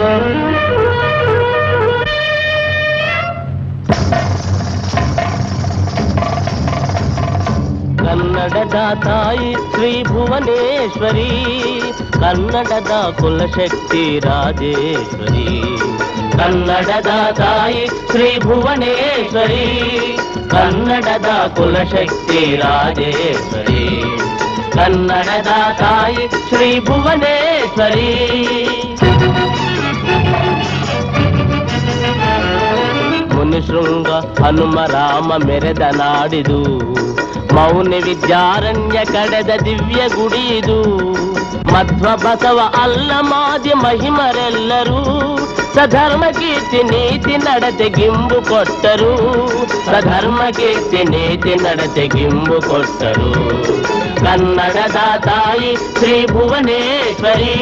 ಕನ್ನಡದ ತಾಯಿ ಶ್ರೀ ಭುವನೇಶ್ವರಿ ಕನ್ನಡದ ಕುಲಶಕ್ತಿ ರಾಜೇಶ್ವರಿ ಕನ್ನಡದ ತಾಯಿ ಶ್ರೀ ಭುವನೇಶ್ವರಿ ಕನ್ನಡದ ಕುಲಶಕ್ತಿ ರಾಜೇಶ್ವರಿ ಕನ್ನಡದ ತಾಯಿ ಶ್ರೀ ಭುವನೇಶ್ವರಿ ಮುನಿಶೃಂಗ ಹನುಮ ರಾಮ ಮೆರೆದ ನಾಡಿದು ಮೌನ ವಿದ್ಯಾರಣ್ಯ ಕಡೆದ ದಿವ್ಯ ಗುಡಿದು ಮಧ್ವ ಬಸವ ಅಲ್ಲ ಮಾದಿ ಮಹಿಮರೆಲ್ಲರೂ ಸಧರ್ಮ ಕೀರ್ತಿ ನೀತಿ ನಡತೆ ಗಿಂಬು ಕೊಟ್ಟರು ಸಧರ್ಮ ಕೀರ್ತಿ ನೀತಿ ನಡತೆ ಗಿಂಬು ಕೊಟ್ಟರು ಕನ್ನಡದ ತಾಯಿ ಶ್ರೀ ಭುವನೇಶ್ವರಿ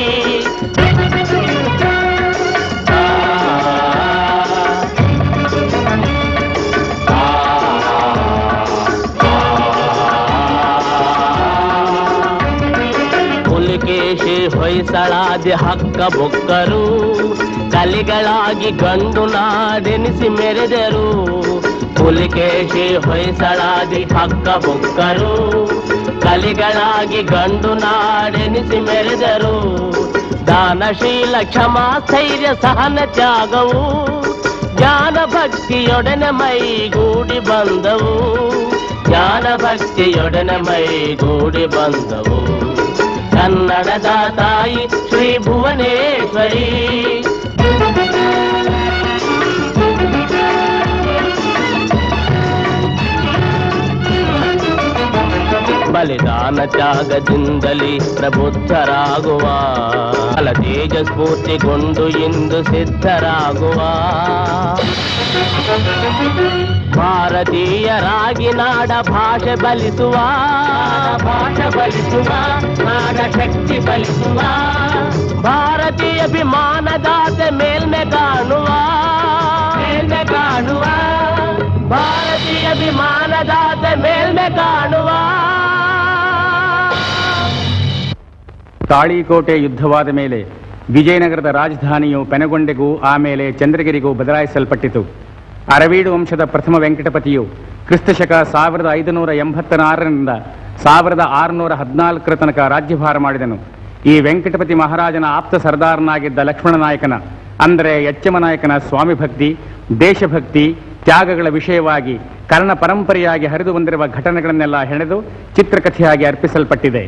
ಪುಲಿಕೇಶಿ ಹೊಯ್ಸಳಾದಿ ಹಕ್ಕ ಬೊಕ್ಕರು ಕಲಿಗಳಾಗಿ ಗಂಡು ನಾಡೆನಿಸಿ ಮೆರೆದರು ಪುಲಿಕೇಶಿ ಹೊಯ್ಸಳಾದಿ ಹಕ್ಕ ಬೊಕ್ಕರು ಕಲಿಗಳಾಗಿ ಗಂಡು ನಾಡೆನಿಸಿ ಮೆರೆದರು ದಾನಶೀಲ ಕ್ಷಮಾ ಸ್ಥೈರ್ಯ ಸಹನ ತ್ಯಾಗವು ಜ್ಞಾನ ಭಕ್ತಿಯೊಡನೆ ಮೈಗೂಡಿ ಬಂದವು ಜ್ಞಾನ ಭಕ್ತಿಯೊಡನೆ ಮೈಗೂಡಿ ಬಂದವು ಕನ್ನಡದ ತಾಯಿ ಶ್ರೀ ಭುವನೇಶ್ವರಿ ಬಲಿದಾನ ತ್ಯಾಗದಿಂದಲೇ ಪ್ರಬುದ್ಧರಾಗುವ ಫಲ ತೇಜ ಸ್ಫೂರ್ತಿಗೊಂಡು ಇಂದು ಸಿದ್ಧರಾಗುವ ಭಾರತೀಯರಾಗಿ ನಾಡ ಭಾಷೆ ಬಲಿಸುವ ಭಾಷೆ ಬಲಿಸುವ ನಾಡ ಶಕ್ತಿ ಬಲಿಸುವ ಭಾರತೀಯ ಅಭಿಮಾನದಾತೆ ಮೇಲ್ಮೆ ಕಾಣುವ ಮೇಲ್ಮೆ ಕಾಣುವ ಭಾರತೀಯ ಅಭಿಮಾನದಾತೆ ಮೇಲ್ಮೆ ಕಾಣುವ ತಾಳಿಕೋಟೆ ಯುದ್ಧವಾದ ಮೇಲೆ ವಿಜಯನಗರದ ರಾಜಧಾನಿಯು ಪೆನಗೊಂಡೆಗೂ ಆಮೇಲೆ ಚಂದ್ರಗಿರಿಗೂ ಬದಲಾಯಿಸಲ್ಪಟ್ಟಿತು ಅರವೀಡು ವಂಶದ ಪ್ರಥಮ ವೆಂಕಟಪತಿಯು ಕ್ರಿಸ್ತಶಕ ಸಾವಿರದ ಐದುನೂರ ಎಂಬತ್ತನಾರರಿಂದ ಸಾವಿರದ ಆರುನೂರ ಹದಿನಾಲ್ಕರ ತನಕ ರಾಜ್ಯಭಾರ ಮಾಡಿದನು ಈ ವೆಂಕಟಪತಿ ಮಹಾರಾಜನ ಆಪ್ತ ಸರ್ದಾರನಾಗಿದ್ದ ಲಕ್ಷ್ಮಣ ನಾಯಕನ ಅಂದರೆ ಯಚ್ಚಮ ನಾಯಕನ ಸ್ವಾಮಿ ಭಕ್ತಿ ದೇಶಭಕ್ತಿ ತ್ಯಾಗಗಳ ವಿಷಯವಾಗಿ ಕರ್ಣ ಪರಂಪರೆಯಾಗಿ ಹರಿದು ಬಂದಿರುವ ಘಟನೆಗಳನ್ನೆಲ್ಲ ಹೆಣೆದು ಚಿತ್ರಕಥೆಯಾಗಿ ಅರ್ಪಿಸಲ್ಪಟ್ಟಿದೆ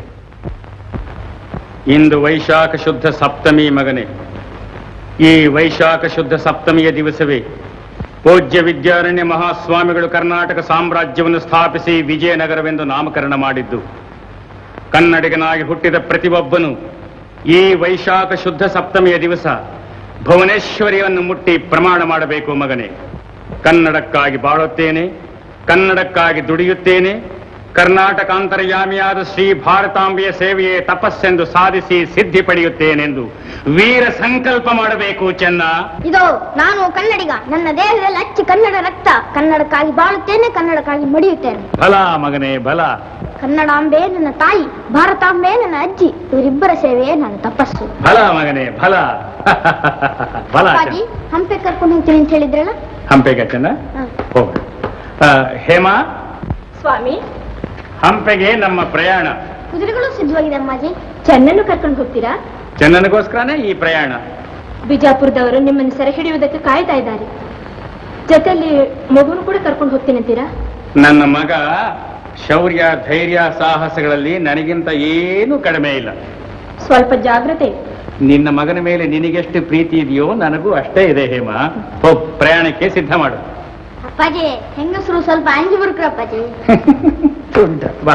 ಇಂದು ವೈಶಾಖ ಶುದ್ಧ ಸಪ್ತಮಿ ಮಗನೇ ಈ ವೈಶಾಖ ಶುದ್ಧ ಸಪ್ತಮಿಯ ದಿವಸವೇ ಪೂಜ್ಯ ವಿದ್ಯಾರಣ್ಯ ಮಹಾಸ್ವಾಮಿಗಳು ಕರ್ನಾಟಕ ಸಾಮ್ರಾಜ್ಯವನ್ನು ಸ್ಥಾಪಿಸಿ ವಿಜಯನಗರವೆಂದು ನಾಮಕರಣ ಮಾಡಿದ್ದು ಕನ್ನಡಿಗನಾಗಿ ಹುಟ್ಟಿದ ಪ್ರತಿಯೊಬ್ಬನು ಈ ವೈಶಾಖ ಶುದ್ಧ ಸಪ್ತಮಿಯ ದಿವಸ ಭುವನೇಶ್ವರಿಯನ್ನು ಮುಟ್ಟಿ ಪ್ರಮಾಣ ಮಾಡಬೇಕು ಮಗನೇ ಕನ್ನಡಕ್ಕಾಗಿ ಬಾಳುತ್ತೇನೆ ಕನ್ನಡಕ್ಕಾಗಿ ದುಡಿಯುತ್ತೇನೆ ಕರ್ನಾಟಕಾಂತರ್ಯಾಮಿಯಾದ ಶ್ರೀ ಭಾರತಾಂಬೆಯ ಸೇವೆಯೇ ತಪಸ್ಸೆಂದು ಸಾಧಿಸಿ ಸಿದ್ಧಿ ಪಡೆಯುತ್ತೇನೆಂದು ವೀರ ಸಂಕಲ್ಪ ಮಾಡಬೇಕು ಚೆನ್ನ ಇದೋ ನಾನು ಕನ್ನಡಿಗ ನನ್ನ ದೇಹದಲ್ಲಿ ಅಚ್ಚಿ ಕನ್ನಡ ರಕ್ತ ಕನ್ನಡಕ್ಕಾಗಿ ಬಾಳುತ್ತೇನೆ ಕನ್ನಡಕ್ಕಾಗಿ ಮಡಿಯುತ್ತೇನೆ ಬಲ ಮಗನೇ ಬಲ ಕನ್ನಡಾಂಬೆ ನನ್ನ ತಾಯಿ ಭಾರತಾಂಬೆ ನನ್ನ ಅಜ್ಜಿ ಇವರಿಬ್ಬರ ಸೇವೆಯೇ ನನ್ನ ತಪಸ್ಸು ಬಲ ಮಗನೇ ಬಲ ಬಲ ಅಪ್ಪಾಜಿ ಹಂಪೆ ಕರ್ಕೊಂಡು ಹೋಗ್ತೀನಿ ಅಂತ ಹೇಳಿದ್ರಲ್ಲ ಹಂಪೆಗೆ ಚೆನ್ನ ಹ. ಹೋಗ ಹೇಮಾ ಸ್ವಾಮಿ ಹಂಪೆಗೆ ನಮ್ಮ ಪ್ರಯಾಣ ಕುದುರೆಗಳು ಸಿದ್ಧವಾಗಿದೆ ಅಮ್ಮಾಜಿ ಚೆನ್ನನ್ನು ಕರ್ಕೊಂಡು ಹೋಗ್ತೀರಾ ಚೆನ್ನನಿಗೋಸ್ಕರನೇ ಈ ಪ್ರಯಾಣ ಬಿಜಾಪುರದವರು ನಿಮ್ಮನ್ನು ಸೆರೆ ಹಿಡಿಯುವುದಕ್ಕೆ ಕಾಯ್ತಾ ಇದ್ದಾರೆ ಜೊತೆಯಲ್ಲಿ ಮಗುನು ಕೂಡ ಕರ್ಕೊಂಡು ಹೋಗ್ತೀನಂತೀರಾ ನನ್ನ ಮಗ ಶೌರ್ಯ ಧೈರ್ಯ ಸಾಹಸಗಳಲ್ಲಿ ನನಗಿಂತ ಏನೂ ಕಡಿಮೆ ಇಲ್ಲ ಸ್ವಲ್ಪ ಜಾಗ್ರತೆ ನಿನ್ನ ಮಗನ ಮೇಲೆ ನಿನಗೆಷ್ಟು ಪ್ರೀತಿ ಇದೆಯೋ ನನಗೂ ಅಷ್ಟೇ ಇದೆ ಹೇಮ ಹೋಗ್ ಪ್ರಯಾಣಕ್ಕೆ ಸಿದ್ಧ ಮಾಡು ಅಪ್ಪಾಜಿ ಹೆಂಗಸರು ಸ್ವಲ್ಪ ಅಂಜಿ ಬುರ್ಕ್ರ ಅಪ್ಪಾಜಿ ತುಂಟ, ಬಾ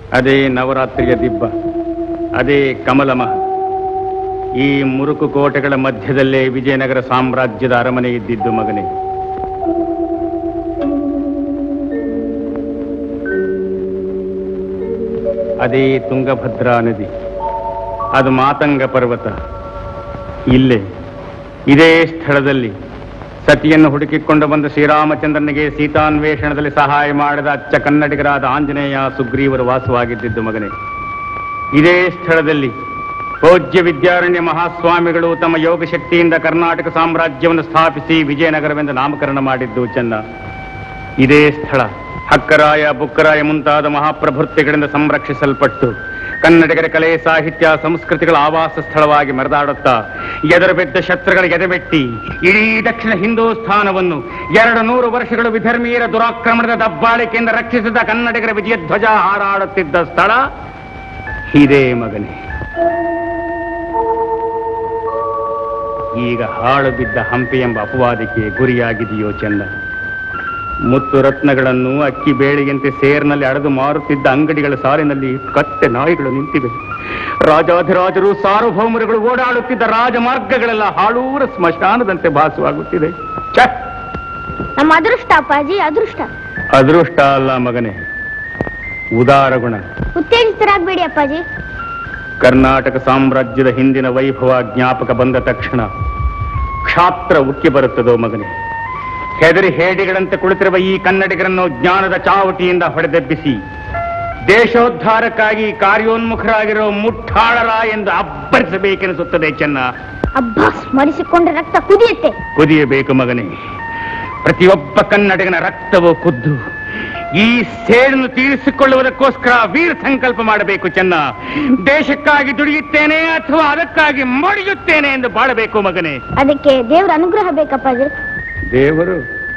ಅದೇ ನವರಾತ್ರಿಯ ದಿಬ್ಬ ಅದೇ ಕಮಲಮಹ ಈ ಮುರುಕು ಕೋಟೆಗಳ ಮಧ್ಯದಲ್ಲೇ ವಿಜಯನಗರ ಸಾಮ್ರಾಜ್ಯದ ಅರಮನೆ ಇದ್ದಿದ್ದು ಮಗನೇ ಅದೇ ತುಂಗಭದ್ರಾ ನದಿ ಅದು ಮಾತಂಗ ಪರ್ವತ ಇಲ್ಲೇ ಇದೇ ಸ್ಥಳದಲ್ಲಿ ಸತಿಯನ್ನು ಹುಡುಕಿಕೊಂಡು ಬಂದ ಶ್ರೀರಾಮಚಂದ್ರನಿಗೆ ಸೀತಾನ್ವೇಷಣದಲ್ಲಿ ಸಹಾಯ ಮಾಡಿದ ಅಚ್ಚ ಕನ್ನಡಿಗರಾದ ಆಂಜನೇಯ ಸುಗ್ರೀವರು ವಾಸವಾಗಿದ್ದಿದ್ದು ಮಗನೇ ಇದೇ ಸ್ಥಳದಲ್ಲಿ ಪೂಜ್ಯ ವಿದ್ಯಾರಣ್ಯ ಮಹಾಸ್ವಾಮಿಗಳು ತಮ್ಮ ಯೋಗ ಶಕ್ತಿಯಿಂದ ಕರ್ನಾಟಕ ಸಾಮ್ರಾಜ್ಯವನ್ನು ಸ್ಥಾಪಿಸಿ ವಿಜಯನಗರವೆಂದು ನಾಮಕರಣ ಮಾಡಿದ್ದು ಚೆನ್ನ ಇದೇ ಸ್ಥಳ ಹಕ್ಕರಾಯ ಬುಕ್ಕರಾಯ ಮುಂತಾದ ಮಹಾಪ್ರಭೃತಿಗಳಿಂದ ಸಂರಕ್ಷಿಸಲ್ಪಟ್ಟು ಕನ್ನಡಿಗರ ಕಲೆ ಸಾಹಿತ್ಯ ಸಂಸ್ಕೃತಿಗಳ ಆವಾಸ ಸ್ಥಳವಾಗಿ ಮೆರೆದಾಡುತ್ತಾ ಎದುರು ಬಿದ್ದ ಶತ್ರುಗಳ ಎದೆಮೆಟ್ಟಿ ಇಡೀ ದಕ್ಷಿಣ ಹಿಂದೂಸ್ಥಾನವನ್ನು ಎರಡು ನೂರು ವರ್ಷಗಳು ವಿಧರ್ಮೀಯರ ದುರಾಕ್ರಮಣದ ದಬ್ಬಾಳಿಕೆಯಿಂದ ರಕ್ಷಿಸಿದ ಕನ್ನಡಿಗರ ವಿಜಯಧ್ವಜ ಹಾರಾಡುತ್ತಿದ್ದ ಸ್ಥಳ ಇದೇ ಮಗನೇ ಈಗ ಹಾಳು ಬಿದ್ದ ಹಂಪಿ ಎಂಬ ಅಪವಾದಕ್ಕೆ ಗುರಿಯಾಗಿದೆಯೋ ಚೆನ್ನ ಮುತ್ತು ರತ್ನಗಳನ್ನು ಅಕ್ಕಿ ಬೇಳೆಯಂತೆ ಸೇರ್ನಲ್ಲಿ ಅಡೆದು ಮಾರುತ್ತಿದ್ದ ಅಂಗಡಿಗಳ ಸಾಲಿನಲ್ಲಿ ಕತ್ತೆ ನಾಯಿಗಳು ನಿಂತಿವೆ ರಾಜಾಧಿರಾಜರು ಸಾರ್ವಭೌಮರುಗಳು ಓಡಾಡುತ್ತಿದ್ದ ರಾಜಮಾರ್ಗಗಳೆಲ್ಲ ಹಾಳೂರ ಸ್ಮಶಾನದಂತೆ ಭಾಸವಾಗುತ್ತಿದೆ ಛ ನಮ್ಮ ಅದೃಷ್ಟ ಅಪ್ಪಾಜಿ ಅದೃಷ್ಟ ಅದೃಷ್ಟ ಅಲ್ಲ ಮಗನೇ ಉದಾರ ಗುಣ ಉತ್ತೇಜಿತರಾಗ್ಬೇಡಿ ಅಪ್ಪಾಜಿ ಕರ್ನಾಟಕ ಸಾಮ್ರಾಜ್ಯದ ಹಿಂದಿನ ವೈಭವ ಜ್ಞಾಪಕ ಬಂದ ತಕ್ಷಣ ಕ್ಷಾತ್ರ ಉಕ್ಕಿ ಬರುತ್ತದೋ ಮಗನೇ ಹೆದರಿ ಹೇಡಿಗಳಂತೆ ಕುಳಿತಿರುವ ಈ ಕನ್ನಡಿಗರನ್ನು ಜ್ಞಾನದ ಚಾವಟಿಯಿಂದ ಹೊಡೆದೆಬ್ಬಿಸಿ ದೇಶೋದ್ಧಾರಕ್ಕಾಗಿ ಕಾರ್ಯೋನ್ಮುಖರಾಗಿರೋ ಮುಠಾಳರ ಎಂದು ಅಬ್ಬರಿಸಬೇಕೆನಿಸುತ್ತದೆ ಚೆನ್ನ ಅಬ್ಬಾ ಸ್ಮರಿಸಿಕೊಂಡ ರಕ್ತ ಕುದಿಯುತ್ತೆ ಕುದಿಯಬೇಕು ಮಗನೇ ಪ್ರತಿಯೊಬ್ಬ ಕನ್ನಡಿಗನ ರಕ್ತವು ಕುದ್ದು ಈ ಸೇಡನ್ನು ತೀರಿಸಿಕೊಳ್ಳುವುದಕ್ಕೋಸ್ಕರ ವೀರ ಸಂಕಲ್ಪ ಮಾಡಬೇಕು ಚೆನ್ನ ದೇಶಕ್ಕಾಗಿ ದುಡಿಯುತ್ತೇನೆ ಅಥವಾ ಅದಕ್ಕಾಗಿ ಮಡಿಯುತ್ತೇನೆ ಎಂದು ಬಾಳಬೇಕು ಮಗನೇ ಅದಕ್ಕೆ ದೇವರ ಅನುಗ್ರಹ ಬೇಕಪ್ಪಾಜಿ ದೇವರು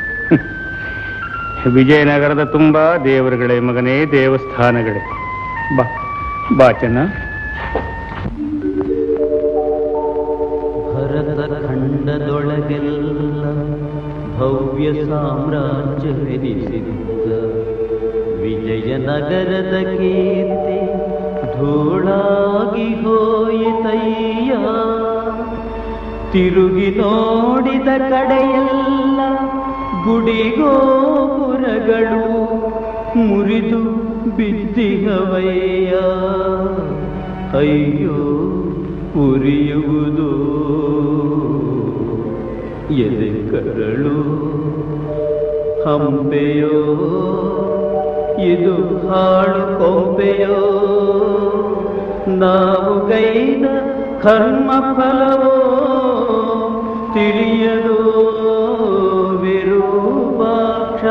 ವಿಜಯನಗರದ ತುಂಬಾ ದೇವರುಗಳೇ ಮಗನೇ ದೇವಸ್ಥಾನಗಳೇ ಬಾ ಬಾ ಚೆನ್ನ ಭರತ ಖಂಡದೊಳಗೆಲ್ಲ ಭವ್ಯ ಸಾಮ್ರಾಜ್ಯವೆನಿಸಿದ್ದ ವಿಜಯನಗರದ ಕೀರ್ತಿ ಧೂಳಾಗಿ ಹೋಯಿತಯ್ಯ ತಿರುಗಿ ನೋಡಿದ ಕಡೆಯೆಲ್ಲ ಗುಡಿಗೋಪುರಗಳು ಮುರಿದು ಬಿದ್ದಿಹವಯ್ಯ ಅಯ್ಯೋ ಉರಿಯುವುದು ಎದೆ ಕರಳು ಹಂಪೆಯೋ ಇದು ಹಾಳು ಕೊಂಪೆಯೋ ನಾವು ಗೈದ ಕರ್ಮ ಫಲವೋ ತಿಳಿಯದೋ ವಿರೂಪಾಕ್ಷ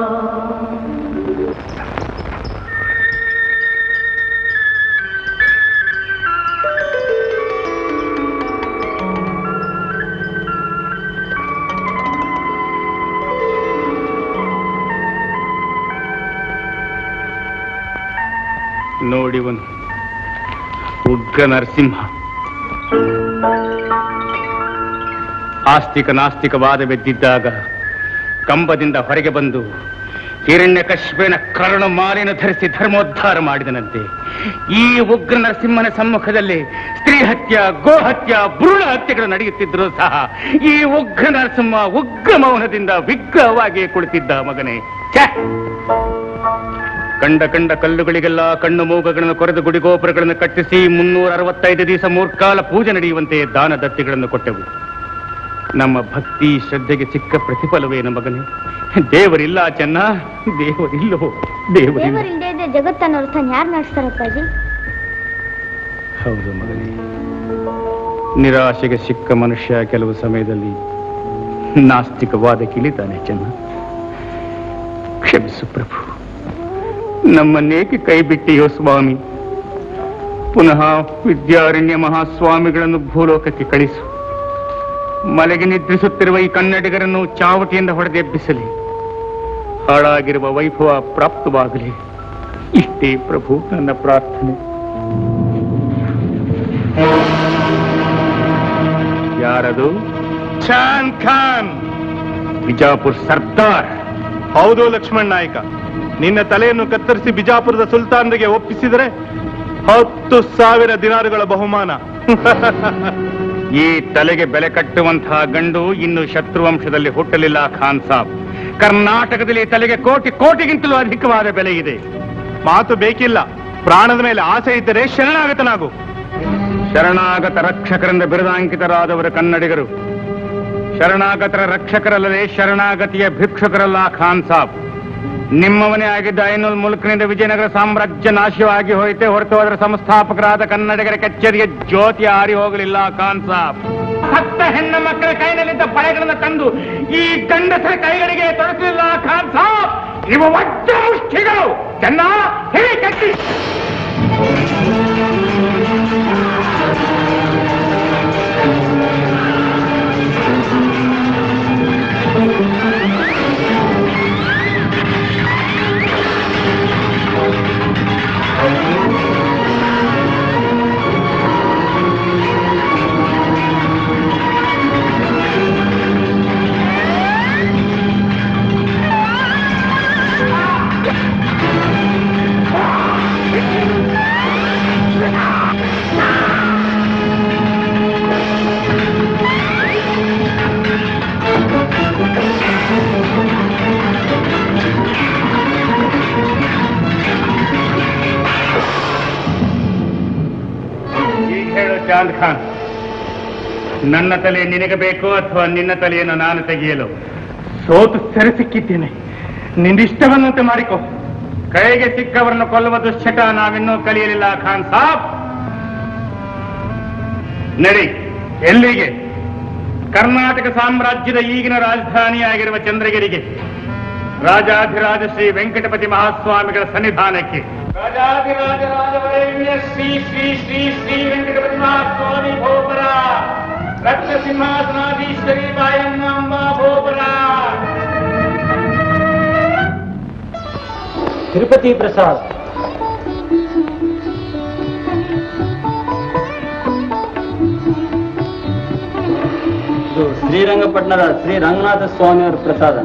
ನೋಡಿವನು ಉಗ್ರ ನರಸಿಂಹ ಆಸ್ತಿಕ ನಾಸ್ತಿಕವಾದವೆದ್ದಿದ್ದಾಗ ಕಂಬದಿಂದ ಹೊರಗೆ ಬಂದು ಹಿರಣ್ಯ ಕಶ್ಮೇನ ಕರುಣ ಮಾಲಿನ ಧರಿಸಿ ಧರ್ಮೋದ್ಧಾರ ಮಾಡಿದನಂತೆ ಈ ಉಗ್ರ ನರಸಿಂಹನ ಸಮ್ಮುಖದಲ್ಲಿ ಸ್ತ್ರೀ ಹತ್ಯ ಗೋಹತ್ಯ ಭ್ರೂಣ ಹತ್ಯೆಗಳು ನಡೆಯುತ್ತಿದ್ದರೂ ಸಹ ಈ ಉಗ್ರ ನರಸಿಂಹ ಉಗ್ರ ಮೌನದಿಂದ ವಿಗ್ರಹವಾಗಿ ಕುಳಿತಿದ್ದ ಮಗನೇ ಛೆ! ಕಂಡ ಕಂಡ ಕಲ್ಲುಗಳಿಗೆಲ್ಲ ಕಣ್ಣು ಮೂಗಗಳನ್ನು ಕೊರೆದು ಗುಡಿಗೋಪುರಗಳನ್ನು ಕಟ್ಟಿಸಿ ಮುನ್ನೂರ ಅರವತ್ತೈದು ದಿವಸ ಮೂರ್ಕಾಲ ಪೂಜೆ ನಡೆಯುವಂತೆ ದಾನ ದತ್ತಿಗಳನ್ನು ಕೊಟ್ಟೆವು ನಮ್ಮ ಭಕ್ತಿ ಶ್ರದ್ಧೆಗೆ ಸಿಕ್ಕ ಪ್ರತಿಫಲವೇನು ಮಗನೇ ದೇವರಿಲ್ಲ ಚೆನ್ನ ದೇವರಿಲ್ಲೋ ದೇವರಿಲ್ಲ ದೇವರಿಲ್ದೇ ಇದ್ರೆ ಜಗತ್ತನ್ನ ಅರ್ಥ ಯಾರು ನಡೆಸ್ತಾರಪ್ಪಾಜಿ ಹೌದು ಮಗನೇ ನಿರಾಶೆಗೆ ಸಿಕ್ಕ ಮನುಷ್ಯ ಕೆಲವು ಸಮಯದಲ್ಲಿ ನಾಸ್ತಿಕವಾದ ಕಿಳಿತಾನೆ ಚೆನ್ನ ಕ್ಷಮಿಸು ಪ್ರಭು ನಮ್ಮನ್ನೇಕೆ ಕೈ ಬಿಟ್ಟಿಯೋ ಸ್ವಾಮಿ ಪುನಃ ವಿದ್ಯಾರಣ್ಯ ಮಹಾಸ್ವಾಮಿಗಳನ್ನು ಭೂಲೋಕಕ್ಕೆ ಕಳಿಸು ಮಲೆಗೆ ನಿದ್ರಿಸುತ್ತಿರುವ ಈ ಕನ್ನಡಿಗರನ್ನು ಚಾವಟಿಯಿಂದ ಹೊಡೆದೆಬ್ಬಿಸಲಿ ಹಾಳಾಗಿರುವ ವೈಭವ ಪ್ರಾಪ್ತವಾಗಲಿ ಇಷ್ಟೇ ಪ್ರಭು ನನ್ನ ಪ್ರಾರ್ಥನೆ ಯಾರದು ಚಾನ್ ಖಾನ್ ಬಿಜಾಪುರ್ ಸರ್ದಾರ್ ಹೌದು ಲಕ್ಷ್ಮಣ್ ನಾಯಕ ನಿನ್ನ ತಲೆಯನ್ನು ಕತ್ತರಿಸಿ ಬಿಜಾಪುರದ ಸುಲ್ತಾನರಿಗೆ ಒಪ್ಪಿಸಿದರೆ ಹತ್ತು ಸಾವಿರ ದಿನಾರುಗಳ ಬಹುಮಾನ ಈ ತಲೆಗೆ ಬೆಲೆ ಕಟ್ಟುವಂತಹ ಗಂಡು ಇನ್ನು ಶತ್ರುವಂಶದಲ್ಲಿ ಹುಟ್ಟಲಿಲ್ಲ ಖಾನ್ ಸಾಬ್ ಕರ್ನಾಟಕದಲ್ಲಿ ಈ ತಲೆಗೆ ಕೋಟಿ ಕೋಟಿಗಿಂತಲೂ ಅಧಿಕವಾದ ಬೆಲೆ ಇದೆ ಮಾತು ಬೇಕಿಲ್ಲ ಪ್ರಾಣದ ಮೇಲೆ ಆಸೆ ಇದ್ದರೆ ಶರಣಾಗತನಾಗು ಶರಣಾಗತ ರಕ್ಷಕರಿಂದ ಬಿರುದಾಂಕಿತರಾದವರು ಕನ್ನಡಿಗರು ಶರಣಾಗತರ ರಕ್ಷಕರಲ್ಲದೆ ಶರಣಾಗತಿಯ ಭಿಕ್ಷುಕರಲ್ಲ ಖಾನ್ ಸಾಬ್ ನಿಮ್ಮವನೇ ಆಗಿದ್ದ ಐನೂಲ್ ಮುಲ್ಕ್ನಿಂದ ವಿಜಯನಗರ ಸಾಮ್ರಾಜ್ಯ ನಾಶವಾಗಿ ಹೋಯಿತೆ ಹೊರತು ಅದರ ಸಂಸ್ಥಾಪಕರಾದ ಕನ್ನಡಿಗರ ಕಚೇರಿಗೆ ಜ್ಯೋತಿ ಆರಿ ಹೋಗಲಿಲ್ಲ ಖಾನ್ ಸಾಬ್ ಸತ್ತ ಹೆಣ್ಣು ಮಕ್ಕಳ ಕೈನಲ್ಲಿದ್ದ ಬಳೆಗಳನ್ನು ತಂದು ಈ ಗಂಡಸರ ಕೈಗಳಿಗೆ ತೊಡಸಲಿಲ್ಲ ಖಾನ್ ಸಾಬ್ ಇವು ವಜ್ರ ಮುಷ್ಟಿಗಳು ಚೆನ್ನ ಹೇಳಿ ಕಟ್ಟಿ ಈಗ ಹೇಳು ಚಾಂದ್ ಖಾನ್ ನನ್ನ ತಲೆ ನಿನಗೆ ಬೇಕು ಅಥವಾ ನಿನ್ನ ತಲೆಯನ್ನು ನಾನು ತೆಗೆಯಲು ಸೋತು ಸೆರೆ ಸಿಕ್ಕಿದ್ದೇನೆ ನಿನ್ನಿಷ್ಟವನ್ನಂತೆ ಮಾಡಿಕೊ ಕೈಗೆ ಸಿಕ್ಕವರನ್ನು ಕೊಲ್ಲುವ ದುಶ್ಚಟ ನಾವಿನ್ನೂ ಕಲಿಯಲಿಲ್ಲ ಖಾನ್ ಸಾಬ್ ನಡಿ ಎಲ್ಲಿಗೆ ಕರ್ನಾಟಕ ಸಾಮ್ರಾಜ್ಯದ ಈಗಿನ ರಾಜಧಾನಿಯಾಗಿರುವ ಚಂದ್ರಗಿರಿಗೆ ರಾಜಾಧಿರಾಜ ಶ್ರೀ ವೆಂಕಟಪತಿ ಮಹಾಸ್ವಾಮಿಗಳ ಸನ್ನಿಧಾನಕ್ಕೆ ರಾಜಾಧಿರಾಜ ರಾಜವರೇಣ್ಯ ಶ್ರೀ ಶ್ರೀ ಶ್ರೀ ಶ್ರೀ ವೆಂಕಟಪತಿ ಮಹಾಸ್ವಾಮಿ ಭೋಪರ ರತ್ನ ಸಿಂಹಾಸನಾಧೀಶ್ವರಿ ಬಾಯಮ್ಮ ಭೋಪರ ತಿರುಪತಿ ಪ್ರಸಾದ್ ಇದು ಶ್ರೀರಂಗಪಟ್ಟಣದ ಶ್ರೀ ರಂಗನಾಥ ಸ್ವಾಮಿಯವರ ಪ್ರಸಾದ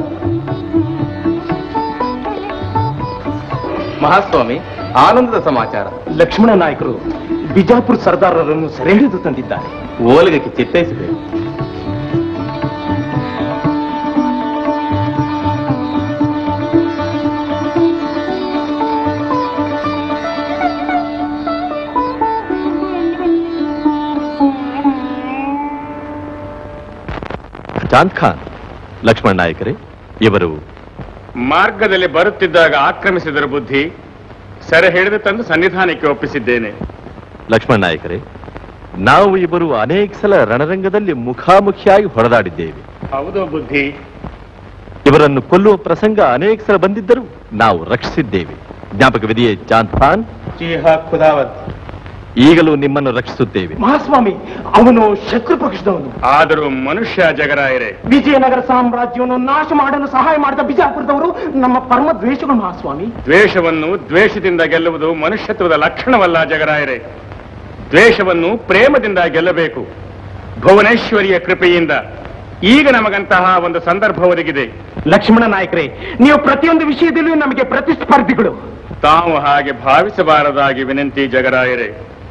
ಮಹಾಸ್ವಾಮಿ ಆನಂದದ ಸಮಾಚಾರ ಲಕ್ಷ್ಮಣ ನಾಯಕರು ಬಿಜಾಪುರ ಸರ್ದಾರರನ್ನು ಸೆರೆ ಹಿಡಿದು ತಂದಿದ್ದಾರೆ ಓಲಗಕ್ಕೆ ಚಿತ್ತೈಸಿದೆ ಚಾಂದ್ ಖಾನ್ ಲಕ್ಷ್ಮಣ್ ನಾಯಕರೇ ಇವರು ಮಾರ್ಗದಲ್ಲಿ ಬರುತ್ತಿದ್ದಾಗ ಆಕ್ರಮಿಸಿದರ ಬುದ್ಧಿ ಸೆರೆ ಹಿಡಿದು ತಂದು ಸನ್ನಿಧಾನಕ್ಕೆ ಒಪ್ಪಿಸಿದ್ದೇನೆ ಲಕ್ಷ್ಮಣ್ ನಾಯಕರೇ ನಾವು ಇಬ್ಬರು ಅನೇಕ ಸಲ ರಣರಂಗದಲ್ಲಿ ಮುಖಾಮುಖಿಯಾಗಿ ಹೊಡೆದಾಡಿದ್ದೇವೆ ಹೌದು ಬುದ್ಧಿ ಇವರನ್ನು ಕೊಲ್ಲುವ ಪ್ರಸಂಗ ಅನೇಕ ಸಲ ಬಂದಿದ್ದರೂ ನಾವು ರಕ್ಷಿಸಿದ್ದೇವೆ ಜ್ಞಾಪಕವಿದೆಯೇ ಚಾಂದ್ ಖಾನ್ ಖುದಾವತ್ ಈಗಲೂ ನಿಮ್ಮನ್ನು ರಕ್ಷಿಸುತ್ತೇವೆ ಮಹಾಸ್ವಾಮಿ ಅವನು ಶತ್ರು ಪಕ್ಷದವನು ಆದರೂ ಮನುಷ್ಯ ಜಗರಾಯರೆ ವಿಜಯನಗರ ಸಾಮ್ರಾಜ್ಯವನ್ನು ನಾಶ ಮಾಡಲು ಸಹಾಯ ಮಾಡಿದ ಬಿಜಾಪುರದವರು ನಮ್ಮ ಪರಮ ದ್ವೇಷಗಳು ಮಹಾಸ್ವಾಮಿ ದ್ವೇಷವನ್ನು ದ್ವೇಷದಿಂದ ಗೆಲ್ಲುವುದು ಮನುಷ್ಯತ್ವದ ಲಕ್ಷಣವಲ್ಲ ಜಗರಾಯರೆ ದ್ವೇಷವನ್ನು ಪ್ರೇಮದಿಂದ ಗೆಲ್ಲಬೇಕು ಭುವನೇಶ್ವರಿಯ ಕೃಪೆಯಿಂದ ಈಗ ನಮಗಂತಹ ಒಂದು ಸಂದರ್ಭ ಒದಗಿದೆ ಲಕ್ಷ್ಮಣ ನಾಯಕರೇ ನೀವು ಪ್ರತಿಯೊಂದು ವಿಷಯದಲ್ಲೂ ನಮಗೆ ಪ್ರತಿಸ್ಪರ್ಧಿಗಳು ತಾವು ಹಾಗೆ ಭಾವಿಸಬಾರದಾಗಿ ವಿನಂತಿ ಜಗರಾಯರೆ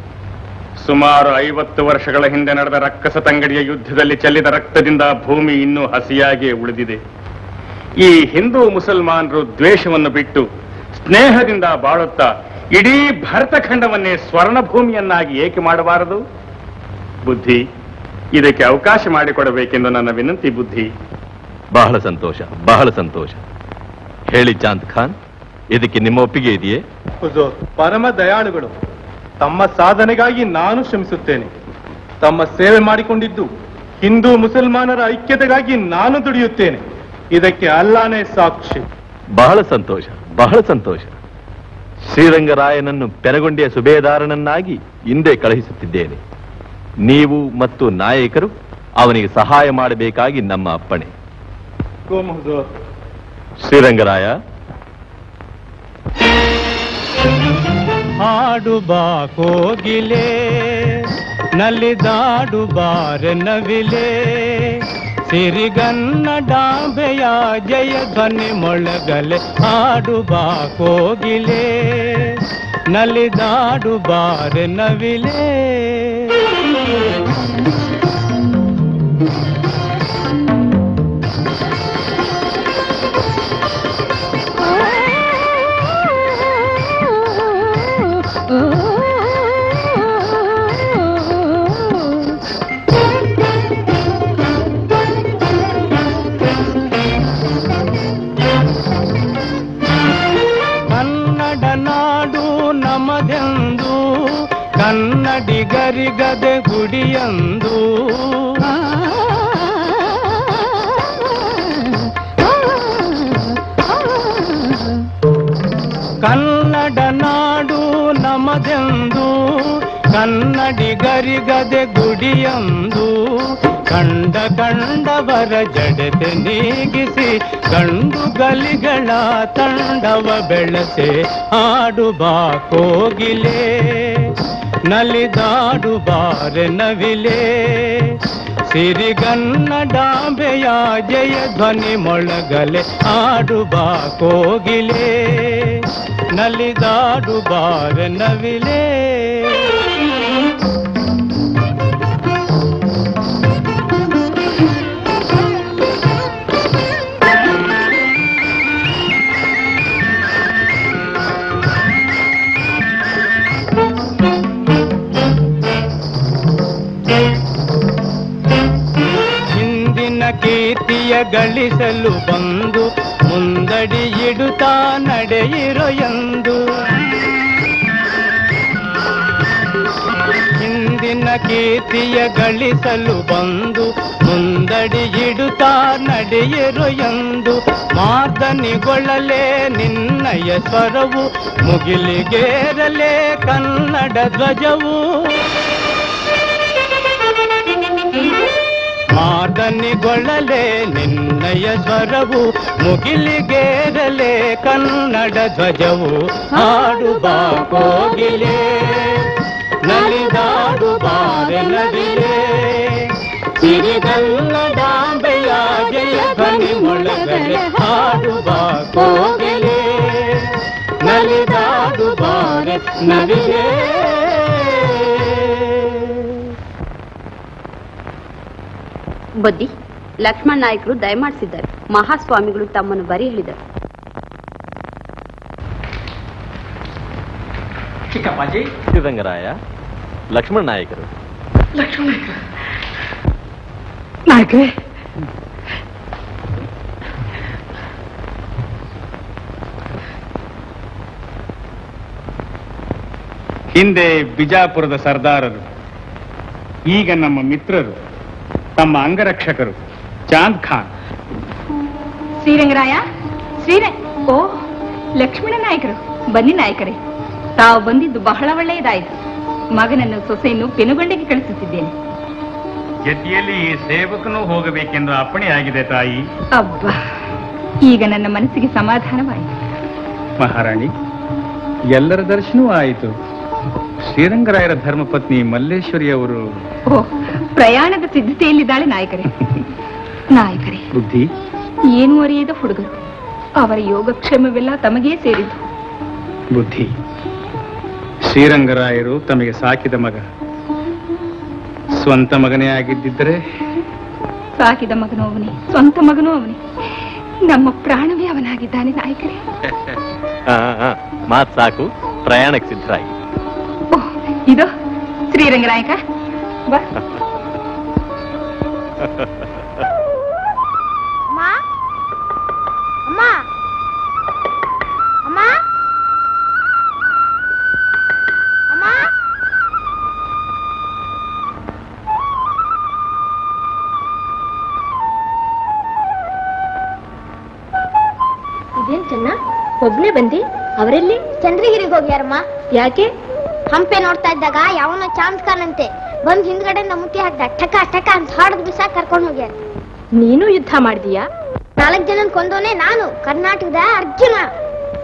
ಸುಮಾರು ಐವತ್ತು ವರ್ಷಗಳ ಹಿಂದೆ ನಡೆದ ರಕ್ಕಸ ತಂಗಡಿಯ ಯುದ್ಧದಲ್ಲಿ ಚೆಲ್ಲಿದ ರಕ್ತದಿಂದ ಭೂಮಿ ಇನ್ನೂ ಹಸಿಯಾಗಿಯೇ ಉಳಿದಿದೆ ಈ ಹಿಂದೂ ಮುಸಲ್ಮಾನರು ದ್ವೇಷವನ್ನು ಬಿಟ್ಟು ಸ್ನೇಹದಿಂದ ಬಾಳುತ್ತಾ ಇಡೀ ಭರತಖಂಡವನ್ನೇ ಸ್ವರ್ಣ ಭೂಮಿಯನ್ನಾಗಿ ಏಕೆ ಮಾಡಬಾರದು ಬುದ್ಧಿ ಇದಕ್ಕೆ ಅವಕಾಶ ಮಾಡಿಕೊಡಬೇಕೆಂದು ನನ್ನ ವಿನಂತಿ ಬುದ್ಧಿ ಬಹಳ ಸಂತೋಷ ಬಹಳ ಸಂತೋಷ ಹೇಳಿ ಚಾಂದ್ ಖಾನ್ ಇದಕ್ಕೆ ನಿಮ್ಮ ಒಪ್ಪಿಗೆ ಇದೆಯೇ ಪರಮ ದಯಾಳುಗಳು ತಮ್ಮ ಸಾಧನೆಗಾಗಿ ನಾನು ಶ್ರಮಿಸುತ್ತೇನೆ ತಮ್ಮ ಸೇವೆ ಮಾಡಿಕೊಂಡಿದ್ದು ಹಿಂದೂ ಮುಸಲ್ಮಾನರ ಐಕ್ಯತೆಗಾಗಿ ನಾನು ದುಡಿಯುತ್ತೇನೆ ಇದಕ್ಕೆ ಅಲ್ಲಾನೇ ಸಾಕ್ಷಿ ಬಹಳ ಸಂತೋಷ ಬಹಳ ಸಂತೋಷ ಶ್ರೀರಂಗರಾಯನನ್ನು ಪೆನಗೊಂಡಿಯ ಸುಬೇದಾರನನ್ನಾಗಿ ಹಿಂದೆ ಕಳುಹಿಸುತ್ತಿದ್ದೇನೆ ನೀವು ಮತ್ತು ನಾಯಕರು ಅವನಿಗೆ ಸಹಾಯ ಮಾಡಬೇಕಾಗಿ ನಮ್ಮ ಅಪ್ಪಣೆ ಶ್ರೀರಂಗರಾಯ ಹಾಡು ಬಾ ಕೋಗಿಲೆ ನಲಿದಾಡು ಬಾರ ನವಿಲೆ ಸಿರಿಗನ್ನಡಾಂಬೆಯ ಜಯ ಧ್ವನಿ ಮೊಳಗಲೆ ಹಾಡು ಬಾ ಕೋಗಿಲೆ ನಲಿದಾಡು ಬಾರೆ ನವಿಲೆ ಕನ್ನಡ ನಾಡು ನಮದೆಂದು ಕನ್ನಡಿಗರಿಗದೆ ಗುಡಿಯಂದು ಕನ್ನಡ ನಾಡು ನಮದೆಂದು ಕನ್ನಡಿಗರಿಗದೆ ಗುಡಿಯಂದು ಕಂಡ ಕಂಡವರ ಜಡತೆ ನೀಗಿಸಿ ಗಂಡು ಗಲಿಗಳ ತಂಡವ ಬೆಳೆಸೆ ಆಡು ಬಾ ಕೋಗಿಲೆ ನಲಿದಾಡು ಬಾರೆ ನವಿಲೆ ಸಿರಿಗನ್ನಡಾಂಬೆಯ ಜಯ ಧ್ವನಿ ಮೊಳಗಲೆ ಆಡು ಬಾ ಕೋಗಿಲೆ ನಲಿದಾಡು ಬಾರೆ ನವಿಲೆ ಹಿಂದಿನ ಕೀರ್ತಿಯ ಗಳಿಸಲು ಬಂದು ಮುಂದಡಿ ಇಡುತ್ತಾ ನಡೆಯಿರೋ ಎಂದು ಹಿಂದಿನ ಕೀರ್ತಿಯ ಗಳಿಸಲು ಬಂದು ಮುಂದಡಿ ಇಡುತ್ತಾ ನಡೆಯಿರೋ ಎಂದು ಮಾರ್ದನಿಗೊಳ್ಳಲೇ ನಿನ್ನಯ ಸ್ವರವು ಮುಗಿಲಿಗೇರಲೇ ಕನ್ನಡ ಧ್ವಜವು ಮಾದನಿಗೊಳ್ಳಲೆ ನಿನ್ನಯ ಸ್ವರವು ಮುಗಿಲಿಗೇರಲೆ ಕನ್ನಡ ಧ್ವಜವು ಹಾಡು ಬಾ ಕೋಗಿಲೆ ನಲಿದಾಡು ಬಾರೆ ನದಿಲೆ ಸಿರಿಗನ್ನಡಾಂಬೆಯ ಜಯ ಧ್ವನಿ ಮೊಳಗಲೆ ಹಾಡು ಬಾ ಕೋಗಿಲೆ ನಲಿದಾಡು ಬಾರೆ ನದಿಲೆ ಬುದ್ಧಿ ಲಕ್ಷ್ಮಣ ನಾಯಕರು ದಯಮಾಡಿಸಿದ್ದಾರೆ ಮಹಾಸ್ವಾಮಿಗಳು ತಮ್ಮನ್ನು ಬರಿ ಹೇಳಿದರು ಚಿಕ್ಕಪ್ಪಾಜಿ ಶ್ರೀರಂಗರಾಯ ಲಕ್ಷ್ಮಣ ನಾಯಕರು ನಾಯಕರೇ ಹಿಂದೆ ಬಿಜಾಪುರದ ಸರ್ದಾರರು ಈಗ ನಮ್ಮ ಮಿತ್ರರು ತಮ್ಮ ಅಂಗರಕ್ಷಕರು ಚಾಂದ್ ಖಾನ್ ಶ್ರೀರಂಗರಾಯ ಶ್ರೀರಂಗ ಓ ಲಕ್ಷ್ಮಣ ನಾಯಕರು ಬನ್ನಿ ನಾಯಕರೇ ತಾವು ಬಂದಿದ್ದು ಬಹಳ ಒಳ್ಳೆಯದಾಯಿತು ಮಗನನ್ನು ಸೊಸೆಯನ್ನು ಪೆನುಗೊಂಡೆಗೆ ಕಳಿಸುತ್ತಿದ್ದೇನೆ ಜೊತೆಯಲ್ಲಿ ಈ ಸೇವಕನೂ ಹೋಗಬೇಕೆಂದು ಅಪ್ಪಣೆ ಆಗಿದೆ ತಾಯಿ ಅಬ್ಬಾ ಈಗ ನನ್ನ ಮನಸ್ಸಿಗೆ ಸಮಾಧಾನವಾಯಿತು ಮಹಾರಾಣಿ ಎಲ್ಲರ ದರ್ಶನವೂ ಆಯಿತು ಶ್ರೀರಂಗರಾಯರ ಧರ್ಮಪತ್ನಿ ಮಲ್ಲೇಶ್ವರಿ ಅವರು ಓ ಪ್ರಯಾಣದ ಸಿದ್ಧತೆಯಲ್ಲಿದ್ದಾಳೆ ನಾಯಕರೇ ನಾಯಕರೇ ಬುದ್ಧಿ ಏನು ಅರಿಯದ ಹುಡುಗರು ಅವರ ಯೋಗಕ್ಷೇಮವೆಲ್ಲ ತಮಗೇ ಸೇರಿತು ಬುದ್ಧಿ ಶ್ರೀರಂಗರಾಯರು ತಮಗೆ ಸಾಕಿದ ಮಗ ಸ್ವಂತ ಮಗನೇ ಆಗಿದ್ದಿದ್ದರೆ ಸಾಕಿದ ಮಗನೂ ಅವನೇ ಸ್ವಂತ ಮಗನೂ ಅವನೇ ನಮ್ಮ ಪ್ರಾಣವೇ ಅವನಾಗಿದ್ದಾನೆ ನಾಯಕರೇ ಆ, ಆ, ಮಾತ್ ಸಾಕು ಪ್ರಯಾಣಕ್ಕೆ ಸಿದ್ಧರಾಗಿ ಓ ಇದು ಶ್ರೀರಂಗನಾಯಕ ಬಾ ಅಮ್ಮ ಅಮ್ಮ ಅಮ್ಮ ಅಮ್ಮ ಇದೇನ್ ಚೆನ್ನ ಒಬ್ನೇ ಬಂದಿ ಅವರೆಲ್ಲಿ ಚಂದ್ರಗಿರಿಗೆ ಹೋಗ್ಯಾರಮ್ಮ ಯಾಕೆ ಹಂಪೆ ನೋಡ್ತಾ ಇದ್ದಾಗ ಯಾವನೋ ಚಾನ್ಸ್ ಕಾಣಂತೆ ಬಂದ್ ಹಿಂದ್ಗಡೆಯಿಂದ ಮುಟ್ಟಿ ಹಾಕ್ದ ಟಕ ಟಕ ಅಂತ ಹಾಡದ್ ಬಿಸಾಕ ಕರ್ಕೊಂಡು ಹೋಗ್ಯಾರ ನೀನು ಯುದ್ಧ ಮಾಡಿದೀಯಾ ನಾಲ್ಕು ಜನ ಕೊಂದೋನೆ ನಾನು ಕರ್ನಾಟಕದ ಅರ್ಜುನ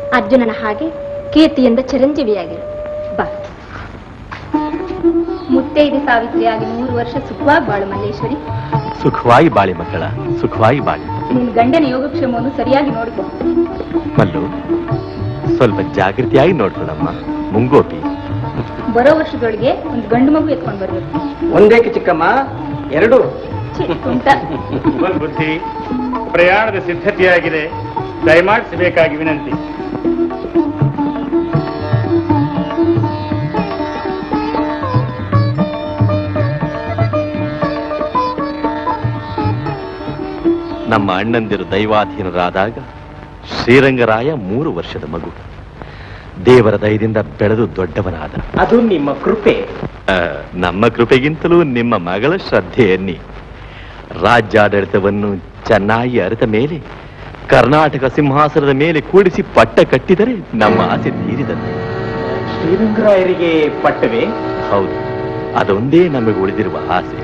ಅರ್ಜುನನ ಹಾಗೆ ಕೀರ್ತಿಯಿಂದ ಚಿರಂಜೀವಿಯಾಗಿರು ಬಾ ಮುತ್ತೆ ಮುತ್ತೈದೆ ಸಾವಿತ್ರಿಯಾಗಿ ನೂರು ವರ್ಷ ಸುಖವಾಗಿ ಬಾಳು ಮಲ್ಲೇಶ್ವರಿ ಸುಖವಾಗಿ ಬಾಳಿ ಮಕ್ಕಳ ಸುಖವಾಗಿ ಬಾಳಿ ನಿನ್ ಗಂಡನ ಯೋಗಕ್ಷೇಮವನ್ನು ಸರಿಯಾಗಿ ನೋಡಿಕೊ ಮಲ್ಲು ಸ್ವಲ್ಪ ಜಾಗೃತಿಯಾಗಿ ನೋಡ್ಕೊಳ್ಳಮ್ಮ ಮುಂಗೋಪಿ ಬರೋ ವರ್ಷದೊಳಗೆ ಒಂದು ಗಂಡು ಮಗು ಎತ್ಕೊಂಡು ಬರ್ಬೇಕು ಒಂದೇಕೆ ಚಿಕ್ಕಮ್ಮ ಎರಡು ಛೀ, ತುಂಟ. ಬುದ್ಧಿ ಪ್ರಯಾಣದ ಸಿದ್ಧತೆಯಾಗಿದೆ ದಯಮಾಡಿಸಬೇಕಾಗಿ ವಿನಂತಿ ನಮ್ಮ ಅಣ್ಣಂದಿರು ದೈವಾಧೀನರಾದಾಗ ಶ್ರೀರಂಗರಾಯ ಮೂರು ವರ್ಷದ ಮಗು ದೇವರ ದಯದಿಂದ ಬೆಳೆದು ದೊಡ್ಡವನಾದ ಅದು ನಿಮ್ಮ ಕೃಪೆ ಆ, ನಮ್ಮ ಕೃಪೆಗಿಂತಲೂ ನಿಮ್ಮ ಮಗಳ ಶ್ರದ್ಧೆ ಎನ್ನಿ ರಾಜ್ಯಾಡಳಿತವನ್ನು ಚೆನ್ನಾಗಿ ಅರಿತ ಮೇಲೆ ಕರ್ನಾಟಕ ಸಿಂಹಾಸನದ ಮೇಲೆ ಕೂಡಿಸಿ ಪಟ್ಟ ಕಟ್ಟಿದರೆ ನಮ್ಮ ಆಸೆ ತೀರಿದಂತೆ ಶ್ರೀರಂಗರಾಯರಿಗೆ ಪಟ್ಟವೇ ಹೌದು ಅದೊಂದೇ ನಮಗೆ ಉಳಿದಿರುವ ಆಸೆ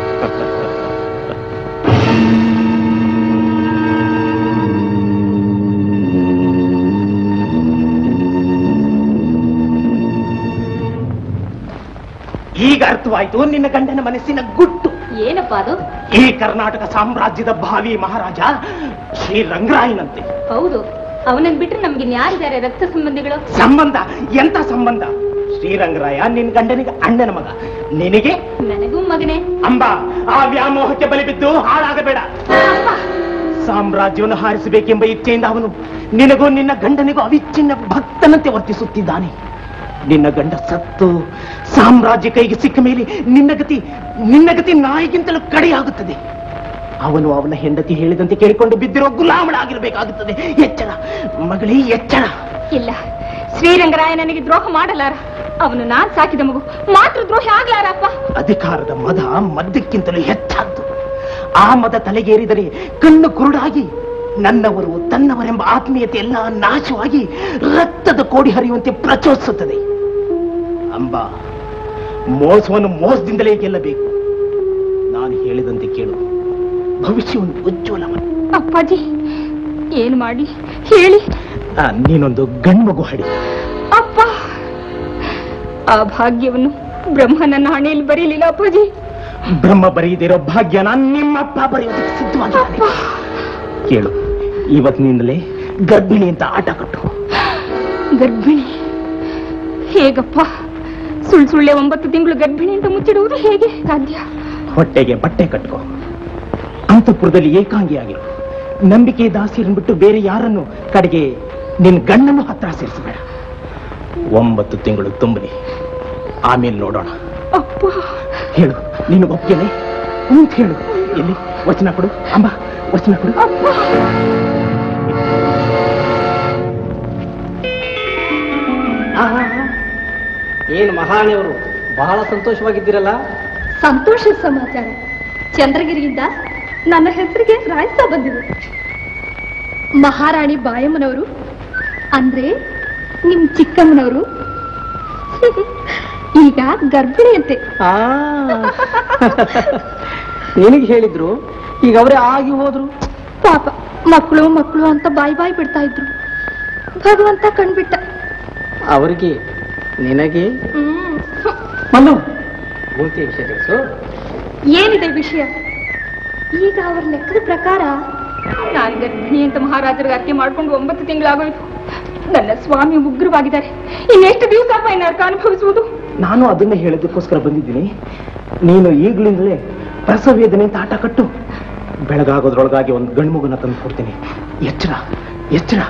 ಈಗ ಅರ್ಥವಾಯ್ತು ನಿನ್ನ ಗಂಡನ ಮನಸ್ಸಿನ ಗುಟ್ಟು ಏನಪ್ಪಾ ಅದು ಈ ಕರ್ನಾಟಕ ಸಾಮ್ರಾಜ್ಯದ ಭಾವಿ ಮಹಾರಾಜ ಶ್ರೀರಂಗರಾಯನಂತೆ ಹೌದು ಅವನನ್ ಬಿಟ್ರೆ ನಮ್ಗೆ ಯಾರಿದ್ದಾರೆ ರಕ್ತ ಸಂಬಂಧಿಗಳು ಸಂಬಂಧ ಎಂತ ಸಂಬಂಧ ಶ್ರೀರಂಗರಾಯ ನಿನ್ ಗಂಡನಿಗೆ ಅಣ್ಣನ ಮಗ ನಿನಗೆ ನನಗೂ ಮಗನೇ ಅಂಬ ಆ ವ್ಯಾಮೋಹಕ್ಕೆ ಬಲಿ ಬಿದ್ದು ಹಾಳಾಗಬೇಡ ಸಾಮ್ರಾಜ್ಯವನ್ನು ಹಾರಿಸಬೇಕೆಂಬ ಇಚ್ಛೆಯಿಂದ ಅವನು ನಿನಗೂ ನಿನ್ನ ಗಂಡನಿಗೂ ಅವಿಚ್ಛಿನ್ನ ಭಕ್ತನಂತೆ ವರ್ತಿಸುತ್ತಿದ್ದಾನೆ ನಿನ್ನ ಗಂಡ ಸತ್ತು ಸಾಮ್ರಾಜ್ಯ ಕೈಗೆ ಸಿಕ್ಕ ಮೇಲೆ ನಿನ್ನ ಗತಿ ನಿನ್ನ ಗತಿ ನಾಯಿಗಿಂತಲೂ ಕಡೆಯಾಗುತ್ತದೆ ಅವನು ಅವನ ಹೆಂಡತಿ ಹೇಳಿದಂತೆ ಕೇಳಿಕೊಂಡು ಬಿದ್ದಿರೋ ಗುಲಾಮಳಾಗಿರ್ಬೇಕಾಗುತ್ತದೆ ಎಚ್ಚರ ಮಗಳೇ ಎಚ್ಚರ ಇಲ್ಲ ಶ್ರೀರಂಗರಾಯ ನನಗೆ ದ್ರೋಹ ಮಾಡಲಾರ ಅವನು ನಾನ್ ಸಾಕಿದ ಮಗು ಮಾತೃ ದ್ರೋಹಿ ಆಗ್ಲಾರಪ್ಪ ಅಧಿಕಾರದ ಮದ ಮದ್ದಕ್ಕಿಂತಲೂ ಹೆಚ್ಚಾದ್ದು ಆ ಮದ ತಲೆಗೇರಿದರೆ ಕಣ್ಣು ಕುರುಡಾಗಿ ನನ್ನವರು ತನ್ನವರೆಂಬ ಆತ್ಮೀಯತೆ ಎಲ್ಲ ನಾಶವಾಗಿ ರಕ್ತದ ಕೋಡಿ ಹರಿಯುವಂತೆ ಪ್ರಚೋದಿಸುತ್ತದೆ ಅಂಬ ಮೋಸವನ್ನು ಮೋಸದಿಂದಲೇ ಗೆಲ್ಲಬೇಕು ನಾನು ಹೇಳಿದಂತೆ ಕೇಳು ಭವಿಷ್ಯವನ್ನು ಉಜ್ವಲ ಮಾಡು. ಅಪ್ಪಾಜಿ ಏನ್ ಮಾಡಿ ಹೇಳಿ ಆ, ನೀನೊಂದು ಗಂಡ್ಮಗು ಹಡಿ ಅಪ್ಪ ಆ ಭಾಗ್ಯವನ್ನು ಬ್ರಹ್ಮ ನನ್ನ ಹಣೆಯಲ್ಲಿ ಬರೀಲಿಲ್ಲ ಅಪ್ಪಾಜಿ ಬ್ರಹ್ಮ ಬರೆಯದಿರೋ ಭಾಗ್ಯನ ನಿಮ್ಮಪ್ಪ ಬರೆಯೋದಕ್ಕೆ ಸಿದ್ಧವಾಗಿದ್ದಾನೆ ಕೇಳು ಇವತ್ತಿನಿಂದಲೇ ಗರ್ಭಿಣಿ ಅಂತ ಆಟ ಕಟ್ಟು ಗರ್ಭಿಣಿ ಹೇಗಪ್ಪ ಸುಳ್ ಸುಳ್ಳೆ ಒಂಬತ್ತು ತಿಂಗಳು ಗರ್ಭಿಣಿ ಅಂತ ಮುಚ್ಚಿಡುವುದು ಹೇಗೆ ಸಾಧ್ಯ ಹೊಟ್ಟೆಗೆ ಬಟ್ಟೆ ಕಟ್ಕೋ ಅಂತಃಪುರದಲ್ಲಿ ಏಕಾಂಗಿಯಾಗಿರು ನಂಬಿಕೆ ದಾಸಿರನ್ ಬಿಟ್ಟು ಬೇರೆ ಯಾರನ್ನು ಕಡೆಗೆ ನಿನ್ ಗಣ್ಣನ್ನು ಹತ್ರ ಸೇರಿಸಬೇಡ ಒಂಬತ್ತು ತಿಂಗಳು ತುಂಬಲಿ ಆಮೇಲೆ ನೋಡೋಣ ಅಪ್ಪ ಹೇಳು ನೀನು ಒಪ್ಪಿಗೆನೆ ಅಂತ ಹೇಳು ಎಲ್ಲಿ ವಚನ ಕೊಡು ಅಂಬ ವಚನ ಕೊಡು ಏನು ಮಹಾಣಿಯವರು ಬಹಳ ಸಂತೋಷವಾಗಿದ್ದೀರಲ್ಲ ಸಂತೋಷದ ಸಮಾಚಾರ ಚಂದ್ರಗಿರಿಯಿಂದ ನನ್ನ ಹೆಸರಿಗೆ ರಾಯಸ ಬಂದಿದೆ ಮಹಾರಾಣಿ ಬಾಯಮ್ಮನವರು ಅಂದ್ರೆ ನಿಮ್ ಚಿಕ್ಕಮ್ಮನವರು ಈಗ ಗರ್ಭಿಣಿಯಂತೆ ನಿನಗೆ ಹೇಳಿದ್ರು ಈಗ ಅವರೇ ಆಗಿ ಹೋದ್ರು ಪಾಪ ಮಕ್ಕಳು ಮಕ್ಕಳು ಅಂತ ಬಾಯಿ ಬಾಯಿ ಬಿಡ್ತಾ ಇದ್ರು ಭಗವಂತ ಕಣ್ಬಿಟ್ಟ ಅವರಿಗೆ ನಿನಗೆ ಹ್ಮ್. ಮಲ್ಲು ಪೂರ್ತಿ ವಿಷಯ ತಿಳಿಸು ಏನಿದೆ ವಿಷಯ ಈಗ ಅವ್ರ ಲೆಕ್ಕದ ಪ್ರಕಾರ ನಾನು ಗರ್ಭಿಣಿ ಅಂತ ಮಹಾರಾಜರಿಗೆ ಅರ್ಕೆ ಮಾಡ್ಕೊಂಡು ಒಂಬತ್ತು ತಿಂಗಳಾಗೋಯ್ತು ನನ್ನ ಸ್ವಾಮಿ ಉಗ್ರವಾಗಿದ್ದಾರೆ ಇನ್ನೆಷ್ಟು ದಿವಸ ಅಪ್ಪ ಈ ನರಕ ಅನುಭವಿಸುವುದು ನಾನು ಅದನ್ನೇ ಹೇಳೋದಕ್ಕೋಸ್ಕರ ಬಂದಿದ್ದೀನಿ ನೀನು ಈಗಲಿಂದಲೇ ಪ್ರಸವ ವೇದನೆ ಅಂತ ಆಟ ಕಟ್ಟು ಬೆಳಗಾಗೋದ್ರೊಳಗಾಗಿ ಒಂದು ಗಂಡು ಮಗುನ ತಂದು ಕೊಡ್ತೀನಿ ಎಚ್ಚರ ಎಚ್ಚರ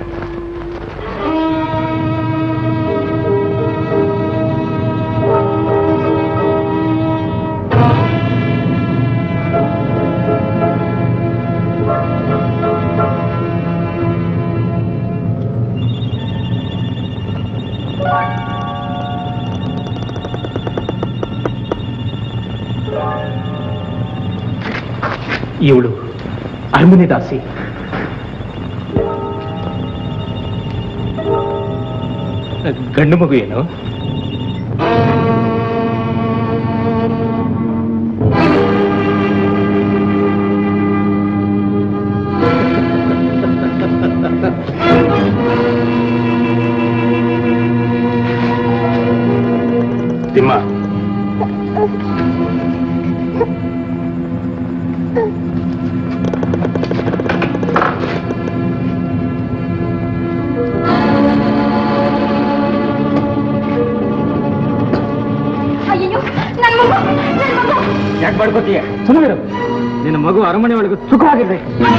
ಇವಳು ಅರಮನೆ ದಾಸಿ ಗಂಡು ಮಗು ಏನು ತಿಮ್ಮ ಇದೆಯಾ ಸುಮ್ಮನೆ ನಿನ್ನ ಮಗು ಅರಮನೆ ಒಳಗೆ ಸುಖವಾಗಿದೆ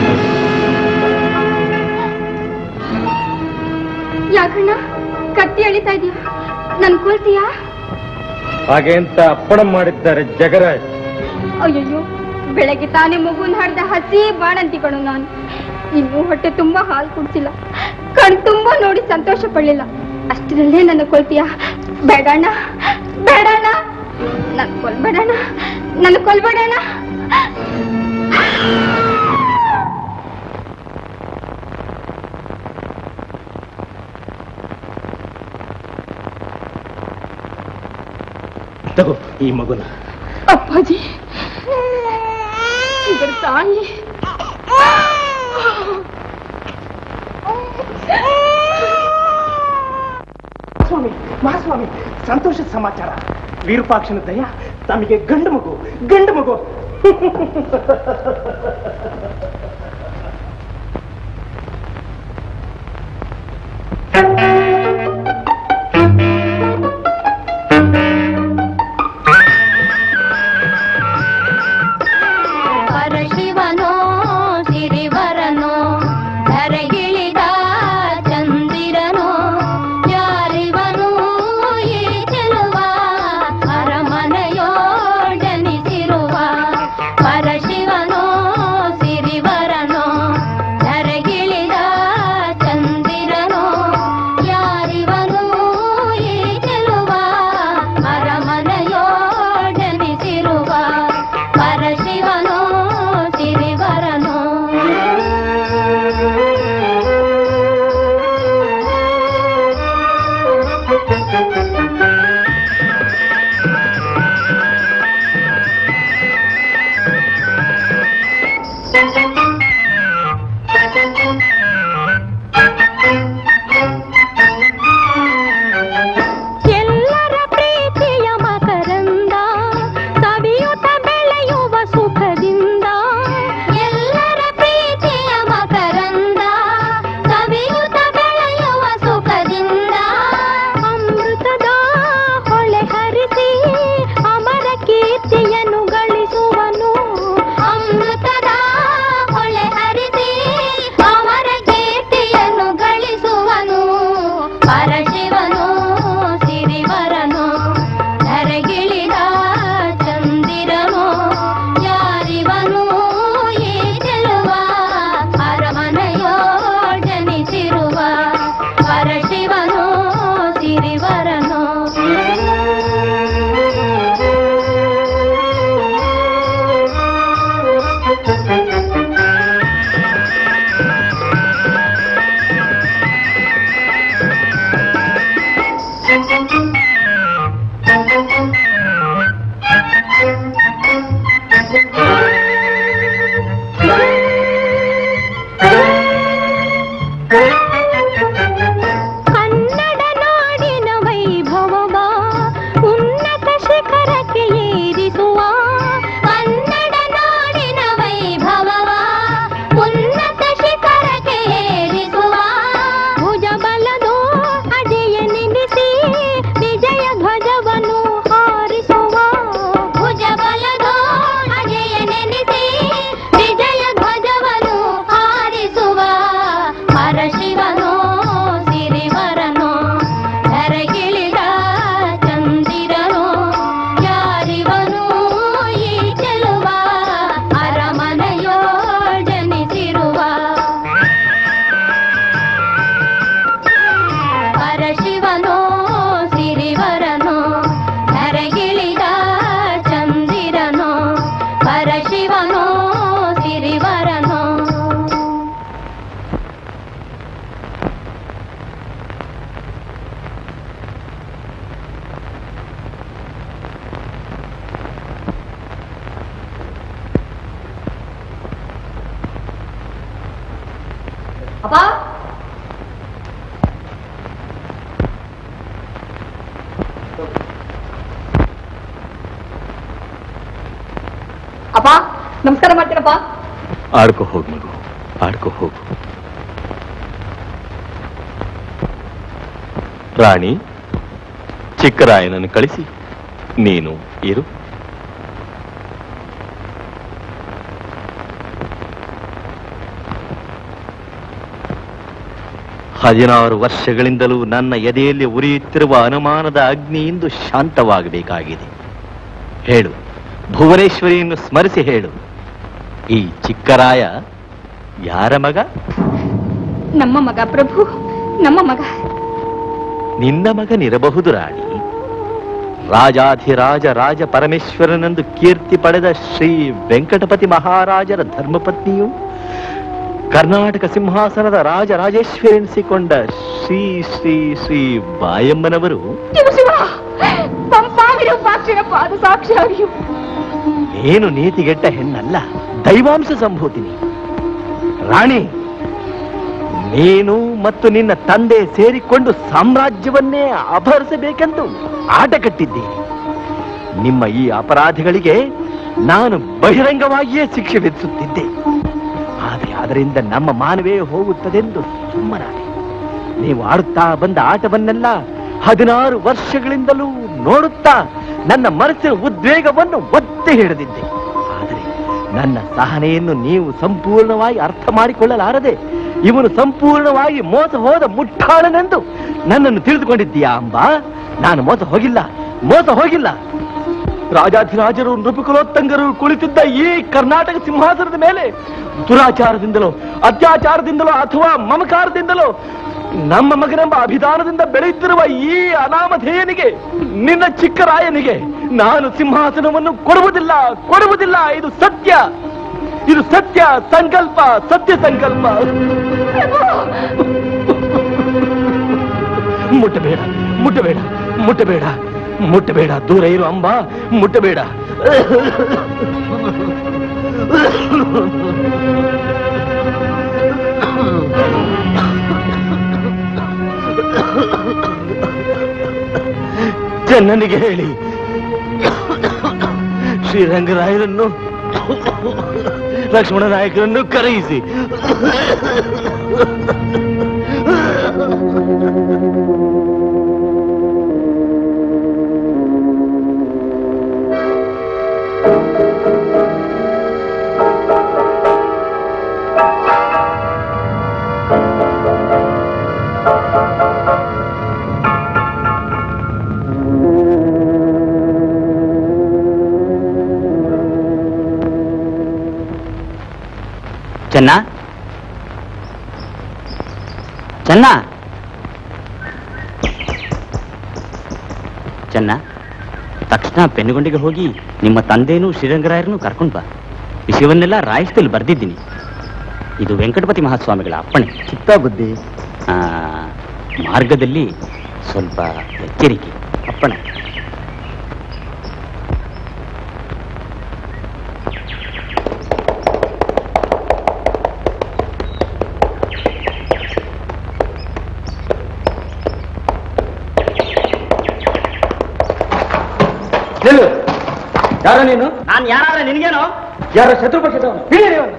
ಯಾಕಣ್ಣ ಕತ್ತಿ ಎಳಿತಾ ಇದೀಯ ನನ್ ಕೊಲ್ತೀಯಾ ಹಾಗೆ ಅಂತ ಅಪ್ಪಣ ಮಾಡಿದ್ದಾರೆ ಜಗರಾಜ್ ಅಯ್ಯಯ್ಯೋ ಬೆಳಗ್ಗೆ ತಾನೇ ಮಗುನ್ ಹಡ್ದ ಹಸಿ ಬಾಣಂತಿ ಕಣು ನಾನು ಇನ್ನೂ ಹೊಟ್ಟೆ ತುಂಬಾ ಹಾಲು ಕುಡ್ಸಿಲ್ಲ ಕಣ್ ತುಂಬಾ ನೋಡಿ ಸಂತೋಷ ಪಡ್ಲಿಲ್ಲ ಅಷ್ಟರಲ್ಲೇ ನನ್ನ ಕೊಲ್ತೀಯ ಬೇಡಣ್ಣ ಬೇಡಣ್ಣ ನನ್ ಕೊಲ್ಬೇಡಣ್ಣ ನನ್ನ ಕೊಲ್ಬೇಡಣ್ಣ ತಗೋ ಈ ಮಗುನ ಅಪ್ಪಾಜಿ ಇದರ ತಾಯಿ ಸ್ವಾಮಿ ಮಹಾಸ್ವಾಮಿ ಸಂತೋಷದ ಸಮಾಚಾರ ವಿರೂಪಾಕ್ಷನ ದಯ ತಮಗೆ ಗಂಡು ಮಗು ಗಂಡು ಮಗು ಪರಶಿವನೋ ಸಿರಿವರನೋ ಧರೆಗಿಳಿದ ಚಂದಿರನೋ ಯಾರಿವನು ಈ ಚೆಲುವ ಅರಮನೆಯೋ ಜನಿಸಿರುವ ಪರಶಿವನೋ ಸಿರಿವರನೋ ಧರೆಗಿಳಿದ ಚಂದಿರನೋ ಯಾರಿವನು ಈ ಚೆಲುವ ಅರಮನೆಯೋ ಜನಿಸಿರುವ ಪರಶಿವನೋ ಸಿರಿವರನೋ ಎಲ್ಲರ ಪ್ರೀತಿಯ ಮಕರಂದ ಸವಿಯುತ ಬೆಳೆಯುವ ಸುಖದಿಂದ ಎಲ್ಲರ ಪ್ರೀತಿಯ ಮಕರಂದ ಸವಿಯುತ ಬೆಳೆಯುವ ಸುಖದಿಂದ ಅಮೃತದ ಹೊಳೆ ಹರಿಸಿ ಅಮರ ಕೀರ್ತಿಯನ್ನು ಗಳಿಸುವನು ಅಮೃತದ ಹೊಳೆ ಹರಿಸಿ ಅಮರ ಕೀರ್ತಿಯನ್ನು ಗಳಿಸುವನು ಪರಶಿವನು ಸಿರಿವರನು ಧರೆಗಿಳಿದ ಚಂದಿರನು ಯಾರಿವನು ಈ ಚೆಲುವ ಅರಮನೆಯೋ ಜನಿಸಿರುವ ಪರಶಿವನು ಸಿರಿವರನು ಕನ್ನಡ ನಾಡಿನ ವೈಭವವ ಉನ್ನತ ಶಿಖರಕ್ಕೆ ಏರಿಸುವ ಕನ್ನಡ ನಾಡಿನ ವೈಭವವ ಉನ್ನತ ಶಿಖರಕ್ಕೆ ಏರಿಸುವ ಭುಜಬಲದೋ ಅಜಯ ನಿಲ್ಲಿಸಿ ವಿಜಯ ಧ್ವಜವನ್ನು ಹಾರಿಸುವ ಭುಜಬಲದೋ ಅಜಯ ನೆನೆಸಿ ವಿಜಯ ಧ್ವಜವನ್ನು ಹಾರಿಸುವ ಪರಶಿವನೋ ಸಿರಿವರನೋ ಧರೆಗಿಳಿದ ಚಂದಿರನೋ ಯಾರಿವನು ಈ ಚೆಲುವ ಅರಮನೆಯೋ ಜನಿಸಿರುವ ಪರಶಿವನೋ ಸಿರಿವರನೋ ಧರೆಗಿಳಿದ ಚಂದಿರನೋ ಪರಶಿವನೋ ಸಿರಿವರನೋ ಅಪ್ಪ ಅಪ್ಪ ನಮಸ್ಕಾರ ಮಾಡ್ತೀರಪ್ಪ ಆಡ್ಕೋ ಹೋಗು ಮಗು ಆಡ್ಕೋ ಹೋಗು ರಾಣಿ ಚಿಕ್ಕರಾಯನನ್ನು ಕಳಿಸಿ ನೀನು ಇರು ಹದಿನಾರು ವರ್ಷಗಳಿಂದಲೂ ನನ್ನ ಎದೆಯಲ್ಲಿ ಉರಿಯುತ್ತಿರುವ ಅನುಮಾನದ ಅಗ್ನಿ ಇಂದು ಶಾಂತವಾಗಬೇಕಾಗಿದೆ ಹೇಳು ಭುವನೇಶ್ವರಿಯನ್ನು ಸ್ಮರಿಸಿ ಹೇಳು ಈ ಚಿಕ್ಕರಾಯ ಯಾರ ಮಗ ನಮ್ಮ ಮಗ ಪ್ರಭು ನಮ್ಮ ಮಗ ನಿನ್ನ ಮಗನಿರಬಹುದು ರಾಣಿ ರಾಜಾಧಿರಾಜ ರಾಜ ಪರಮೇಶ್ವರನೆಂದು ಕೀರ್ತಿ ಪಡೆದ ಶ್ರೀ ವೆಂಕಟಪತಿ ಮಹಾರಾಜರ ಧರ್ಮಪತ್ನಿಯು ಕರ್ನಾಟಕ ಸಿಂಹಾಸನದ ರಾಜರಾಜೇಶ್ವರಿ ಎನಿಸಿಕೊಂಡ ಶ್ರೀ ಶ್ರೀ ಶ್ರೀ ಬಾಯಮ್ಮನವರು ಶಿವ ಶಿವ ಪಂಪಾವಿರೂಪಾಕ್ಷರ ಪಾದ ಸಾಕ್ಷಿಯಾಗಿಯು ಏನು ನೀತಿಗೆಟ್ಟ ಹೆಣ್ಣಲ್ಲ ದೈವಾಂಶ ಸಂಭೂತಿನಿ ರಾಣಿ ನೀನು ಮತ್ತು ನಿನ್ನ ತಂದೆ ಸೇರಿಕೊಂಡು ಸಾಮ್ರಾಜ್ಯವನ್ನೇ ಅಪಹರಿಸಬೇಕೆಂದು ಆಟ ಕಟ್ಟಿದ್ದೀರಿ ನಿಮ್ಮ ಈ ಅಪರಾಧಿಗಳಿಗೆ ನಾನು ಬಹಿರಂಗವಾಗಿಯೇ ಶಿಕ್ಷೆ ವಿಧಿಸುತ್ತಿದ್ದೆ ಆದರೆ ಅದರಿಂದ ನಮ್ಮ ಮಾನವೇ ಹೋಗುತ್ತದೆಂದು ಸುಮ್ಮನಾದೆ ನೀವು ಆಡುತ್ತಾ ಬಂದ ಆಟವನ್ನೆಲ್ಲ ಹದಿನಾರು ವರ್ಷಗಳಿಂದಲೂ ನೋಡುತ್ತಾ ನನ್ನ ಮನಸ್ಸಿನ ಉದ್ವೇಗವನ್ನು ಒತ್ತಿ ಹಿಡಿದಿದ್ದೆ ಆದರೆ ನನ್ನ ಸಹನೆಯನ್ನು ನೀವು ಸಂಪೂರ್ಣವಾಗಿ ಅರ್ಥ ಮಾಡಿಕೊಳ್ಳಲಾರದೆ ಇವನು ಸಂಪೂರ್ಣವಾಗಿ ಮೋಸ ಹೋದ ಮುಟ್ಟಾಳನೆಂದು ನನ್ನನ್ನು ತಿಳಿದುಕೊಂಡಿದ್ದೀಯಾ ಅಂಬಾ ನಾನು ಮೋಸ ಹೋಗಿಲ್ಲ ಮೋಸ ಹೋಗಿಲ್ಲ ರಾಜಾಧಿರಾಜರು ನೃಪಕುಲೋತ್ತಂಗರು ಕುಳಿತಿದ್ದ ಈ ಕರ್ನಾಟಕ ಸಿಂಹಾಸನದ ಮೇಲೆ ದುರಾಚಾರದಿಂದಲೋ ಅತ್ಯಾಚಾರದಿಂದಲೋ ಅಥವಾ ಮಮಕಾರದಿಂದಲೋ ನಮ್ಮ ಮಗನೆಂಬ ಅಭಿಧಾನದಿಂದ ಬೆಳೆಯುತ್ತಿರುವ ಈ ಅನಾಮಧೇಯನಿಗೆ ನಿನ್ನ ಚಿಕ್ಕ ರಾಯನಿಗೆ ನಾನು ಸಿಂಹಾಸನವನ್ನು ಕೊಡುವುದಿಲ್ಲ ಕೊಡುವುದಿಲ್ಲ ಇದು ಸತ್ಯ ಇದು ಸತ್ಯ ಸಂಕಲ್ಪ ಸತ್ಯ ಸಂಕಲ್ಪ ಮುಟ್ಟಬೇಡ ಮುಟ್ಟಬೇಡ ಮುಟ್ಟಬೇಡ ಮುಟ್ಟಬೇಡ ದೂರ ಇರು ಅಂಬ ಮುಟ್ಟಬೇಡ ಚೆನ್ನನಿಗೆ ಹೇಳಿ ಶ್ರೀರಂಗರಾಯರನ್ನು ಲಕ್ಷ್ಮಣ ನಾಯಕರನ್ನು ಕರೆಯಿಸಿ ಚೆನ್ನ ಚೆನ್ನ ಚೆನ್ನ ತಕ್ಷಣ ಪೆನ್ನುಗೊಂಡಿಗೆ ಹೋಗಿ ನಿಮ್ಮ ತಂದೆನೂ ಶ್ರೀರಂಗರಾಯರನ್ನು ಕರ್ಕೊಂಡು ಬಾ ವಿಷಯವನ್ನೆಲ್ಲ ರಾಯಸ್ಥಲ್ಲಿ ಬರೆದಿದ್ದೀನಿ ಇದು ವೆಂಕಟಪತಿ ಮಹಾಸ್ವಾಮಿಗಳ ಅಪ್ಪಣೆ ಚಿತ್ತ ಬುದ್ಧಿ ಆ, ಮಾರ್ಗದಲ್ಲಿ ಸ್ವಲ್ಪ ಎಚ್ಚರಿಕೆ ಅಪ್ಪಣೆ ನಿಲ್ಲು ಯಾರ ನೀನು ನಾನು ಯಾರಾದ್ರೆ ನಿನಗೇನೋ ಯಾರ ಶತ್ರು ಪಕ್ಷದವನು ಹಿಡಿಯಿರಿ ಅವನು.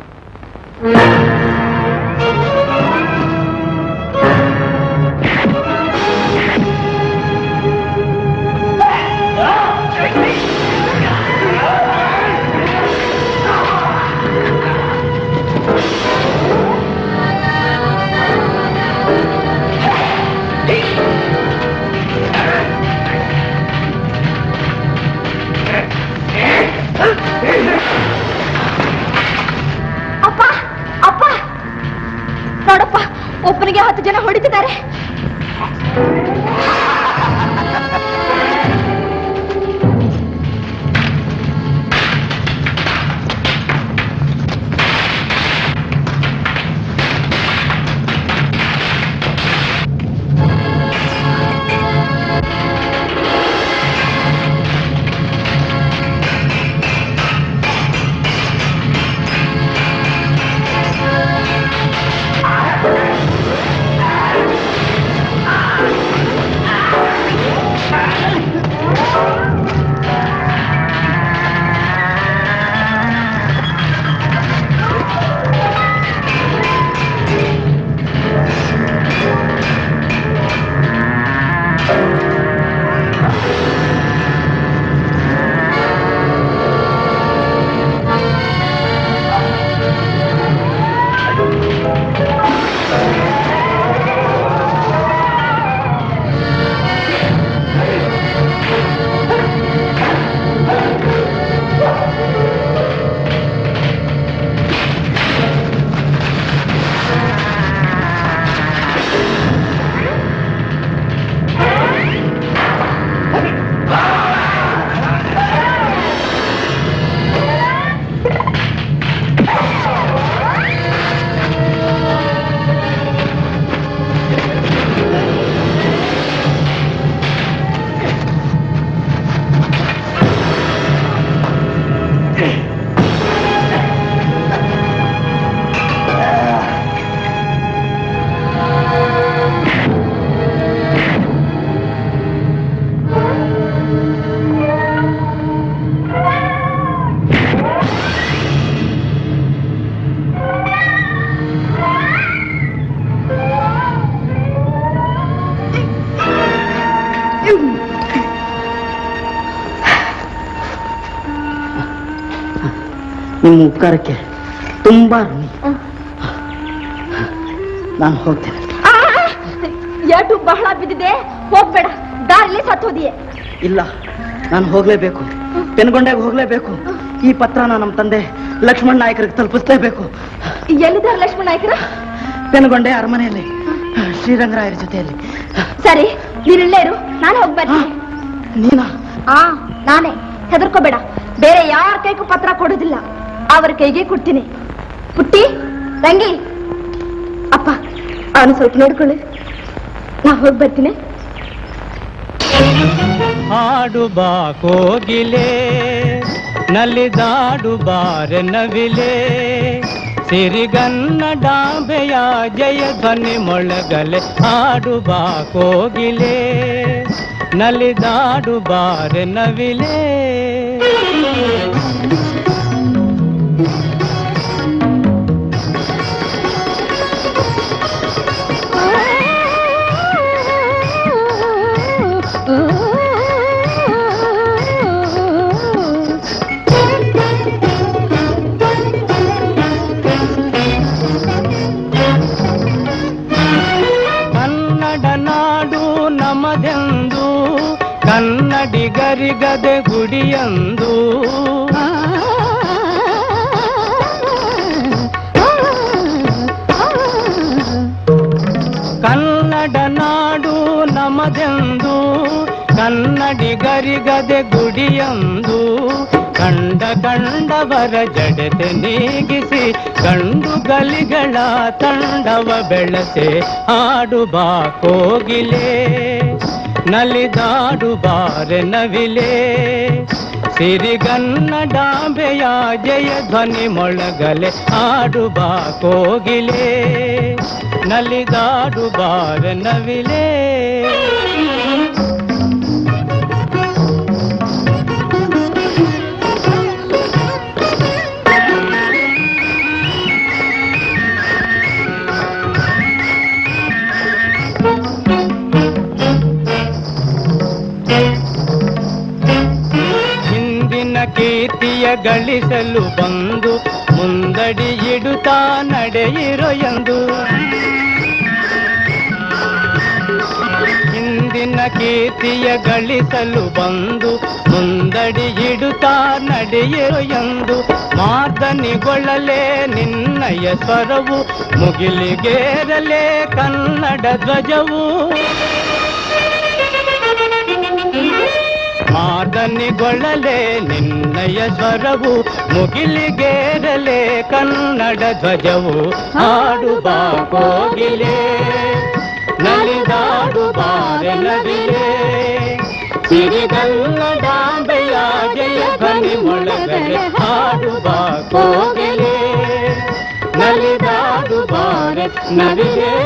ಅಪ್ಪ ಅಪ್ಪ ನೋಡಪ್ಪ ಒಬ್ಬನಿಗೆ ಹತ್ತು ಜನ ಹೊಡಿತಿದ್ದಾರೆ ಆ ನಿಮ್ಮ ಉಪಕಾರಕ್ಕೆ ತುಂಬಾ ಋಣಿ ನಾನು ಹೋಗ್ತೇನೆ ಏಟು ಬಹಳ ಬಿದ್ದಿದೆ ಹೋಗ್ಬೇಡ ದಾರಿಲಿ ಸತ್ತೋದಿಯೇ ಇಲ್ಲ ನಾನು ಹೋಗ್ಲೇಬೇಕು ಪೆನ್ಗೊಂಡಾಗ ಹೋಗ್ಲೇಬೇಕು ಈ ಪತ್ರನ ನಮ್ಮ ತಂದೆ ಲಕ್ಷ್ಮಣ್ ನಾಯಕರಿಗೆ ತಲುಪಿಸ್ಲೇಬೇಕು ಎಲ್ಲಿದ್ದಾರೆ ಲಕ್ಷ್ಮಣ ನಾಯ್ಕರ ಪೆನ್ಗೊಂಡೆ ಅರಮನೆಯಲ್ಲಿ ಶ್ರೀರಂಗರಾಯರ ಜೊತೆಯಲ್ಲಿ ಸರಿ ನೀನಿಲ್ಲೇ ಇರು ನಾನು ಹೋಗ್ಬರ್ತೀನಿ ನೀನಾ ಆ ನಾನೇ ಹೆದರ್ಕೋಬೇಡ ಬೇರೆ ಯಾರ ಕೈಗೂ ಪತ್ರ ಕೊಡೋದಿಲ್ಲ ಅವ್ರ ಕೈಗೆ ಕೊಡ್ತೀನಿ ಪುಟ್ಟಿ ತಂಗಿ ಅಪ್ಪ ಅವನು ಸ್ವಲ್ಪ ನೋಡ್ಕೊಳ್ಳಿ ನಾ ಹೋಗಿ ಬರ್ತೀನಿ ಹಾಡು ಬಾ ಕೋಗಿಲೆ ನಲಿದಾಡು ಬಾರೆ ನವಿಲೆ ಸಿರಿಗನ್ನಡಾಂಬೆಯ ಜಯ ಧ್ವನಿ ಮೊಳಗಲೆ ಹಾಡು ಬಾ ಕೋಗಿಲೆ ನಲಿದಾಡು ಬಾರೆ ನವಿಲೆ ಕನ್ನಡ ನಾಡು ನಮದೆಂದು ಕನ್ನಡಿಗರಿಗದೆ ಗುಡಿಯಂದು ಕನ್ನಡ ನಾಡು ನಮದೆಂದು ಕನ್ನಡಿಗರಿಗದೆ ಗುಡಿಯಂದು ಕಂಡ ಕಂಡವರ ಜಡತೆ ನೀಗಿಸಿ ಗಂಡು ಗಲಿಗಳ ತಂಡವ ಬೆಳಸೆ ಆಡು ಬಾ ಕೋಗಿಲೆ ನಲಿದಾಡು ಬಾರೆ ನವಿಲೆ ಸಿರಿಗನ್ನಡಾಂಬೆಯ ಜಯ ಧ್ವನಿ ಮೊಳಗಲೆ ಆಡು ಬಾ ಕೋಗಿಲೆ ನಲಿದಾಡು ಬಾರೆ ನವಿಲೆ ಹಿಂದಿನ ಕೀರ್ತಿಯ ಗಳಿಸಲು ಬಂದು ಮುಂದಡಿ ಇಡುತ್ತಾ ನಡೆಯಿರೋ ಎಂದು ಹಿಂದಿನ ಕೀರ್ತಿಯ ಗಳಿಸಲು ಬಂದು ಮುಂದಡಿ ಇಡುತ್ತಾ ನಡೆಯಿರೋ ಎಂದು ಮಾರ್ದನಿಗೊಳ್ಳಲೇ ನಿನ್ನಯ ಸ್ವರವು ಮುಗಿಲಿಗೇರಲೇ ಕನ್ನಡ ಧ್ವಜವು ಮಾದನಿಗೊಳ್ಳಲೆ ನಿನ್ನಯ ಸ್ವರವು ಮುಗಿಲಿಗೇರಲೆ ಕನ್ನಡ ಧ್ವಜವು ಹಾಡು ಬಾ ಕೋಗಿಲೆ ನಲಿದಾಡು ಬಾರೆ ನದಿಲೆ ಸಿರಿಗನ್ನಡಾಂಬೆಯ ಜಯ ಧ್ವನಿ ಮೊಳಗಲೆ ಹಾಡು ಬಾ ಕೋಗಿಲೆ ನಲಿದಾಡು ಬಾರೆ ನದಿಲೆ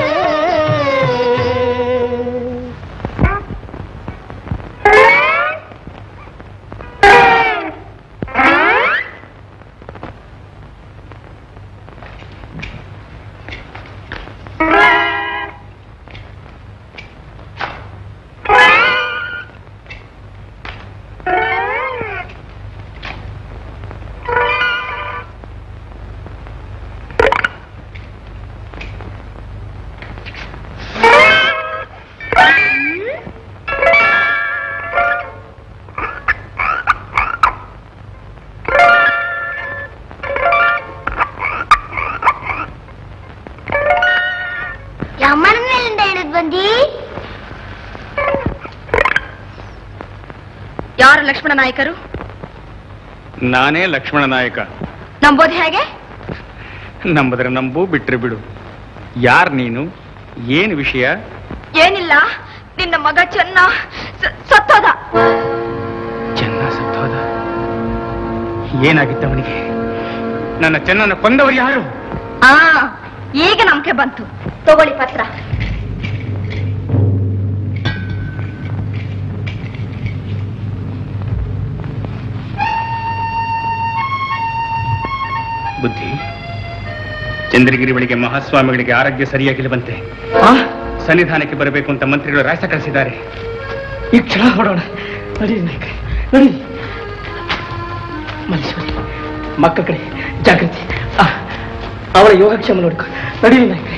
ಯಾವ ಮರದ ಮೇಲಿಂದ ಹಿಡಿದು ಬಂದಿ ಯಾರು ಲಕ್ಷ್ಮಣ ನಾಯಕರು ನಾನೇ ಲಕ್ಷ್ಮಣ ನಾಯಕ ನಂಬೋದು ಹೇಗೆ ನಂಬದ್ರೆ ನಂಬು ಬಿಟ್ರೆ ಬಿಡು ಯಾರ್ ನೀನು ಏನು ವಿಷಯ ಏನಿಲ್ಲ ನಿನ್ನ ಮಗ ಚೆನ್ನ ಸ- ಸತ್ತೋದ ಚೆನ್ನ ಸತ್ತೋದ ಏನಾಗಿತ್ತು ಅವನಿಗೆ ನನ್ನ ಚೆನ್ನನ್ನು ಕೊಂದವರು ಯಾರು ಆ ಈಗ ನಂಬಿಕೆ ಬಂತು ತಗೊಳ್ಳಿ ಪತ್ರ ಬುದ್ಧಿ ಚಂದ್ರಗಿರಿ ಬಳಿಗೆ ಮಹಾಸ್ವಾಮಿಗಳಿಗೆ ಆರೋಗ್ಯ ಸರಿಯಾಗಿಲ್ಲವಂತೆ ಸನ್ನಿಧಾನಕ್ಕೆ ಬರಬೇಕು ಅಂತ ಮಂತ್ರಿಗಳು ರಾಸ ಕಳಿಸಿದ್ದಾರೆ ಈ ಕ್ಷಣ ಹೊಡೋಣ ನಡಿ ನಾಯಕ ನಡಿ ಮಲ್ಲೇಶ್ವರಿ ಮಕ್ಕಳ ಕಡೆ ಜಾಗೃತಿ ಆ, ಅವಳ ಯೋಗಕ್ಷೇಮ ನೋಡ್ಕೊ ನಡೀಲಿ ನಾಯಕರೇ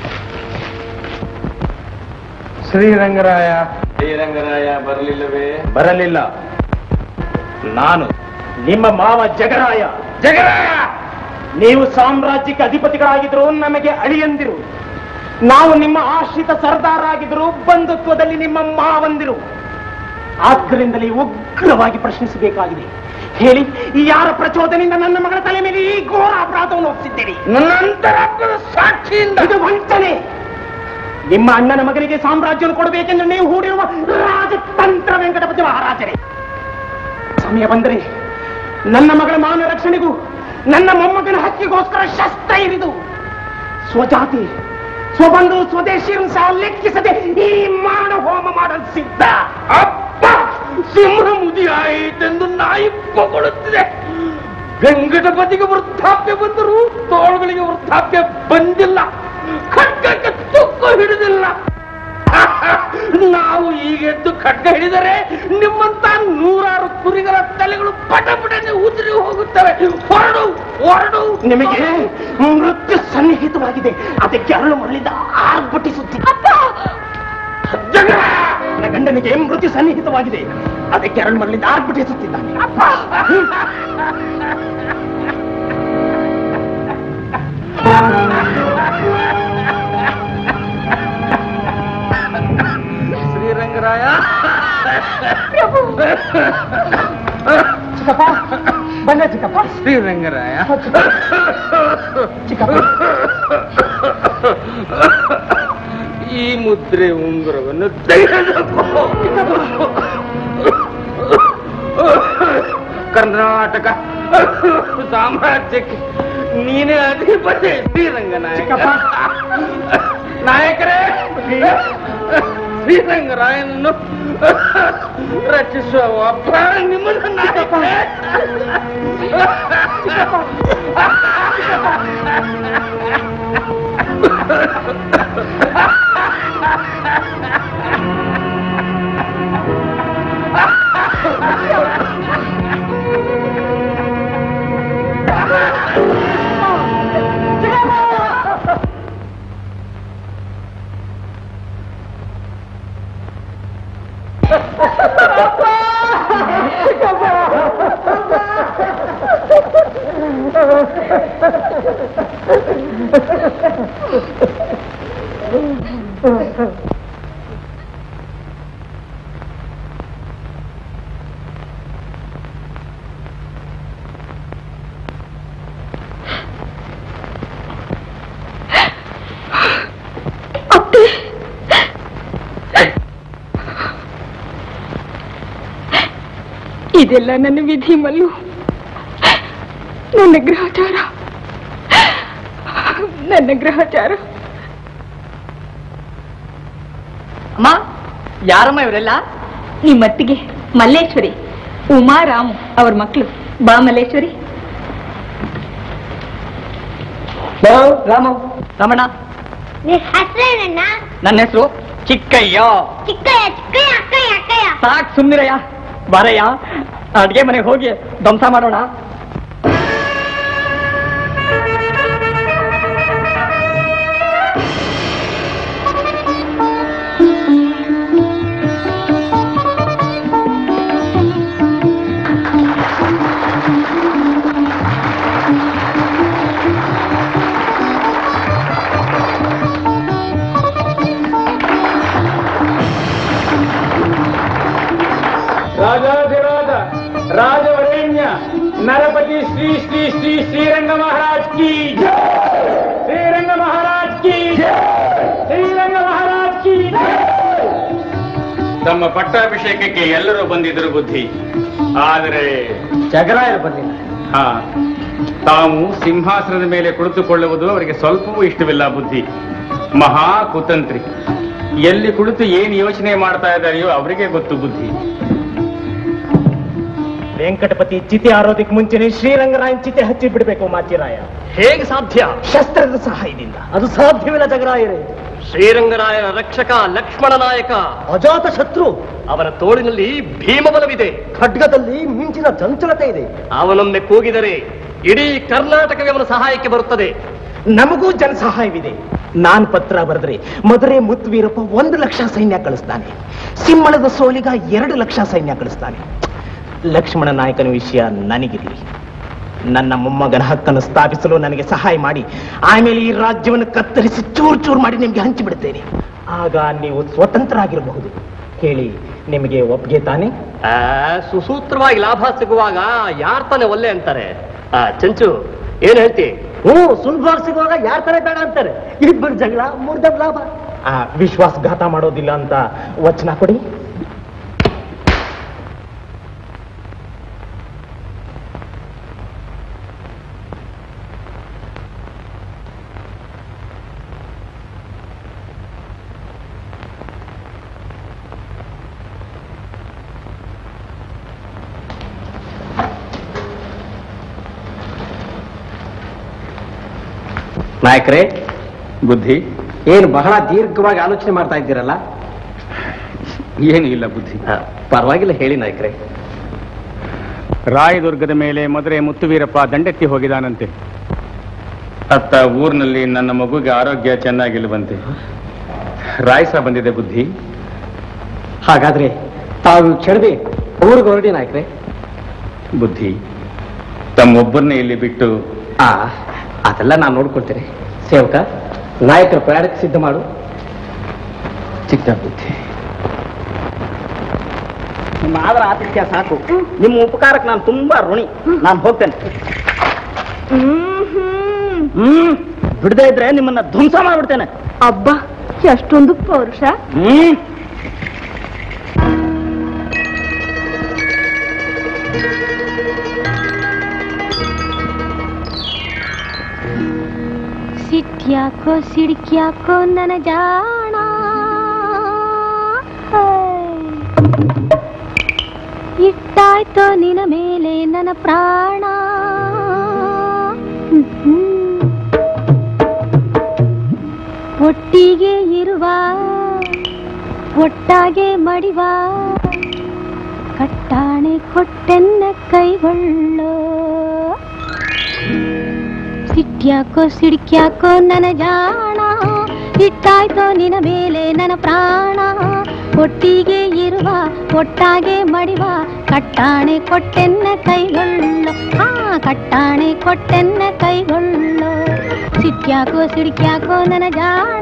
ಶ್ರೀರಂಗರಾಯ ಶ್ರೀರಂಗರಾಯ ಬರಲಿಲ್ಲವೇ ಬರಲಿಲ್ಲ ನಾನು ನಿಮ್ಮ ಮಾವ ಜಗರಾಯ ಜಗರಾಯ ನೀವು ಸಾಮ್ರಾಜ್ಯಕ್ಕೆ ಅಧಿಪತಿಗಳಾಗಿದ್ರು ನಮಗೆ ಅಳಿಯಂದಿರು ನಾವು ನಿಮ್ಮ ಆಶ್ರಿತ ಸರ್ದಾರಾಗಿದ್ರು ಬಂಧುತ್ವದಲ್ಲಿ ನಿಮ್ಮ ಮಾವಂದಿರು ಆದ್ದರಿಂದಲೇ ಉಗ್ರವಾಗಿ ಪ್ರಶ್ನಿಸಬೇಕಾಗಿದೆ ಹೇಳಿ ಈ ಯಾರ ಪ್ರಚೋದನೆಯಿಂದ ನನ್ನ ಮಗಳ ತಲೆ ಮೇಲೆ ಈ ಘೋರ ಅಪರಾಧವನ್ನು ಒಪ್ಪಿಸಿದ್ದೀರಿ ನನ್ನ ಸಾಕ್ಷಿಯಿಂದ ಇದು ವಂಚನೆ ನಿಮ್ಮ ಅಣ್ಣನ ಮಗನಿಗೆ ಸಾಮ್ರಾಜ್ಯವನ್ನು ಕೊಡಬೇಕೆಂದು ನೀವು ಹೂಡಿರುವ ರಾಜತಂತ್ರ ವೆಂಕಟಪತಿ ಮಹಾರಾಜರೇ ಸಮಯ ಬಂದರೆ ನನ್ನ ಮಗಳ ಮಾನ ರಕ್ಷಣೆಗೂ ನನ್ನ ಮೊಮ್ಮಗನ ಹಕ್ಕಿಗೋಸ್ಕರ ಶಸ್ತ್ರ ಇರಿದು ಸ್ವಜಾತಿ ಸ್ವಬಂಧು ಸ್ವದೇಶಿಯನ್ನು ಸಹ ಲೆಕ್ಕಿಸದೆ ಈ ಮಾನ ಹೋಮ ಮಾಡಲು ಸಿದ್ಧ ಅಪ್ಪ ಸಿಂಹ ಮುದಿಯಾಯಿತೆಂದು ನಾಯಿ ಪೊಗಳುತ್ತಿದೆ ವೆಂಕಟಪತಿಗೆ ವೃದ್ಧಾಪ್ಯ ಬಂದರೂ ತೋಳುಗಳಿಗೆ ವೃದ್ಧಾಪ್ಯ ಬಂದಿಲ್ಲ ಖಡ್ಗಕ್ಕೆ ತುಕ್ಕು ಹಿಡಿದಿಲ್ಲ ನಾವು ಈಗೆದ್ದು ಖಡ್ಗ ಹಿಡಿದರೆ ನಿಮ್ಮಂತ ನೂರಾರು ಕುರಿಗಳ ತಲೆಗಳು ಪಟ ಪಟನೆ ಉದುರಿ ಹೋಗುತ್ತವೆ ಹೊರಡು ಹೊರಡು ನಿಮಗೆ ಮೃತ್ಯು ಸನ್ನಿಹಿತವಾಗಿದೆ ಅದಕ್ಕೆ ಅರಳು ಮರಳಿಂದ ಆರ್ಭಟಿಸುತ್ತಿದೆ ಜಗಳ! ನನ್ನ ಗಂಡನಿಗೆ ಮೃತ್ಯು ಸನ್ನಿಹಿತವಾಗಿದೆ ಅದಕ್ಕೆ ಅರಳು ಮರಳಿಂದ ಆರ್ಭಟಿಸುತ್ತಿದ್ದಾನೆ ಶ್ರೀರಂಗರಾಯ ಚಿಕ್ಕಪ್ಪ ಬಂದ ಚಿಕ್ಕಪ್ಪ ಶ್ರೀರಂಗರಾಯ ಚಿಕ್ಕಪ್ಪ ಈ ಮುದ್ರೆ ಉಂಗುರವನ್ನು ತೆಗೆದುಕೋ ಕರ್ನಾಟಕ ಸಾಮ್ರಾಜ್ಯಕ್ಕೆ ನೀನೇ ಅಧಿಪತಿ ಶ್ರೀರಂಗನಾಯಕ ನಾಯಕರೇ ಶ್ರೀರಂಗರಾಯನನ್ನು ರಕ್ಷಿಸುವ ಒಬ್ಬ ನಿಮ್ಮನ್ನು ನಾಯಕರೇ ಇದೆಲ್ಲ ನನ್ನ ವಿಧಿ ಮಲ್ಲು ನನ್ನ ಗ್ರಹಚಾರ ನನ್ನ ಗ್ರಹಚಾರ ಅಮ್ಮ ಯಾರಮ್ಮ ಇವರೆಲ್ಲ ನಿಮ್ಮತ್ತಿಗೆ ಮಲ್ಲೇಶ್ವರಿ ಉಮಾ ರಾಮು ಅವ್ರ ಮಕ್ಕಳು ಬಾ ಮಲ್ಲೇಶ್ವರಿ ರಾಮ ರಮಣ ಹೆಸರೇನಣ್ಣ ನನ್ನ ಹೆಸರು ಚಿಕ್ಕಯ್ಯ ಚಿಕ್ಕಯ್ಯ ಚಿಕ್ಕಯ್ಯ ಅಕ್ಕಯ್ಯ ಅಕ್ಕಯ್ಯ ಸಾಕ್ ಸುಮ್ನಿರಯ್ಯ ಬಾರಯ್ಯ ಅಡ್ಗೆ ಮನೆಗೆ ಹೋಗಿ ಧ್ವಂಸ ಮಾಡೋಣ ರಾಜಾಧಿರಾಜ ರಾಜವರೇಣ್ಯ ನರಪತಿ ಶ್ರೀ ಶ್ರೀ ಶ್ರೀ ಶ್ರೀರಂಗ ಮಹಾರಾಜ್ ಕಿ ಜೈ! ಶ್ರೀರಂಗ ಮಹಾರಾಜ್ ಕಿ ಜೈ! ಶ್ರೀರಂಗ ಮಹಾರಾಜ್ ಕಿ ಜೈ! ತಮ್ಮ ಪಟ್ಟಾಭಿಷೇಕಕ್ಕೆ ಎಲ್ಲರೂ ಬಂದಿದ್ದರು ಬುದ್ಧಿ ಆದರೆ ಜಗರಾಯರು ಬರ್ಲಿಲ್ಲ ಹಾ ತಾವು ಸಿಂಹಾಸನದ ಮೇಲೆ ಕುಳಿತುಕೊಳ್ಳುವುದು ಅವರಿಗೆ ಸ್ವಲ್ಪವೂ ಇಷ್ಟವಿಲ್ಲ ಬುದ್ಧಿ ಮಹಾ ಕುತಂತ್ರಿ ಎಲ್ಲಿ ಕುಳಿತು ಏನು ಯೋಚನೆ ಮಾಡ್ತಾ ಇದ್ದಾರೆಯೋ ಅವರಿಗೆ ಗೊತ್ತು ಬುದ್ಧಿ ವೆಂಕಟಪತಿ ಚಿತೆ ಆರೋದಕ್ಕೆ ಮುಂಚೆನೆ ಶ್ರೀರಂಗರಾಯನ್ ಚಿತೆ ಹಚ್ಚಿ ಬಿಡಬೇಕು ಮಾಚಿರಾಯ ಹೇಗೆ ಸಾಧ್ಯ ಶಸ್ತ್ರದ ಸಹಾಯದಿಂದ ಅದು ಸಾಧ್ಯವಿಲ್ಲ ಜಗರಾಯರೇ ಶ್ರೀರಂಗರಾಯನ ರಕ್ಷಕ ಲಕ್ಷ್ಮಣ ನಾಯಕ ಅಜಾತ ಶತ್ರು ಅವನ ತೋಳಿನಲ್ಲಿ ಭೀಮಬಲವಿದೆ ಖಡ್ಗದಲ್ಲಿ ಮಿಂಚಿನ ಚಂಚಲತೆ ಇದೆ ಅವನೊಮ್ಮೆ ಕೂಗಿದರೆ ಇಡೀ ಕರ್ನಾಟಕವೇ ಅವನ ಸಹಾಯಕ್ಕೆ ಬರುತ್ತದೆ ನಮಗೂ ಜನ ಸಹಾಯವಿದೆ ನಾನ್ ಪತ್ರ ಬರೆದ್ರೆ ಮಧುರೆ ಮುತ್ತುವೀರಪ್ಪ ಒಂದು ಲಕ್ಷ ಸೈನ್ಯ ಕಳಿಸ್ತಾನೆ ಸಿಂಹಳದ ಸೋಲಿಗ ಎರಡು ಲಕ್ಷ ಸೈನ್ಯ ಕಳಿಸ್ತಾನೆ ಲಕ್ಷ್ಮಣ ನಾಯಕನ ವಿಷಯ ನನಗಿರಲಿ ನನ್ನ ಮೊಮ್ಮಗನ ಹಕ್ಕನ್ನು ಸ್ಥಾಪಿಸಲು ನನಗೆ ಸಹಾಯ ಮಾಡಿ ಆಮೇಲೆ ಈ ರಾಜ್ಯವನ್ನು ಕತ್ತರಿಸಿ ಚೂರ್ ಚೂರ್ ಮಾಡಿ ನಿಮಗೆ ಹಂಚಿಬಿಡುತ್ತೇನೆ ಆಗ ನೀವು ಸ್ವತಂತ್ರರಾಗಿರಬಹುದು ಹೇಳಿ ನಿಮಗೆ ಒಪ್ಪಿಗೆ ತಾನೆ ಆ, ಸುಸೂತ್ರವಾಗಿ ಲಾಭ ಸಿಗುವಾಗ ಯಾರ್ ತಾನೆ ಒಲ್ಲೆ ಅಂತಾರೆ ಆ, ಚಂಚು ಏನ್ ಹೇಳ್ತಿ ಹ್ಞೂ ಸುಲಭವಾಗಿ ಸಿಗುವಾಗ ಯಾರ ತರ ಬೇಡ ಅಂತಾರೆ ಇಬ್ಬರು ಜಗಳ ಮೂರ್ದ ಲಾಭ ಆ, ವಿಶ್ವಾಸಘಾತ ಮಾಡೋದಿಲ್ಲ ಅಂತ ವಚನ ಕೊಡಿ ನಾಯಕರೇ ಬುದ್ಧಿ ಏನು ಬಹಳ ದೀರ್ಘವಾಗಿ ಆಲೋಚನೆ ಮಾಡ್ತಾ ಇದ್ದೀರಲ್ಲ ಏನೂ ಇಲ್ಲ ಬುದ್ಧಿ ಪರವಾಗಿಲ್ಲ ಹೇಳಿ ನಾಯಕರೇ ರಾಯದುರ್ಗದ ಮೇಲೆ ಮದುರೆ ಮುತ್ತುವೀರಪ್ಪ ದಂಡೆತ್ತಿ ಹೋಗಿದಾನಂತೆ ಅತ್ತ ಊರಿನಲ್ಲಿ ನನ್ನ ಮಗುಗೆ ಆರೋಗ್ಯ ಚೆನ್ನಾಗಿಲ್ವಂತೆ ರಾಯಸ ಬಂದಿದೆ ಬುದ್ಧಿ ಹಾಗಾದ್ರೆ ತಾವು ಕ್ಷಣವೇ ಊರಿಗೆ ಹೊರಡಿ ನಾಯಕರೇ ಬುದ್ಧಿ ತಮ್ಮೊಬ್ಬರನ್ನೇ ಇಲ್ಲಿ ಬಿಟ್ಟು ಆ ಅದೆಲ್ಲ ನಾನು ನೋಡ್ಕೊಳ್ತೇನೆ ಸೇವಕ ನಾಯಕರ ಪ್ರಯಾಣಕ್ಕೆ ಸಿದ್ಧ ಮಾಡು ಚಿಕ್ಕ ಬುದ್ಧಿ ನಿಮ್ಮ ಆದರ ಆತಿಥ್ಯ ಸಾಕು ನಿಮ್ಮ ಉಪಕಾರಕ್ಕೆ ನಾನು ತುಂಬಾ ಋಣಿ ನಾನು ಹೋಗ್ತೇನೆ ಹ್ಮ್ ಬಿಡದೇ ಇದ್ರೆ ನಿಮ್ಮನ್ನ ಧ್ವಂಸ ಮಾಡ್ಬಿಡ್ತೇನೆ ಅಬ್ಬಾ ಎಷ್ಟೊಂದು ಪೌರುಷ ಹ್ಮ್ ಸಿಟ್ಯಾಕೋ ಸಿಡ್ಕ್ಯಾಕೋ ನನ್ನ ಜಾಣ ಇಟ್ಟಾಯ್ತೋ ನಿನ ಮೇಲೆ ನನ್ನ ಪ್ರಾಣ ಹ್ಮ್. ಒಟ್ಟಿಗೆ ಇರುವ ಒಟ್ಟಾಗೆ ಮಡಿವ ಕಟ್ಟಾಣೆ ಕೊಟ್ಟೆನ್ನ ಕೈಗೊಳ್ಳೋ ಸಿಟ್ಯಾಕೋ ಸಿಡ್ಕ್ಯಾಕೋ ನನ್ನ ಜಾಣ ಇಟ್ಟಾಯ್ತೋ ನಿನ ಮೇಲೆ ನನ್ನ ಪ್ರಾಣ ಒಟ್ಟಿಗೆ ಇರುವ ಒಟ್ಟಾಗೆ ಮಡಿವ ಕಟ್ಟಾಣೆ ಕೊಟ್ಟೆನ್ನ ಕೈಗೊಳ್ಳೋ ಹಾ ಕಟ್ಟಾಣೆ ಕೊಟ್ಟೆನ್ನ ಕೈಗೊಳ್ಳೋ ಸಿಟ್ಯಾಕೋ ಸಿಡ್ಕ್ಯಾಕೋ ನನ್ನ ಜಾಣ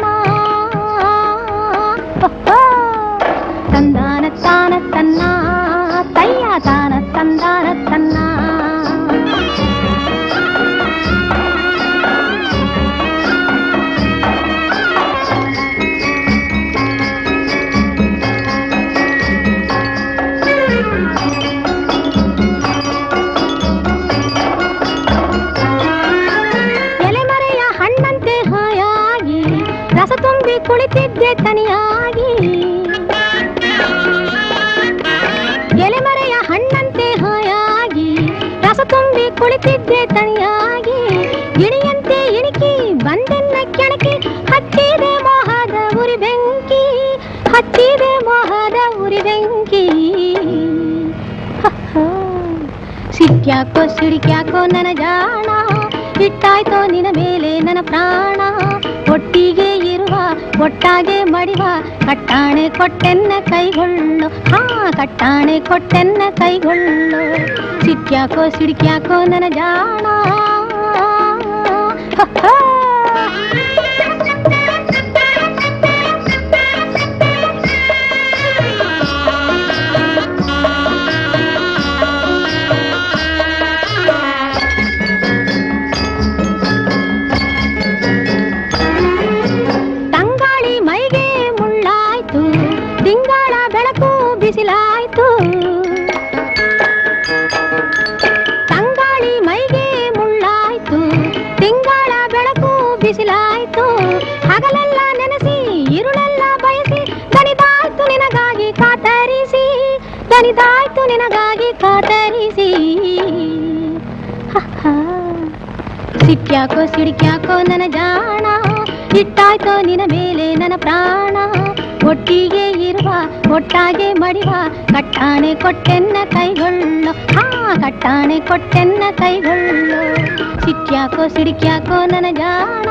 ಹೊಹೋ. ತಂದಾನ ತಾನ ತನ್ನ ತಯ್ಯ ತಾನ ತಂದಾನ ತನ್ನ ಎಲೆಮರೆಯ ಹಣ್ಣಂತೆ ಹಾಯಾಗಿ ರಸ ತುಂಬಿ ಕುಳಿತಿದ್ದೆ ತನಿಯಾಗಿ ಎಲೆಮರೆಯ ಹಣ್ಣಂತೆ ಹಾಯಾಗಿ ರಸ ತುಂಬಿ ಕುಳಿತಿದ್ದೆ ತನಿಯಾಗಿ ಇಣಿಯಂತೆ ಇಣಿಕಿ ಬಂದೆನ್ನ ಕೆಣಕಿ ಹಚ್ಚಿದೆ ಮೋಹದ ಉರಿ ಬೆಂಕಿ ಹಚ್ಚಿದೆ ಮೋಹದ ಉರಿ ಬೆಂಕಿ ಹಹ. ಸಿಟ್ಯಾಕೋ ಸಿಡಿಕ್ಯಾಕೋ ನನ್ನ ಜಾಣ ಇಟ್ಟಾಯ್ತೋ ನಿನ ಮೇಲೆ ನನ್ನ ಪ್ರಾಣ ಒಟ್ಟಿಗೆ ಇರುವ ಒಟ್ಟಾಗೆ ಮಡಿವ ಕಟ್ಟಾಣೆ ಕೊಟ್ಟೆನ್ನ ಕೈಗೊಳ್ಳು ಹಾ ಕಟ್ಟಾಣೆ ಕೊಟ್ಟೆನ್ನ ಕೈಗೊಳ್ಳು ಸಿಟ್ಯಾಕೋ ಸಿಡಿಕ್ಯಾಕೋ ನನ್ನ ಜಾಣ ಹಹ. ತಂಗಾಳಿ ಮೈಗೆ ಮುಳ್ಳಾಯ್ತು ತಿಂಗಳ ಬೆಳಕು ಬಿಸಿಲಾಯ್ತು ತಂಗಾಳಿ ಮೈಗೆ ಮುಳ್ಳಾಯ್ತು ತಿಂಗಳ ಬೆಳಕು ಬಿಸಿಲಾಯ್ತು ಹಗಲೆಲ್ಲ ನೆನೆಸಿ ഇരുಳೆಲ್ಲ ಬಯಸಿ ದನಿದಾಯ್ತು ನಿನಗಾಗಿ ಕಾತರಿಸಿ ದನಿದಾಯ್ತು ನಿನಗಾಗಿ ಕಾತರಿಸಿ ಹಹ. ಸಿಟ್ಯಾಕೋ ಸಿಡಿಕ್ಯಾಕೋ ನನ್ನ ಜಾಣ ಸಿಟ್ಟಾಯ್ತೋ ನಿನ ಮೇಲೆ ನನ್ನ ಪ್ರಾಣ ಒಟ್ಟಿಗೆ ಇರುವ ಒಟ್ಟಾಗೆ ಮಡಿವ ಕಟ್ಟಾಣೆ ಕೊಟ್ಟೆನ್ನ ಕೈಗೊಳ್ಳು ಹಾ ಕಟ್ಟಾಣೆ ಕೊಟ್ಟೆನ್ನ ಕೈಗೊಳ್ಳು ಸಿಕ್ಕ್ಯಾಕೋ ಸಿಡಿಕ್ಯಾಕೋ ನನ್ನ ಜಾಣ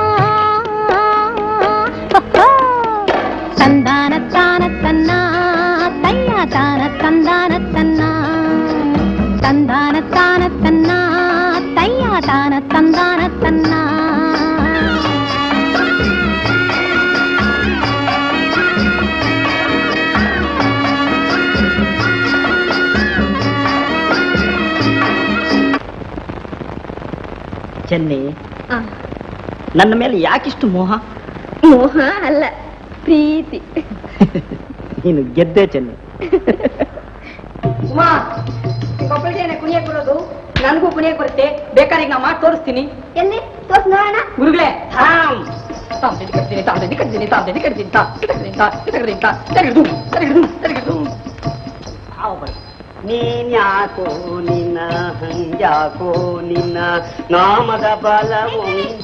ಹೊಕ್ಕೋ. ತಂದಾನ ತಾನ ತನ್ನ ತಯ್ಯ ತಾನ ತಂದಾನ ತನ್ನ ತಂದಾನ ತಾನ ತನ್ನ ತಯ್ಯ ತಾನ ತಂದಾನ ತನ್ನ ಚೆನ್ನಿ ನನ್ನ ಮೇಲೆ ಯಾಕಿಷ್ಟು ಮೋಹ ಮೋಹ ಅಲ್ಲ ಪ್ರೀತಿ ನೀನು ಗೆದ್ದೆ ಚೆನ್ನಿ ಉಮಾ ಕೊಪ್ಪಳಿಗೆ ಕುಣಿಯಕ್ ಬರೋದು ನನಗೂ ಕುಣಿಯಕ್ ಬರುತ್ತೆ ಬೇಕಾದ್ರೆ ನಾ ಮಾಡಿ ತೋರಿಸ್ತೀನಿ ಎಲ್ಲಿ ತೋರ್ಸ್ ನೋಡೋಣ ಗುರುಗಳೇ ಥಾಮ್ ತಾಂಬದಿ ಕಡ್ತೀನಿ ತಾಂಬದಿ ಕಡ್ತೀನಿ ತಾಂಬದಿ ಕಡ್ತೀನಿ ತಾ ಕಡ್ತೀನಿ ತಾ ಕಡ್ತೀನಿ ತಾ ತರಗದು ತರಗದು ತರಗದು ನೀನ್ಯಾಕೋ ನಿನ್ನ ಹಂಗ್ಯಾಕೋ ನಿನ್ನ ನಾಮದ ಬಲವು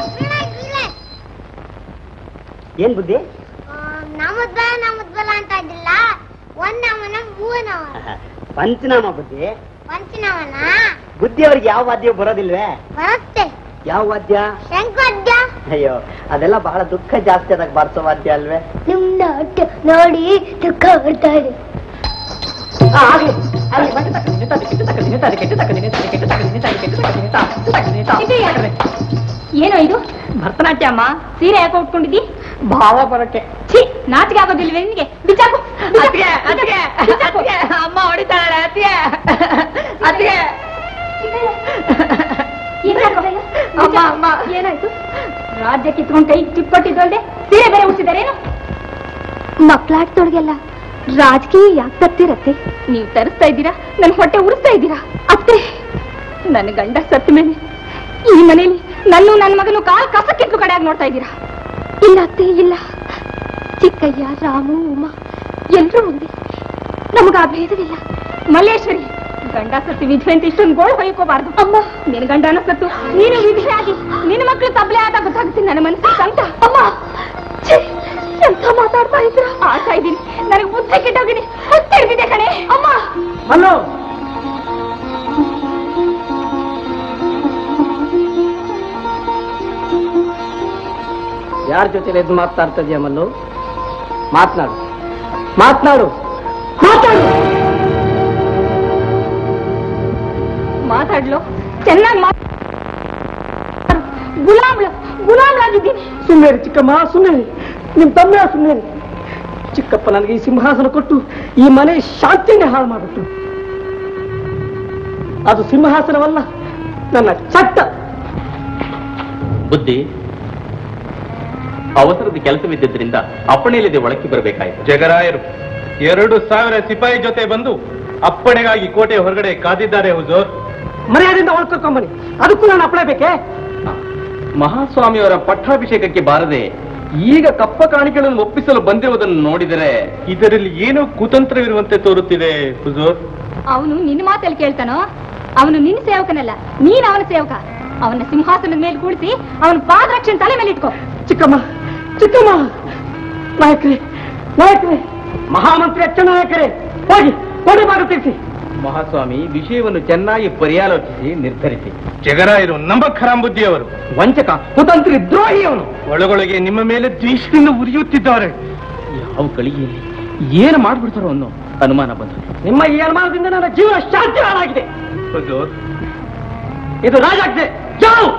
ಏನ್ ಬುದ್ಧಿ ನಮ್ಮದ್ಬಲ ನಮ್ಮದ್ಬಲ ಅಂತ ಇದ್ದಿಲ್ಲ ಒಂದ್ ನಮನ ಮೂರ್ ನಮನ ಪಂಚನಾಮ ಬುದ್ಧಿ ಪಂಚನಮನ ಬುದ್ಧಿ ಅವ್ರಿಗೆ ಯಾವ ವಾದ್ಯ ಬರೋದಿಲ್ವೇ ಬರುತ್ತೆ ಯಾವ ವಾದ್ಯ ಶಂಕವಾದ್ಯ ಅಯ್ಯೋ ಅದೆಲ್ಲ ಬಹಳ ದುಃಖ ಜಾಸ್ತಿ ಆದಾಗ ಬಾರಿಸೋ ವಾದ್ಯ ಅಲ್ವೇ ನಿಮ್ ನಾಟ್ಯ ನೋಡಿ ದುಃಖ ಬರ್ತಾ ಇದೆ ಆಗ್ಲಿ ಅಲ್ಲಿ ಬಂದು ತಕ್ಕದಿನಿ ತಾದಿ ಕೆಟ್ಟು ತಕ್ಕದಿನಿ ತಾದಿ ಕೆಟ್ಟು ತಕ್ಕದಿನಿ ತಾದಿ ಕೆಟ್ಟು ತಕ್ಕದಿನಿ ತಾದಿ ಕೆಟ್ಟು ತಕ್ಕದಿನಿ ತಾ ತಕ್ಕದಿನಿ ತಾ ಏನೋ ಇದು ಭರತನಾಟ್ಯ ಅಮ್ಮ ಸೀರೆ ಯಾಕೆ ಉಟ್ಕೊಂಡಿದ್ದಿ ಭಾವ ಬರಕ್ಕೆ ಛೀ ನಾಚಿಕೆ ಆಗೋದಿಲ್ವೇ ನಿನಗೆ ಬಿಚ್ಚಾಕು ಅತ್ತಿಗೆ ಅತ್ತಿಗೆ ಅತ್ತಿಗೆ ಅಮ್ಮ ಹೊಡಿತಾಳೆ ಅತ್ತಿಗೆ ಅತ್ತಿಗೆ ಅಮ್ಮ ಅಮ್ಮ ಏನಾಯ್ತು ರಾಜ್ಯ ಕಿತ್ಕೊಂಡ್ ಕೈ ಚಿಕ್ಕೊಟ್ಟಿದ್ದಲ್ದೆ ಸೀರೆ ಬೇರೆ ಉಡ್ಸಿದಾರೇನು ಮಕ್ಕಳಾಡ್ತೋಳ್ಗೆಲ್ಲ ರಾಜಕೀಯ ಯಾಕೆ ತತ್ತಿರತ್ತೆ ನೀವು ತರಿಸ್ತಾ ಇದ್ದೀರಾ ನನ್ನ ಹೊಟ್ಟೆ ಉರಿಸ್ತಾ ಇದ್ದೀರಾ ಅತ್ತೆ ನನ್ನ ಗಂಡ ಸತ್ತ ಮೇಲೆ ಈ ಮನೇಲಿ ನನ್ನು ನನ್ನ ಮಗನು ಕಾಲ್ ಕಸಕ್ಕಿತ್ತು ಕಡೆಯಾಗಿ ನೋಡ್ತಾ ಇದ್ದೀರಾ ಇಲ್ಲ ಅತ್ತೆ ಇಲ್ಲ ಚಿಕ್ಕಯ್ಯ ರಾಮು ಉಮಾ ಎಲ್ರೂ ಒಂದೇ ನಮಗ ಆ ಭೇದವಿಲ್ಲ ಮಲ್ಲೇಶ್ವರಿ ಗಂಡ ಸತ್ತು ವಿಧವೆ ಅಂತ ಇಷ್ಟೊಂದು ಗೋಳು ಹೊಯ್ಕೋಬಾರ್ದು ಅಮ್ಮ ನಿನ್ ಗಂಡನ ಸತ್ತು ನೀನು ವಿಧವೆ ಆಗಿ ನಿನ್ನ ಮಕ್ಳು ತಬ್ಲೆ ಆದಾಗ ಗೊತ್ತಾಗುತ್ತೆ ನನ್ನ ಮನಸ್ಸಿಗೆ ಸಂತ ಅಮ್ಮ ಛೀ, ಎಂತ ಮಾತಾಡ್ತಾ ಇದ್ರ ಆಡ್ತಾ ಇದ್ದೀನಿ ನನಗೆ ಬುದ್ಧಿ ಕೆಟ್ಟೋಗಿನಿ ಹೊತ್ತಿರ್ದಿದೆ ಕಣೆ ಅಮ್ಮ ಹಲೋ ಯಾರ ಜೊತೆ ಎದ್ದು ಮಾತಾಡ್ತಾ ಇದೀಯ ಮಲ್ಲು ಮಾತನಾಡು ಮಾತನಾಡು ಮಾತಾಡು ಮಾತಾಡ್ಲು ಚೆನ್ನಾಗಿ ಮಾತಾಡು ಗುಲಾಮ್ಳು ಗುಲಾಮ್ಳಾಗಿದ್ದೀನಿ ಸುಮ್ಮನೆ ಚಿಕ್ಕಮ್ಮ ಸುಮ್ಮನೆ ನಿಮ್ ತಮ್ಮ ಸುಮ್ಮನೆ ಚಿಕ್ಕಪ್ಪ ನನಗೆ ಈ ಸಿಂಹಾಸನ ಕೊಟ್ಟು ಈ ಮನೆ ಶಾಂತಿನೇ ಹಾಳು ಮಾಡಿಬಿಟ್ಟು ಅದು ಸಿಂಹಾಸನವಲ್ಲ ನನ್ನ ಚಟ್ಟ ಬುದ್ಧಿ ಅವಸರದ ಕೆಲಸವಿದ್ದರಿಂದ ಅಪ್ಪಣೆಯಿಲ್ಲದೆ ಒಳಕ್ಕೆ ಬರಬೇಕಾಯಿತು ಜಗರಾಯರು ಎರಡು ಸಾವಿರ ಸಿಪಾಯಿ ಜೊತೆ ಬಂದು ಅಪ್ಪಣೆಗಾಗಿ ಕೋಟೆ ಹೊರಗಡೆ ಕಾದಿದ್ದಾರೆ ಹುಜೂರ್ ಮರ್ಯಾದೆಯಿಂದ ಒಳ್ಕೊಕೊಂಬನಿ ಅದಕ್ಕೂ ನಾನು ಅಪ್ಪಳೆ ಬೇಕೇ ಮಹಾಸ್ವಾಮಿಯವರ ಪಟ್ಟಾಭಿಷೇಕಕ್ಕೆ ಬಾರದೆ ಈಗ ಕಪ್ಪ ಕಾಣಿಕೆಗಳನ್ನು ಒಪ್ಪಿಸಲು ಬಂದಿರುವುದನ್ನು ನೋಡಿದರೆ ಇದರಲ್ಲಿ ಏನೋ ಕುತಂತ್ರವಿರುವಂತೆ ತೋರುತ್ತಿದೆ ಹುಜೂರ್ ಅವನು ನಿನ್ನ ಮಾತಲ್ಲಿ ಕೇಳ್ತಾನೋ ಅವನು ನಿನ್ನ ಸೇವಕನಲ್ಲ ನೀನ್ ಅವನ ಸೇವಕ ಅವನ ಸಿಂಹಾಸನದ ಮೇಲೆ ಕೂಡಿಸಿ ಅವನ ಪಾದರಕ್ಷಣೆ ತಲೆ ಮೇಲೆ ಇಟ್ಕೋ ಚಿಕ್ಕಮ್ಮ ಚಿಕ್ಕಮ್ಮ ನಾಯಕರೇ ನಾಯಕರೇ ಮಹಾಮಂತ್ರಿ ಅಚ್ಚ ನಾಯಕರೇ ಹೋಗಿ ಕೋಟೆ ಭಾಗ ತಿಳಿಸಿ ಮಹಾಸ್ವಾಮಿ ವಿಷಯವನ್ನು ಚೆನ್ನಾಗಿ ಪರ್ಯಾಲೋಚಿಸಿ ನಿರ್ಧರಿಸಿ ಜಗರಾಯರು ನಂಬಕ್ ಹರಾಮ್ ಬುದ್ಧಿಯವರು ವಂಚಕ ಕುತಂತ್ರಿ ದ್ರೋಹಿ ಅವನು ಒಳಗೊಳಗೆ ನಿಮ್ಮ ಮೇಲೆ ದ್ವೇಷದಿಂದ ಉರಿಯುತ್ತಿದ್ದಾರೆ ಯಾವ ಗಳಿಗೆಯಲ್ಲಿ ಏನು ಮಾಡ್ಬಿಡ್ತಾರೋ ಅನ್ನೋ ಅನುಮಾನ ಬಂತು ನಿಮ್ಮ ಈ ಅನುಮಾನದಿಂದ ನನ್ನ ಜೀವನ ಶಾಂತಿ ಹಾಳಾಗಿದೆ ಹುಜೂರ್ ಇದು ರಾಜಾಜ್ಞೆ ಜಾವು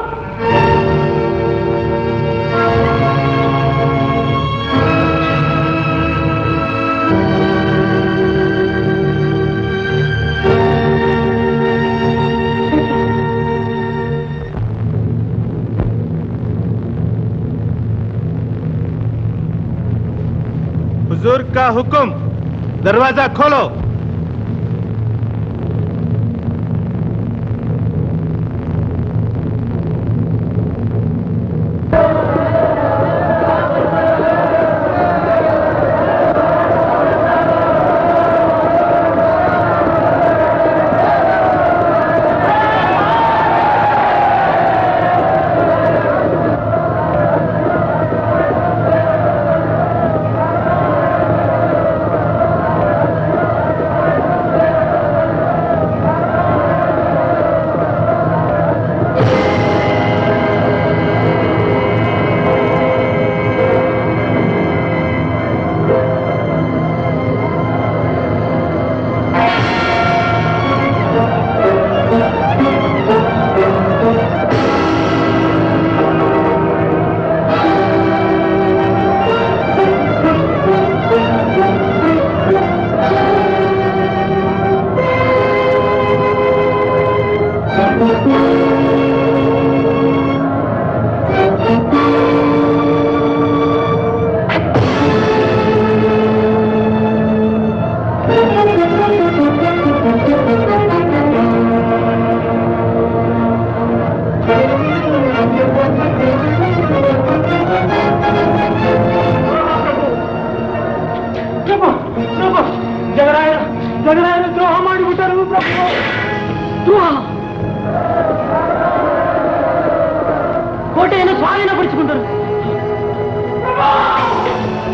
हुजूर का हुक्म दरवाजा खोलो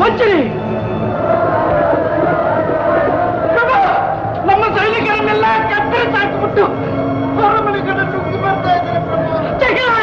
ವಂಚನೆ ಪ್ರಭು, ನಮ್ಮ ಸೈನಿಕರನ್ನೆಲ್ಲ ಕತ್ತರಿಸಿ ಹಾಕಿಬಿಟ್ಟು ಅರಮನೆ ಕಡೆ ನುಗ್ಗಿ ಬರ್ತಾ ಇದ್ದಾರೆ ಪ್ರಭು ಜಗಳಾಯ!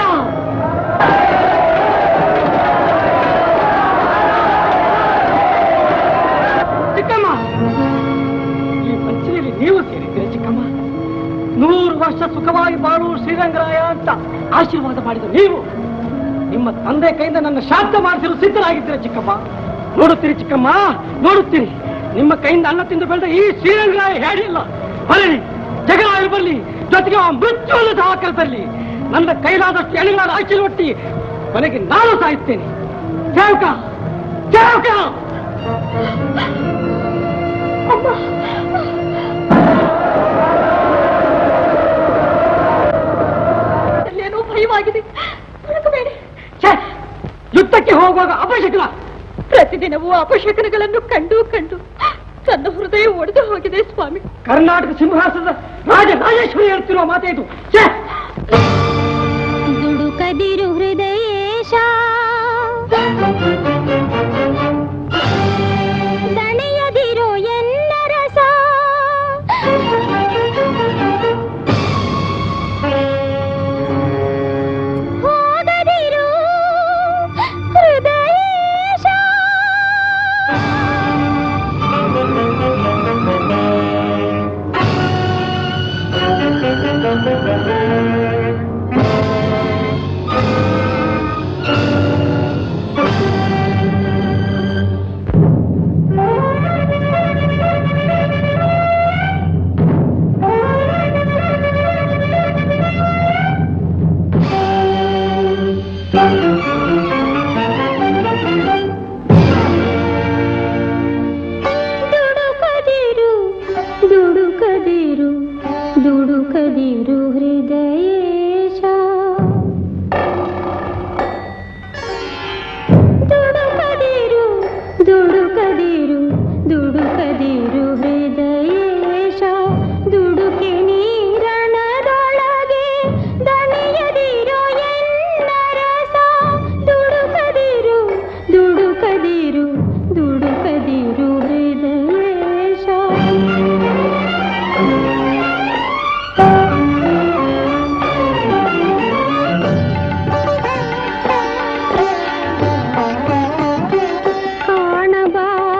ಚಿಕ್ಕಮ್ಮ ಈ ವಂಚನೆಯಲ್ಲಿ ನೀವು ಸೇರಿದ್ದೀರಿ ಚಿಕ್ಕಮ್ಮ ನೂರು ವರ್ಷ ಸುಖವಾಗಿ ಬಾಳು ಶ್ರೀರಂಗರಾಯ ಅಂತ ಆಶೀರ್ವಾದ ಮಾಡಿದ ನೀವು ನಿಮ್ಮ ತಂದೆ ಕೈಯಿಂದ ನನ್ನ ಶಾಂತ ಮಾಡಿಸಲು ಸಿದ್ಧರಾಗಿದ್ದೀರ ಚಿಕ್ಕಮ್ಮ ನೋಡುತ್ತೀರಿ ಚಿಕ್ಕಮ್ಮ ನೋಡುತ್ತೀರಿ ನಿಮ್ಮ ಕೈಯಿಂದ ಅನ್ನ ತಿಂದು ಬೆಳೆದ ಈ ಶ್ರೀರಂಗರಾಯ ಹೇಳಿಲ್ಲ ಬರಲಿ ಜಗಳಾಳು ಬರಲಿ ಜೊತೆಗೆ ಆ ಮೃತ್ಯುವನ್ನು ದಾಖಲು ಬರಲಿ ನನ್ನ ಕೈಲಾದಷ್ಟು ಎಣೆಗಳ ಆಶೀರ್ವಟ್ಟಿ ಕೊನೆಗೆ ನಾನು ಸಾಯುತ್ತೇನೆ ಸೇವಕ ಸೇವಕ ಏನೋ ಭಯವಾಗಿದೆ ಹುಡುಕಬೇಡಿ ಯುದ್ಧಕ್ಕೆ ಹೋಗುವಾಗ ಅಪಶಕನ ಪ್ರತಿದಿನವೂ ಅಪಶಕನಗಳನ್ನು ಕಂಡು ಕಂಡು ನನ್ನ ಹೃದಯ ಒಡೆದು ಹೋಗಿದೆ ಸ್ವಾಮಿ ಕರ್ನಾಟಕ ಸಿಂಹಾಸನದ ರಾಜ ರಾಜೇಶ್ವರಿ ಹೇಳ್ತಿರುವ ಮಾತೇ ಇದು ಛೇ! ದುಡುಕದಿರು ಹೃದಯೇಶ ದಣಿಯದಿರೋ ಎನ್ನ ರಸ ಹೋಗದಿರು ಹೃದಯೇಶ ದುಡುಕದಿರು ದುಡುಕದಿರು ದುಡುಕದಿರು ಹೃದಯೇಶ ದುಡುಕದಿರು ದುಡುಕದಿರು ದುಡುಕದಿರು ಹೃದಯೇಶ ದುಡುಕಿ ನೀರಣದೊಳಗೆ ದಣಿಯದಿರೋ ಎನ್ನ ರಸ ದುಡುಕದಿರು ದುಡುಕದಿರು ದುಡುಕದಿರು ಹೃದಯೇಶ ಕಾಣಬಾರದೆ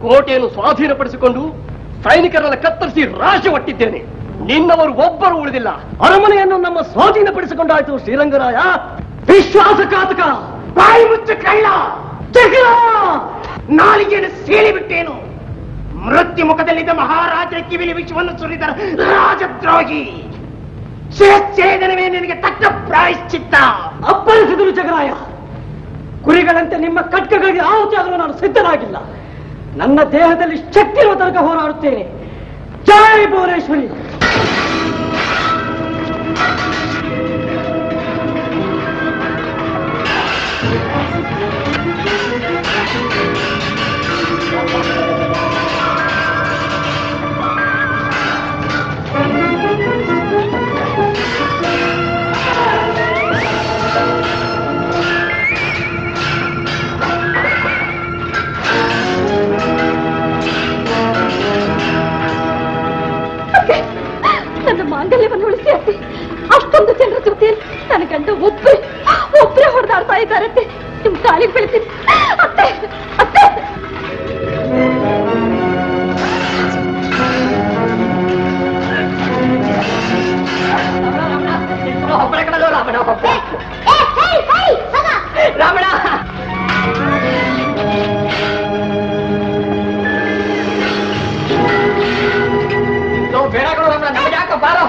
ಕೋಟೆಯನ್ನು ಸ್ವಾಧೀನಪಡಿಸಿಕೊಂಡು ಸೈನಿಕರನ್ನ ಕತ್ತರಿಸಿ ರಾಶಿ ಒಟ್ಟಿದ್ದೇನೆ ನಿನ್ನವರು ಒಬ್ಬರು ಉಳಿದಿಲ್ಲ ಅರಮನೆಯನ್ನು ನಮ್ಮ ಸ್ವಾಧೀನಪಡಿಸಿಕೊಂಡಾಯ್ತು ಶ್ರೀರಂಗರಾಯ ವಿಶ್ವಾಸಘಾತಕ ಬಾಯಿ ಮುಚ್ಚ ಕಳ್ಳ ಜಗಳ ನಾಲಿಗೆಯನ್ನು ಸೀಳಿ ಬಿಟ್ಟೇನು ಮೃತ್ಯು ಮುಖದಲ್ಲಿದ್ದ ಮಹಾರಾಜರ ಕಿವಿಲಿ ವಿಷವನ್ನು ಸುರಿದ ರಾಜದ್ರೋಹಿ ಶಿರಚ್ಛೇದನವೇ ನಿನಗೆ ತಕ್ಕ ಪ್ರಾಯಶ್ಚಿತ್ತ ಅಪ್ಪಳಿಸಿದರು ಜಗರಾಯ ಕುರಿಗಳಂತೆ ನಿಮ್ಮ ಕಟ್ಕಗಳಿಗೆ ಆಹುತಿ ಆದರೂ ನಾನು ಸಿದ್ಧನಾಗಿಲ್ಲ ನನ್ನ ದೇಹದಲ್ಲಿ ಶಕ್ತಿ ಇರುವ ತನಕ ಹೋರಾಡುತ್ತೇನೆ ಜಯ ಭುವನೇಶ್ವರಿ ಅತ್ತೆ, ನನ್ನ ಮಾಂಗಲ್ಯವನ್ನು ಉಳಿಸಿ ಅತ್ತೆ ಅಷ್ಟೊಂದು ಜನರ ಜೊತೆಯಲ್ಲಿ ನನ್ನ ಗಂಡ ಒಬ್ಬರೇ ಒಬ್ಬರೇ ಹೊಡೆದಾಡ್ತಾ ಇದ್ದಾರತ್ತೆ ನಿಮ್ ಕಾಲಿಗೆ ಬೀಳ್ತೀನಿ ಅತ್ತೆ ಅತ್ತೆ ರಾಮಣ ಬೇಡ ಕಣೋ ರಾಮಣ ನಮ್ಗೆ ಯಾಕ ಬಾರೋ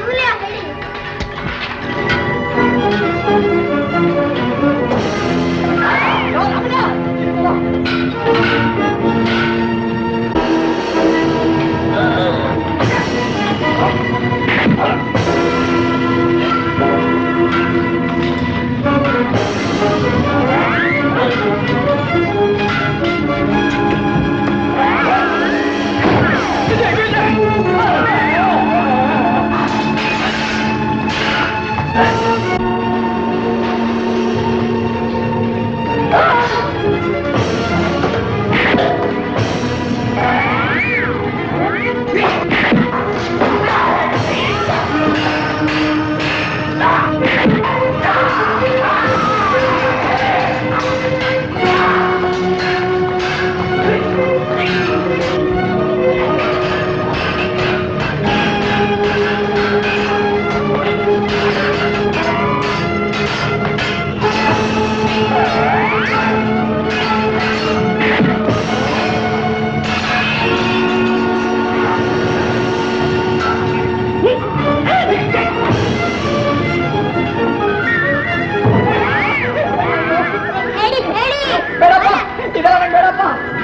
ಬೇಡಪ್ಪ ಇದೆಲ್ಲ ನಂಗ್ ಬೇಡಪ್ಪ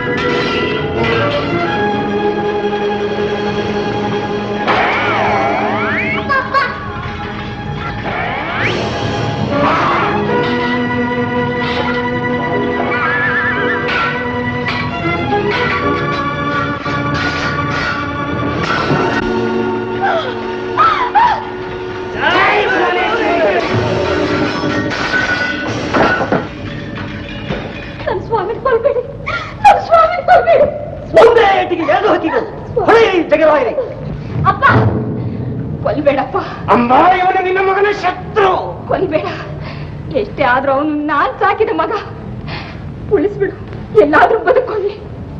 ನನ್ನ ಸ್ವಾಮಿ ಕೊಲ್ಬೇಡಿ ನನ್ನ ಸ್ವಾಮಿ ಕೊಲ್ಬೇಡಿ ಒಂದೇ ಏಟಿಗೆ ಎರಡು ಹೊತ್ತಿಗೆ ಹೊಳೆ ಜಗರಾಯರೇ ಅಪ್ಪ ಕೊಲ್ಬೇಡಪ್ಪ ಅಮ್ಮ ಇವನು ನಿನ್ನ ಮಗನ ಶತ್ರು ಕೊಲ್ಬೇಡ ಎಷ್ಟೇ ಆದ್ರೂ ಅವನು ನಾನ್ ಸಾಕಿದ ಮಗ ಉಳಿಸ್ಬಿಡು ಎಲ್ಲಾದ್ರೂ ಬದುಕೊಳ್ಳಿ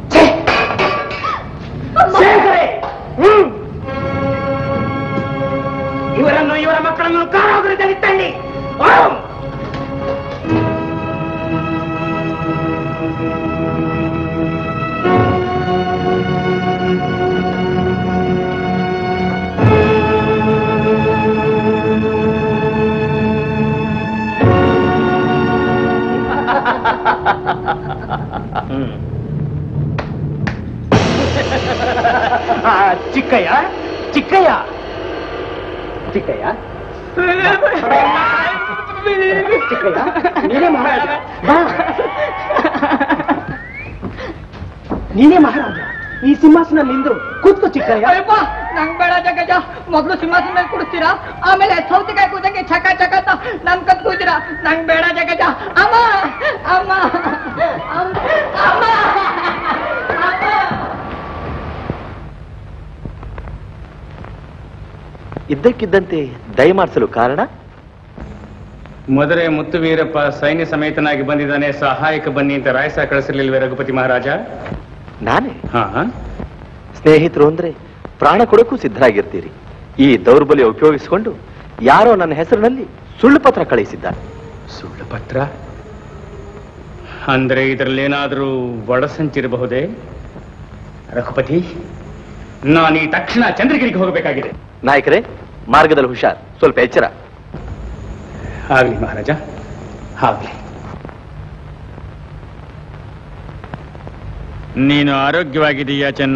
ಶೇಖರೇ ಹ್ಮ್ ಇವರನ್ನು ಇವರ ಮಕ್ಕಳನ್ನು ಕಾರಾಗೃಹದಲ್ಲಿ ತಳ್ಳಿ ಓಂ! ಆ, ಚಿಕ್ಕಯ್ಯ ಚಿಕ್ಕಯ್ಯ ಚಿಕ್ಕಯ್ಯ ಚಿಕ್ಕಯ್ಯ ನೀನೇ ಮಹಾರಾಜ ಬಾ. ನೀನೇ ಮಹಾರಾಜ ಈ ಸಿಂಹಾಸನ ನಿಂದು ಕೂತ್ಕೋ ಚಿಕ್ಕಯ್ಯ ಅಯ್ಯಪ್ಪ ನಂಗ್ ಬೇಡ ಜಗಜ ಮೊದ್ಲು ಸಿಂಹಾಸನ ಮೇಲೆ ಕುಡಿಸ್ತೀರಾ ಆಮೇಲೆ ಸೌತೆಕಾಯಿ ಕೂದಂಗೆ ಚಕ ಚಕ ಅಂತ ನನ್ ಕತ್ ಕೂತೀರಾ ನಂಗ್ ಬೇಡ ಜಗಜ ಅಮ್ಮ ಅಮ್ಮ ಅಮ್ಮ ಅಮ್ಮ ಇದ್ದಕ್ಕಿದ್ದಂತೆ ದಯಮಾಡಿಸಲು ಕಾರಣ ಮದುರೆ ಮುತ್ತು ವೀರಪ್ಪ ಸೈನ್ಯ ಸಮೇತನಾಗಿ ಬಂದಿದ್ದಾನೆ ಸಹಾಯಕ ಬನ್ನಿ ಅಂತ ರಾಯಸ ಕಳಿಸಿರ್ಲಿಲ್ವೇ ರಘುಪತಿ ಮಹಾರಾಜ ನಾನೇ ಹಾ ಸ್ನೇಹಿತರು ಅಂದ್ರೆ ಪ್ರಾಣ ಕೊಡಕ್ಕೂ ಸಿದ್ಧರಾಗಿರ್ತೀರಿ ಈ ದೌರ್ಬಲ್ಯ ಉಪಯೋಗಿಸಿಕೊಂಡು ಯಾರೋ ನನ್ನ ಹೆಸರಿನಲ್ಲಿ ಸುಳ್ಳು ಪತ್ರ ಕಳಿಸಿದ್ದಾರೆ ಸುಳ್ಳು ಪತ್ರ ಅಂದ್ರೆ ಇದರಲ್ಲೇನಾದರೂ ಒಳಸಂಚಿರಬಹುದೇ ರಘುಪತಿ ನಾನು ಈ ತಕ್ಷಣ ಚಂದ್ರಗಿರಿಗೆ ಹೋಗಬೇಕಾಗಿದೆ ನಾಯಕರೇ ಮಾರ್ಗದಲ್ಲಿ ಹುಷಾರ್ ಸ್ವಲ್ಪ ಎಚ್ಚರ ಆಗ್ಲಿ ಮಹಾರಾಜ ಆಗ್ಲಿ ನೀನು ಆರೋಗ್ಯವಾಗಿದೀಯಾ ಚೆನ್ನ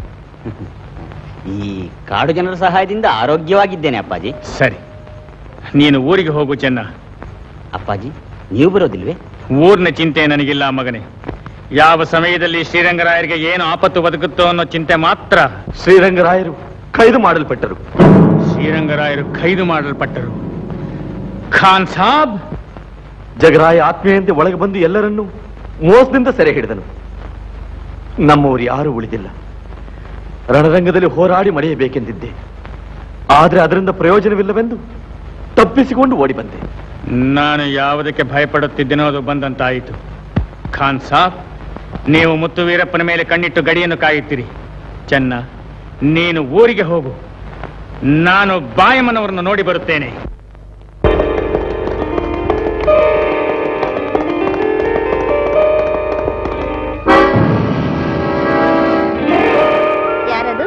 ಈ ಕಾಡು ಜನರ ಸಹಾಯದಿಂದ ಆರೋಗ್ಯವಾಗಿದ್ದೇನೆ ಅಪ್ಪಾಜಿ ಸರಿ ನೀನು ಊರಿಗೆ ಹೋಗು ಚೆನ್ನ ಅಪ್ಪಾಜಿ ನೀವು ಬರೋದಿಲ್ವೇ ಊರಿನ ಚಿಂತೆ ನನಗಿಲ್ಲ ಮಗನೇ ಯಾವ ಸಮಯದಲ್ಲಿ ಶ್ರೀರಂಗರಾಯರಿಗೆ ಏನು ಆಪತ್ತು ಬದುಕುತ್ತೋ ಅನ್ನೋ ಚಿಂತೆ ಮಾತ್ರ ಶ್ರೀರಂಗರಾಯರು ಕೈದು ಮಾಡಲ್ಪಟ್ಟರು ಶ್ರೀರಂಗರಾಯರು ಖೈದು ಮಾಡಲ್ಪಟ್ಟರು ಖಾನ್ ಸಾಬ್ ಜಗರಾಯ ಆತ್ಮೀಯಂತೆ ಒಳಗೆ ಬಂದು ಎಲ್ಲರನ್ನೂ ಮೋಸದಿಂದ ಸೆರೆ ಹಿಡಿದನು ನಮ್ಮವರು ಯಾರೂ ಉಳಿದಿಲ್ಲ ರಣರಂಗದಲ್ಲಿ ಹೋರಾಡಿ ಮರೆಯಬೇಕೆಂದಿದ್ದೆ ಆದ್ರೆ ಅದರಿಂದ ಪ್ರಯೋಜನವಿಲ್ಲವೆಂದು ತಪ್ಪಿಸಿಕೊಂಡು ಓಡಿ ಬಂದೆ ನಾನು ಯಾವುದಕ್ಕೆ ಭಯಪಡುತ್ತಿದ್ದೇನೋ ಅದು ಬಂದಂತಾಯಿತು ಖಾನ್ ಸಾಬ್ ನೀವು ಮುತ್ತು ವೀರಪ್ಪನ ಮೇಲೆ ಕಣ್ಣಿಟ್ಟು ಗಡಿಯನ್ನು ಕಾಯುತ್ತೀರಿ ಚೆನ್ನ ನೀನು ಊರಿಗೆ ಹೋಗು ನಾನು ಬಾಯಮ್ಮನವರನ್ನು ನೋಡಿ ಬರುತ್ತೇನೆ ಯಾರದು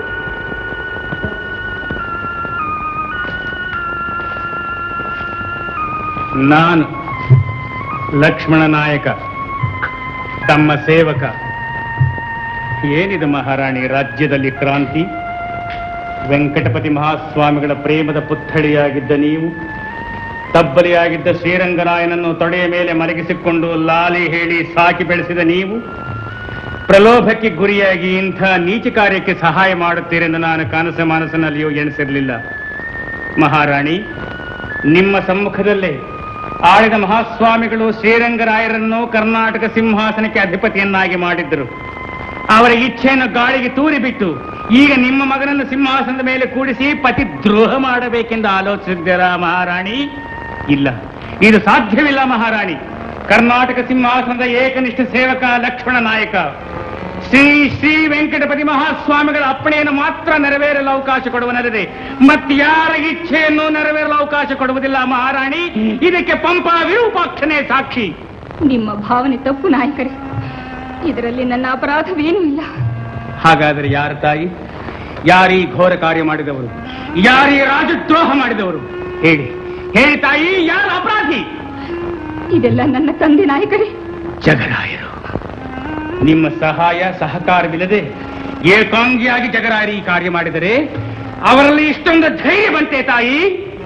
ನಾನು ಲಕ್ಷ್ಮಣ ನಾಯಕ ತಮ್ಮ ಸೇವಕ ಏನಿದೆ ಮಹಾರಾಣಿ ರಾಜ್ಯದಲ್ಲಿ ಕ್ರಾಂತಿ ವೆಂಕಟಪತಿ ಮಹಾಸ್ವಾಮಿಗಳ ಪ್ರೇಮದ ಪುತ್ಥಳಿಯಾಗಿದ್ದ ನೀವು ತಬ್ಬಲಿಯಾಗಿದ್ದ ಶ್ರೀರಂಗರಾಯನನ್ನು ತೊಡೆಯ ಮೇಲೆ ಮಲಗಿಸಿಕೊಂಡು ಲಾಲಿ ಹೇಳಿ ಸಾಕಿ ಬೆಳೆಸಿದ ನೀವು ಪ್ರಲೋಭಕ್ಕೆ ಗುರಿಯಾಗಿ ಇಂಥ ನೀಚ ಕಾರ್ಯಕ್ಕೆ ಸಹಾಯ ಮಾಡುತ್ತೀರೆಂದು ನಾನು ಕನಸು ಮನಸ್ಸಿನಲ್ಲಿಯೂ ಎಣಿಸಿರಲಿಲ್ಲ ಮಹಾರಾಣಿ ನಿಮ್ಮ ಸಮ್ಮುಖದಲ್ಲೇ ಆಳಿದ ಮಹಾಸ್ವಾಮಿಗಳು ಶ್ರೀರಂಗರಾಯರನ್ನು ಕರ್ನಾಟಕ ಸಿಂಹಾಸನಕ್ಕೆ ಅಧಿಪತಿಯನ್ನಾಗಿ ಮಾಡಿದ್ದರು ಅವರ ಇಚ್ಛೆಯನ್ನು ಗಾಳಿಗೆ ತೂರಿಬಿಟ್ಟು ಈಗ ನಿಮ್ಮ ಮಗನನ್ನು ಸಿಂಹಾಸನದ ಮೇಲೆ ಕೂಡಿಸಿ ಪತಿದ್ರೋಹ ಮಾಡಬೇಕೆಂದು ಆಲೋಚಿಸಿದ್ದೀರಾ ಮಹಾರಾಣಿ ಇಲ್ಲ ಇದು ಸಾಧ್ಯವಿಲ್ಲ ಮಹಾರಾಣಿ ಕರ್ನಾಟಕ ಸಿಂಹಾಸನದ ಏಕನಿಷ್ಠ ಸೇವಕ ಲಕ್ಷ್ಮಣ ನಾಯಕ ಶ್ರೀ ಶ್ರೀ ವೆಂಕಟಪತಿ ಮಹಾಸ್ವಾಮಿಗಳ ಅಪ್ಪಣೆಯನ್ನು ಮಾತ್ರ ನೆರವೇರಲು ಅವಕಾಶ ಕೊಡುವನಲ್ಲದೆ ಮತ್ಯಾರ ಇಚ್ಛೆಯನ್ನು ನೆರವೇರಲು ಅವಕಾಶ ಕೊಡುವುದಿಲ್ಲ ಮಹಾರಾಣಿ ಇದಕ್ಕೆ ಪಂಪಾ ವಿರೂಪಾಕ್ಷನೇ ಸಾಕ್ಷಿ ನಿಮ್ಮ ಭಾವನೆ ತಪ್ಪು ನಾಯಕರೇ ಇದರಲ್ಲಿ ನನ್ನ ಅಪರಾಧವೇನೂ ಇಲ್ಲ ಹಾಗಾದರೆ ಯಾರ ತಾಯಿ ಯಾರೀ ಘೋರ ಕಾರ್ಯ ಮಾಡಿದವರು ಯಾರೀ ರಾಜದ್ರೋಹ ಮಾಡಿದವರು ಹೇಳಿ ಹೇಳಿ ತಾಯಿ ಯಾರ ಅಪರಾಧಿ ಇದೆಲ್ಲ ನನ್ನ ತಂದೆ ನಾಯಕರೇ ಜಗರಾಯರು ನಿಮ್ಮ ಸಹಾಯ ಸಹಕಾರವಿಲ್ಲದೆ ಏಕಾಂಗಿಯಾಗಿ ಜಗರಾಯರು ಈ ಕಾರ್ಯ ಮಾಡಿದರೆ ಅವರಲ್ಲಿ ಇಷ್ಟೊಂದು ಧೈರ್ಯ ಬಂತೆ ತಾಯಿ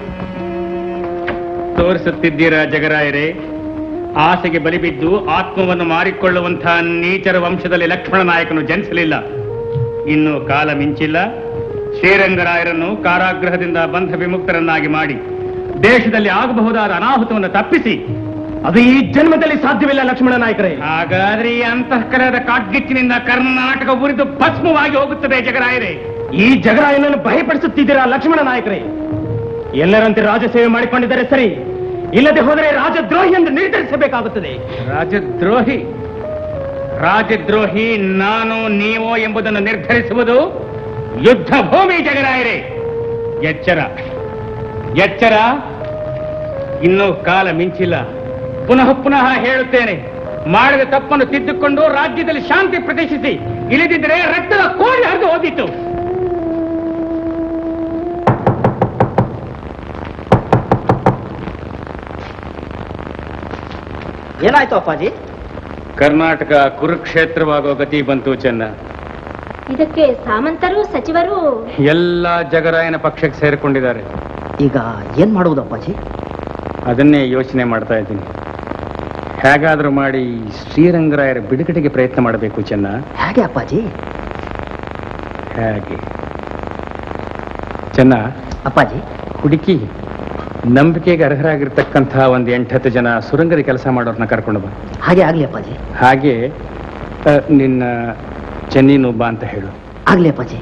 ತೋರಿಸುತ್ತಿದ್ದೀರಾ ಜಗರಾಯರೇ ಆಸೆಗೆ ಬಲಿಬಿದ್ದು ಆತ್ಮವನ್ನು ಮಾರಿಕೊಳ್ಳುವಂತಹ ನೀಚರ ವಂಶದಲ್ಲಿ ಲಕ್ಷ್ಮಣ ನಾಯಕನು ಜನಿಸಲಿಲ್ಲ ಇನ್ನು ಕಾಲ ಮಿಂಚಿಲ್ಲ ಶ್ರೀರಂಗರಾಯರನ್ನು ಕಾರಾಗೃಹದಿಂದ ಬಂಧ ವಿಮುಕ್ತರನ್ನಾಗಿ ಮಾಡಿ ದೇಶದಲ್ಲಿ ಆಗಬಹುದಾದ ಅನಾಹುತವನ್ನು ತಪ್ಪಿಸಿ ಅದು ಈ ಜನ್ಮದಲ್ಲಿ ಸಾಧ್ಯವಿಲ್ಲ ಲಕ್ಷ್ಮಣ ನಾಯಕರೇ ಹಾಗಾದ್ರೆ ಈ ಅಂತಃಕರದ ಕಾಡ್ಗಿಚ್ಚಿನಿಂದ ಕರ್ನಾಟಕ ಉರಿದು ಭಸ್ಮವಾಗಿ ಹೋಗುತ್ತದೆ ಜಗರಾಯರೇ ಈ ಜಗರಾಯನನ್ನು ಭಯಪಡಿಸುತ್ತಿದ್ದೀರಾ ಲಕ್ಷ್ಮಣ ನಾಯಕರೇ ಎಲ್ಲರಂತೆ ರಾಜಸೇವೆ ಮಾಡಿಕೊಂಡಿದ್ದರೆ ಸರಿ ಇಲ್ಲದೆ ಹೋದರೆ ರಾಜದ್ರೋಹಿ ಎಂದು ನಿರ್ಧರಿಸಬೇಕಾಗುತ್ತದೆ ರಾಜದ್ರೋಹಿ ರಾಜದ್ರೋಹಿ ನಾನು ನೀವೋ ಎಂಬುದನ್ನು ನಿರ್ಧರಿಸುವುದು ಯುದ್ಧ ಭೂಮಿ ಜಗರಾಯರೇ ಎಚ್ಚರ ಎಚ್ಚರ ಇನ್ನೂ ಕಾಲ ಮಿಂಚಿಲ್ಲ ಪುನಃ ಪುನಃ ಹೇಳುತ್ತೇನೆ ಮಾಡಿದ ತಪ್ಪನ್ನು ತಿದ್ದುಕೊಂಡು ರಾಜ್ಯದಲ್ಲಿ ಶಾಂತಿ ಪ್ರತಿಷ್ಠಿಸಿ ಇಳಿದಿದ್ದರೆ ರಕ್ತದ ಕೋಡಿ ಹರಿದು ಹೋದಿತ್ತು ಏನಾಯ್ತು ಅಪ್ಪಾಜಿ ಕರ್ನಾಟಕ ಕುರುಕ್ಷೇತ್ರವಾಗೋ ಗತಿ ಬಂತು ಚೆನ್ನ ಇದಕ್ಕೆ ಸಾಮಂತರು ಸಚಿವರು ಎಲ್ಲ ಜಗರಾಯನ ಪಕ್ಷಕ್ಕೆ ಸೇರಿಕೊಂಡಿದ್ದಾರೆ ಈಗ ಏನ್ ಮಾಡುವುದು ಅಪ್ಪಾಜಿ ಅದನ್ನೇ ಯೋಚನೆ ಮಾಡ್ತಾ ಇದ್ದೀನಿ ಹೇಗಾದ್ರೂ ಮಾಡಿ ಶ್ರೀರಂಗರಾಯರ ಬಿಡುಗಡೆಗೆ ಪ್ರಯತ್ನ ಮಾಡಬೇಕು ಚೆನ್ನ ಹೇಗೆ ಅಪ್ಪಾಜಿ ಹೇಗೆ ಚೆನ್ನ ಅಪ್ಪಾಜಿ ಹುಡುಕಿ ನಂಬಿಕೆಗೆ ಅರ್ಹರಾಗಿರ್ತಕ್ಕಂತಹ ಒಂದು ಎಂಟತ್ತು ಜನ ಸುರಂಗದ ಕೆಲಸ ಮಾಡೋರ್ನ ಕರ್ಕೊಂಡು ಬಾ ಹಾಗೆ ಆಗ್ಲಿ ಅಪ್ಪಾಜಿ ಹಾಗೆ ಆ, ನಿನ್ನ ಚೆನ್ನಿನೊಬ್ಬ ಅಂತ ಹೇಳು ಆಗ್ಲಿ ಅಪ್ಪಾಜಿ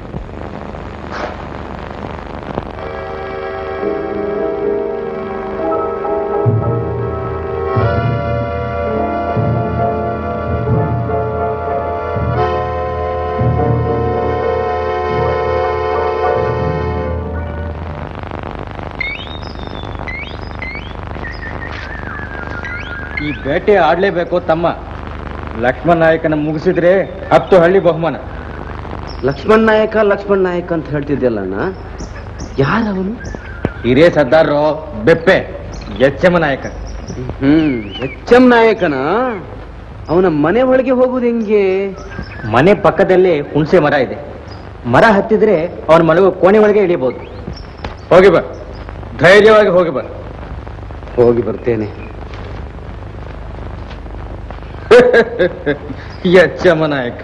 ಬೇಟೆ ಆಡ್ಲೇಬೇಕು ತಮ್ಮ ಲಕ್ಷ್ಮಣ್ ನಾಯಕನ ಮುಗಿಸಿದ್ರೆ ಹತ್ತು ಹಳ್ಳಿ ಬಹುಮಾನ ಲಕ್ಷ್ಮಣ್ ನಾಯಕ ಲಕ್ಷ್ಮಣ್ ನಾಯಕ ಅಂತ ಹೇಳ್ತಿದ್ಯಲ್ಲಣ್ಣ ಯಾರವನು ಹಿರೇ ಸರ್ದಾರ್ರು ಬೆಪ್ಪೆ ಎಚ್ ಎಂ ನಾಯಕ ಹ್ಮ್ ಎಚ್ ಎಂ ನಾಯಕನ ಅವನ ಮನೆ ಒಳಗೆ ಹೋಗುದು ಹೆಂಗೆ ಮನೆ ಪಕ್ಕದಲ್ಲೇ ಹುಣಸೆ ಮರ ಇದೆ ಮರ ಹತ್ತಿದ್ರೆ ಅವನ ಮಲಗೋ ಕೋಣೆ ಒಳಗೆ ಇಳಿಬಹುದು ಹೋಗಿ ಬಾ ಧೈರ್ಯವಾಗಿ ಹೋಗಿ ಬಾ ಹೋಗಿ ಬರ್ತೇನೆ ಎಚ್ ಎಂ ನಾಯಕ್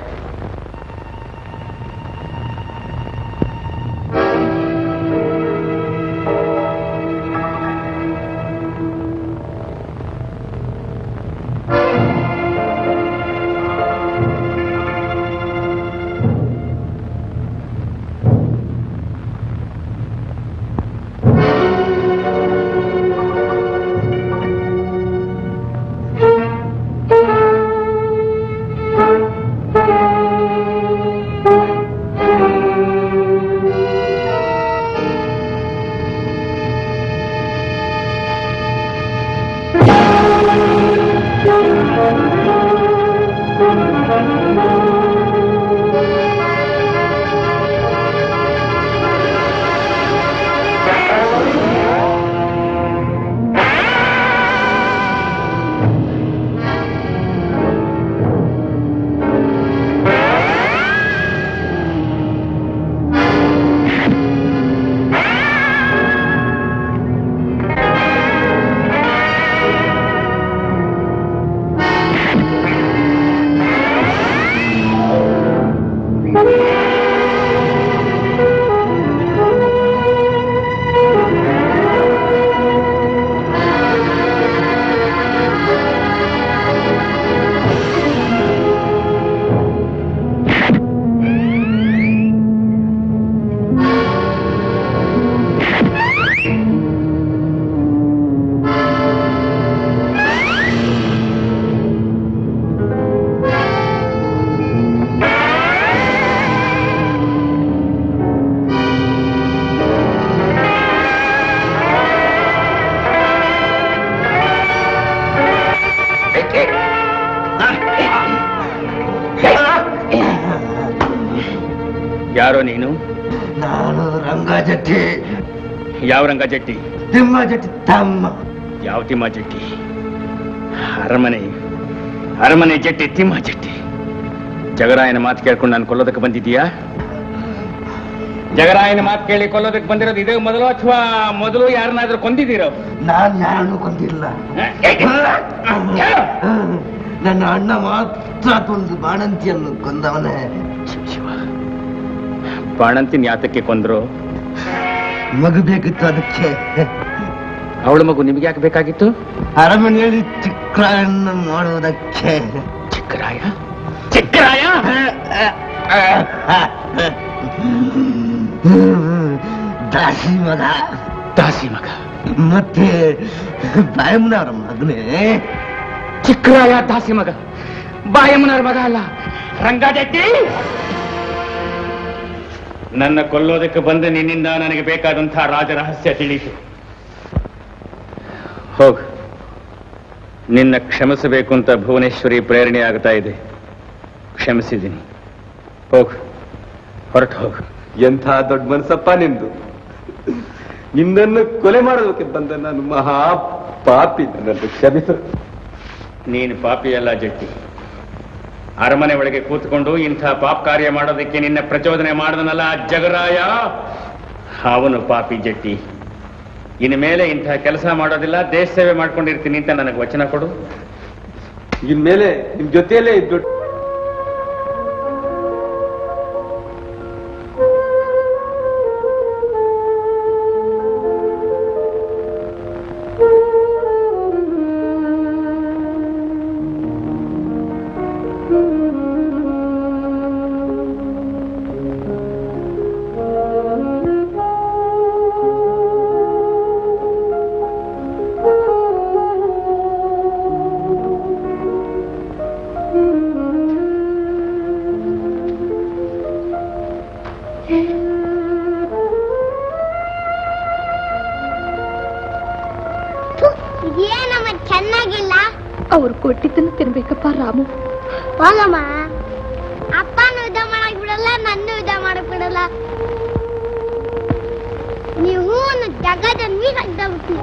ಯಾರೋ ನೀನು ನಾನು ರಂಗಜಟ್ಟಿ ಯಾವ ರಂಗ ಜಟ್ಟಿ ತಿಮ್ಮ ಜಟ್ಟಿ ತಮ್ಮ ಯಾವ ತಿಮ್ಮ ಜಟ್ಟಿ ಅರಮನೆ ಅರಮನೆ ಜಟ್ಟಿ ತಿಮ್ಮ ಜಟ್ಟಿ ಜಗರಾಯನ ಮಾತು ಕೇಳ್ಕೊಂಡು ನಾನು ಕೊಲ್ಲೋದಕ್ಕೆ ಬಂದಿದ್ದೀಯಾ ಜಗರಾಯನ ಮಾತು ಕೇಳಿ ಕೊಲ್ಲೋದಕ್ಕೆ ಬಂದಿರೋದು ಇದೇ ಮೊದಲು ಅಥವಾ ಮೊದಲು ಯಾರನ್ನಾದ್ರೂ ಕೊಂದಿದ್ದೀರೋ ನಾನ್ ಯಾರನ್ನು ಕೊಂದಿಲ್ಲ ನನ್ನ ಅಣ್ಣ ಮಾತ್ರ ಒಂದು ಬಾಣಂತಿಯನ್ನು ಕೊಂದವನೇ ಬಾಣಂತಿನ ಯಾತಕ್ಕೆ ಕೊಂದ್ರು ಮಗು ಬೇಕಿತ್ತು ಅದಕ್ಕೆ ಅವಳ ಮಗು ನಿಮ್ಗೆ ಯಾಕೆ ಬೇಕಾಗಿತ್ತು ಅರಮನೆಯಲ್ಲಿ ಚಿಕ್ಕರಾಯನ್ನ ಮಾಡುವುದಕ್ಕೆ ಚಿಕ್ಕರಾಯ ಚಿಕ್ಕರಾಯ ದಾಸಿ ಮಗ ದಾಸಿ ಮಗ ಮತ್ತೆ ಬಾಯಮ್ಮನವರ ಮಗನೇ ಚಿಕ್ಕರಾಯ ದಾಸಿ ಮಗ ಬಾಯಮ್ಮನವ್ರ ಮಗ ಅಲ್ಲ ರಂಗಜಟ್ಟಿ ನನ್ನ ಕೊಲ್ಲೋದಕ್ಕೆ ಬಂದ ನಿನ್ನಿಂದ ನನಗೆ ಬೇಕಾದಂತಹ ರಾಜರಹಸ್ಯ ತಿಳಿಯಿತು ಹೋಗು ನಿನ್ನ ಕ್ಷಮಿಸಬೇಕು ಅಂತ ಭುವನೇಶ್ವರಿ ಪ್ರೇರಣೆ ಆಗ್ತಾ ಇದೆ ಕ್ಷಮಿಸಿದ್ದೀನಿ ಹೋಗು ಹೊರಟು ಹೋಗು ಎಂಥ ದೊಡ್ಡ ಮನಸ್ಸಪ್ಪ ನಿಂದು ನಿನ್ನನ್ನು ಕೊಲೆ ಮಾಡೋದಕ್ಕೆ ಬಂದ ನಾನು ಮಹಾ ಪಾಪಿ ನನ್ನನ್ನು ಕ್ಷಮಿಸು ನೀನು ಪಾಪಿಯಲ್ಲ ಜಟ್ಟಿ ಅರಮನೆ ಒಳಗೆ ಕೂತ್ಕೊಂಡು ಇಂಥ ಪಾಪ ಕಾರ್ಯ ಮಾಡೋದಕ್ಕೆ ನಿನ್ನ ಪ್ರಚೋದನೆ ಮಾಡಿದನಲ್ಲ ಆ ಜಗರಾಯ ಅವನು ಪಾಪಿ ಜಟ್ಟಿ ಇನ್ನು ಮೇಲೆ ಇಂಥ ಕೆಲಸ ಮಾಡೋದಿಲ್ಲ ದೇಶ ಸೇವೆ ಮಾಡ್ಕೊಂಡಿರ್ತೀನಿ ಅಂತ ನನಗೆ ವಚನ ಕೊಡು ಇನ್ಮೇಲೆ ನಿಮ್ ಜೊತೆಯಲ್ಲೇ ಇದ್ದು Thank you. ತಿನ್ಬೇಕಪ್ಪ ರಾಮು ಹೋಗಮ್ಮ ಅಪ್ಪನ ಯುದ್ಧ ಮಾಡಕ್ ಬಿಡಲ್ಲ ನನ್ನ ಯುದ್ಧ ಮಾಡಕ್ ಬಿಡಲ್ಲ ನೀವು ಜಗದನ್ವಿ ಕಡ್ಡಬಿಟ್ಟಿ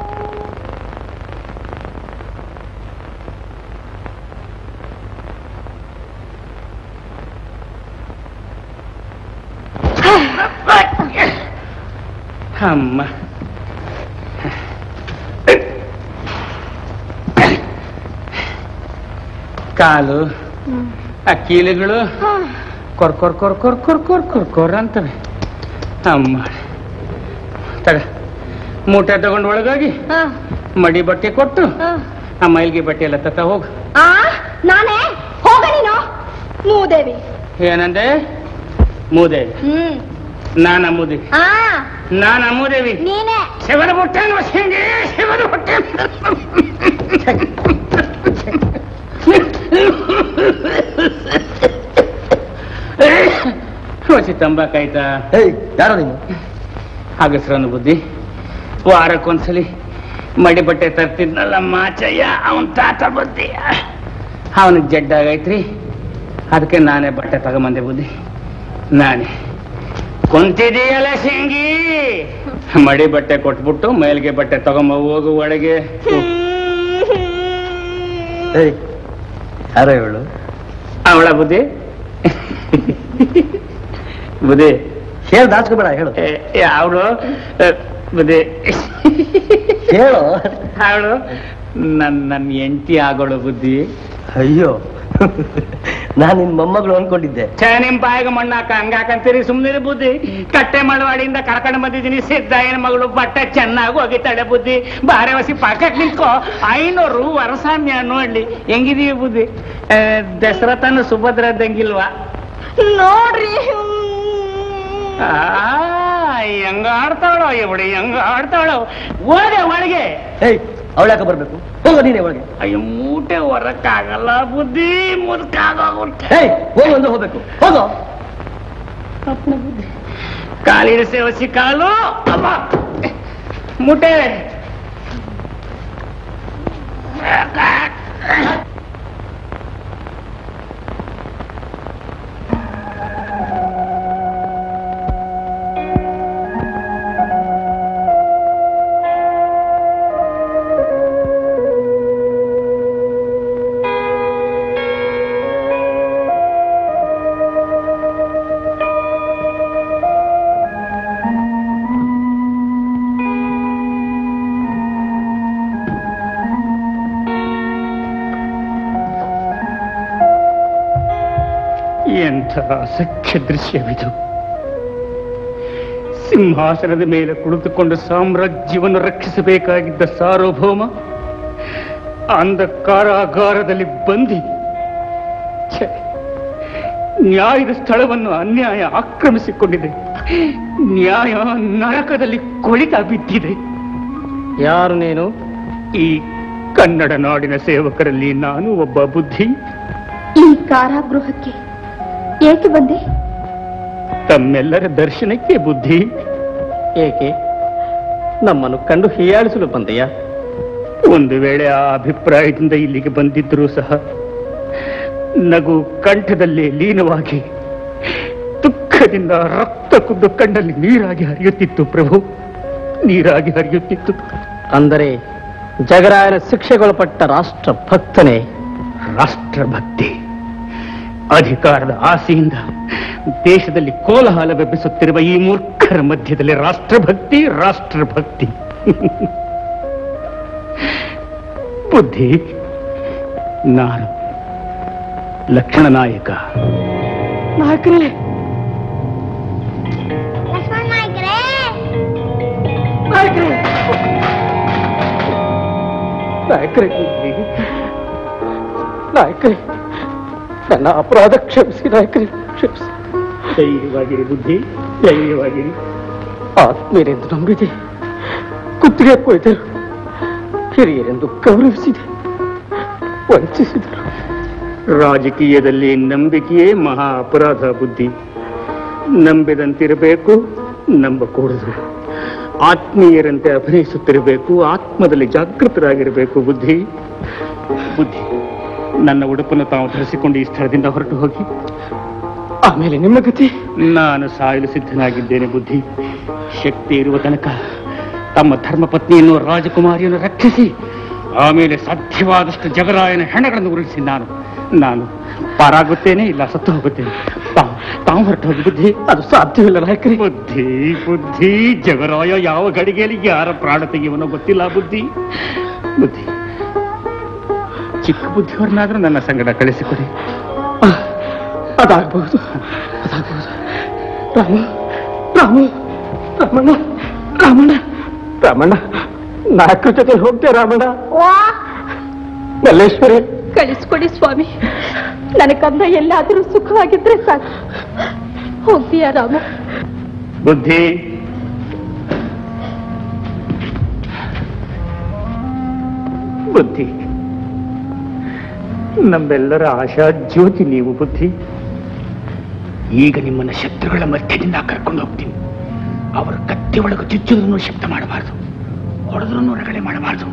ಅಮ್ಮ ಕಾಲು ಆ ಕೀಲುಗಳು ಕೊರ್ ಕೊರ್ ಕೊರ್ ಕೊರ್ ಕೊರ್ ಕೊರ್ ಕೊರ್ ಕೊರ್ ಅಂತವೆ ಅಮ್ಮ ತಗ ಮೂಟೆ ತಗೊಂಡು ಒಳಗೋಗಿ ಮಡಿ ಬಟ್ಟೆ ಕೊಟ್ಟು ಆ ಮೈಲ್ಗೆ ಬಟ್ಟೆ ಎಲ್ಲ ತತ್ತ ಹೋಗು ಆ ನಾನೇ ಹೋಗ ನೀನು ಮೂದೇವಿ ಏನಂದೆ ಮೂದೇವಿ ಹ್ಮ್ ನಾನ ಮೂದೇವಿ ಆ ನಾನ ಮೂದೇವಿ ನೀನೇ ಶಿವನ ಹೊಟ್ಟೆ ವಸಿಂಗಿ ಶಿವನ ಹೊಟ್ಟೆ ವಸಿ ತಂಬಾಕಾಯ್ತಾ ಯಾರೋ ನೀನು ಆಗಸ್ರನು ಬುದ್ಧಿ ವಾರಕ್ಕೊಂದ್ಸಲಿ ಮಡಿ ಬಟ್ಟೆ ತರ್ತಿದ್ನಲ್ಲ ಮಾಚಯ್ಯ ಅವನ್ ತಾತ ಬುದ್ಧಿ ಅವನಿಗೆ ಜಡ್ಡಾಗೈತ್ರಿ ಅದಕ್ಕೆ ನಾನೇ ಬಟ್ಟೆ ತಗೊಂಬಂದೆ ಬುದ್ಧಿ ನಾನೇ ಕುಂತಿದೀಯಲ್ಲ ಸಿಂಗಿ ಮಡಿ ಬಟ್ಟೆ ಕೊಟ್ಬಿಟ್ಟು ಮೇಲ್ಗೆ ಬಟ್ಟೆ ತಗೊಂಬ ಹೋಗು ಒಳಗೆ ಏಯ್ ಯಾರೋ ಹೇಳು ಅವಳ ಬುದ್ಧಿ ಬುದ್ಧಿ ಹೇಳು ದಾಚ್ಕೋಬೇಡ ಹೇಳು ಅವಳು ಬುದ್ಧಿ ಹೇಳು ಅವಳು ನನ್ ನನ್ನ ಹೆಂಡತಿ ಆಗೋಳು ಬುದ್ಧಿ ಅಯ್ಯೋ ನಾನು ನಿನ್ ಮೊಮ್ಮಗಳು ಅನ್ಕೊಂಡಿದ್ದೆ ಛೇ ನಿಮ್ ಬಾಯಿಗೆ ಮಣ್ಣಾಕ ಹಂಗಾಕಂತೀರಿ ಸುಮ್ನಿರಿ ಬುದ್ಧಿ ಕಟ್ಟೆ ಮಳವಾಡಿಯಿಂದ ಕರ್ಕೊಂಡು ಬಂದಿದ್ದೀನಿ ಸಿದ್ದಯ್ಯನ ಮಗಳು ಬಟ್ಟೆ ಚೆನ್ನಾಗಿ ಹೋಗಿತಾಳೆ ಬುದ್ಧಿ ಬಾರೆ ವಸಿ ಪಕ್ಕಕ್ಕೆ ನಿಂತ್ಕೋ ಐನೂರು ವರಸಾಮ್ಯ ನೋಡ್ಲಿ ಹೆಂಗಿದೀವಿ ಬುದ್ಧಿ ಆ, ದಸರಥನ ಸುಭದ್ರ ದಂಗಿಲ್ವಾ ನೋಡ್ರಿ ಆ, ಹೆಂಗ ಆಡ್ತಾಳೋ ಇವಳು ಹೆಂಗ ಆಡ್ತಾಳೋ ಹೋದೆ ಒಳಗೆ ಏಯ್ ಅವಳ್ಯಾಕ ಬರ್ಬೇಕು ಹೋಗೋ ನೀನೆ ಒಳಗೆ ಅಯ್ಯೋ ಮೂಟೆ ಹೊರಕ್ಕಾಗಲ್ಲ ಬುದ್ಧಿ ಮುದುಕಾಗೋಗ್ಬಿಟ್ಟೆ ಏಯ್ ಹೋಗು ಅಂದ್ರೆ ಹೋಗ್ಬೇಕು ಹೋಗೋ ಕಾಲಿನ ಸೇವಸಿ ಕಾಲು ಅಮ್ಮ ಮುಟೆ ಎಂಥ ಅಸಖ್ಯ ದೃಶ್ಯವಿದು ಸಿಂಹಾಸನದ ಮೇಲೆ ಕುಳಿತುಕೊಂಡು ಸಾಮ್ರಾಜ್ಯವನ್ನು ರಕ್ಷಿಸಬೇಕಾಗಿದ್ದ ಸಾರ್ವಭೌಮ ಅಂಧ ಕಾರಾಗಾರದಲ್ಲಿ ಬಂದಿ ಛೆ, ನ್ಯಾಯದ ಸ್ಥಳವನ್ನು ಅನ್ಯಾಯ ಆಕ್ರಮಿಸಿಕೊಂಡಿದೆ ನ್ಯಾಯ ನರಕದಲ್ಲಿ ಕೊಳಿತ ಬಿದ್ದಿದೆ ಯಾರು ನೀನು ಈ ಕನ್ನಡ ನಾಡಿನ ಸೇವಕರಲ್ಲಿ ನಾನು ಒಬ್ಬ ಬುದ್ಧಿ ಈ ಕಾರಾಗೃಹಕ್ಕೆ ಏಕೆ ಬಂದೆ ತಮ್ಮೆಲ್ಲರ ದರ್ಶನಕ್ಕೆ ಬುದ್ಧಿ ಏಕೆ ನಮ್ಮನ್ನು ಕಂಡು ಹೀಯಾಳಿಸಲು ಬಂದೆಯಾ ಒಂದು ವೇಳೆ ಆ ಅಭಿಪ್ರಾಯದಿಂದ ಇಲ್ಲಿಗೆ ಬಂದಿದ್ರೂ ಸಹ ನಗು ಕಂಠದಲ್ಲಿ ಲೀನವಾಗಿ ದುಃಖದಿಂದ ರಕ್ತ ಕುದ್ದು ಕಣ್ಣಲ್ಲಿ ನೀರಾಗಿ ಹರಿಯುತ್ತಿತ್ತು ಪ್ರಭು ನೀರಾಗಿ ಹರಿಯುತ್ತಿತ್ತು ಅಂದರೆ ಜಗರಾಯನ ಶಿಕ್ಷೆಗೊಳಪಟ್ಟ ರಾಷ್ಟ್ರ ಭಕ್ತನೇ ರಾಷ್ಟ್ರಭಕ್ತಿ ಅಧಿಕಾರದ ಆಸೆಯಿಂದ ದೇಶದಲ್ಲಿ ಕೋಲಾಹಲವೆಬ್ಬಿಸುತ್ತಿರುವ ಈ ಮೂರ್ಖರ ಮಧ್ಯದಲ್ಲಿ ರಾಷ್ಟ್ರಭಕ್ತಿ ರಾಷ್ಟ್ರಭಕ್ತಿ ಬುದ್ಧಿ ನಾನು ಲಕ್ಷಣ ನಾಯಕ ನಾಯಕರೇ ಲಕ್ಷ್ಮಣ ನಾಯ್ಕರೇ ನಾಯಕರೇ ನಾಯಕರೇ ನಾಯಕರೇ ನನ್ನ ಅಪರಾಧ ಕ್ಷಮಿಸಿ ನಾಯಕರೇ ಕ್ಷಮಿಸಿ ಧೈರ್ಯವಾಗಿರಿ ಬುದ್ಧಿ ಧೈರ್ಯವಾಗಿರಿ ಆತ್ಮೀಯರೆಂದು ನಂಬಿದೆ ಕುತ್ತಿಗೆ ಕೊಯ್ದರು ಹಿರಿಯರೆಂದು ಗೌರವಿಸಿದೆ ವಂಚಿಸಿದರು ರಾಜಕೀಯದಲ್ಲಿ ನಂಬಿಕೆಯೇ ಮಹಾ ಅಪರಾಧ ಬುದ್ಧಿ ನಂಬಿದಂತಿರಬೇಕು ನಂಬಕೂಡದು ಆತ್ಮೀಯರಂತೆ ಅಭಿನಯಿಸುತ್ತಿರಬೇಕು ಆತ್ಮದಲ್ಲಿ ಜಾಗೃತರಾಗಿರಬೇಕು ಬುದ್ಧಿ ಬುದ್ಧಿ ನನ್ನ ಉಡುಪನ್ನು ತಾವು ಧರಿಸಿಕೊಂಡು ಈ ಸ್ಥಳದಿಂದ ಹೊರಟು ಹೋಗಿ ಆಮೇಲೆ ನಿಮ್ಮ ಗತಿ ನಾನು ಸಾಯಲು ಸಿದ್ಧನಾಗಿದ್ದೇನೆ ಬುದ್ಧಿ ಶಕ್ತಿ ಇರುವ ತನಕ ತಮ್ಮ ಧರ್ಮಪತ್ನಿಯನ್ನು ರಾಜಕುಮಾರಿಯನ್ನು ರಕ್ಷಿಸಿ ಆಮೇಲೆ ಸಾಧ್ಯವಾದಷ್ಟು ಜಗರಾಯನ ಹೆಣಗಳನ್ನು ಉರುಳಿಸಿ ನಾನು ನಾನು ಪಾರಾಗುತ್ತೇನೆ ಇಲ್ಲ ಸತ್ತು ಹೋಗುತ್ತೇನೆ ತಾವು ತಾವು ಹೊರಟು ಹೋಗಿ ಬುದ್ಧಿ ಅದು ಸಾಧ್ಯವಿಲ್ಲ ನಾಯಕರೇ ಬುದ್ಧಿ ಬುದ್ಧಿ ಜಗರಾಯ ಯಾವ ಗಡಿಗೆಯಲ್ಲಿ ಯಾರ ಪ್ರಾಣ ತೆಗೆಯುವನೋ ಗೊತ್ತಿಲ್ಲ ಬುದ್ಧಿ ಬುದ್ಧಿ ಚಿಕ್ಕ ಬುದ್ಧಿಯವರನ್ನಾದ್ರೂ ನನ್ನ ಸಂಗಡ ಕಳಿಸಿಕೊಡಿ ಅದಾಗಬಹುದು ಅದಾಗಬಹುದು ರಾಮ ರಾಮ ರಾಮಣ್ಣ ರಾಮಣ್ಣ ರಾಮಣ್ಣ ನಾಯಕರ ಜೊತೆ ಹೋಗ್ತೆ ರಾಮಣ್ಣ ಮಲ್ಲೇಶ್ವರಿ ಕಳಿಸ್ಕೊಡಿ ಸ್ವಾಮಿ ನನ್ನ ಕಂದ ಎಲ್ಲಾದರೂ ಸುಖವಾಗಿದ್ರೆ ಸಾಕು ಹೋಗ್ತೀಯಾ ರಾಮ ಬುದ್ಧಿ ಬುದ್ಧಿ ನಮ್ಮೆಲ್ಲರ ಆಶಾ ಜ್ಯೋತಿ ನೀವು ಬುದ್ಧಿ ಈಗ ನಿಮ್ಮನ್ನ ಶತ್ರುಗಳ ಮಧ್ಯದಿಂದ ಕರ್ಕೊಂಡು ಹೋಗ್ತೀನಿ ಅವರ ಕತ್ತಿ ಒಳಗೆ ಚುಚ್ಚುವುದನ್ನು ಶಬ್ದ ಮಾಡಬಾರದು ಹೊಡೆದ್ರೂ ರಗಳೆ ಮಾಡಬಾರದು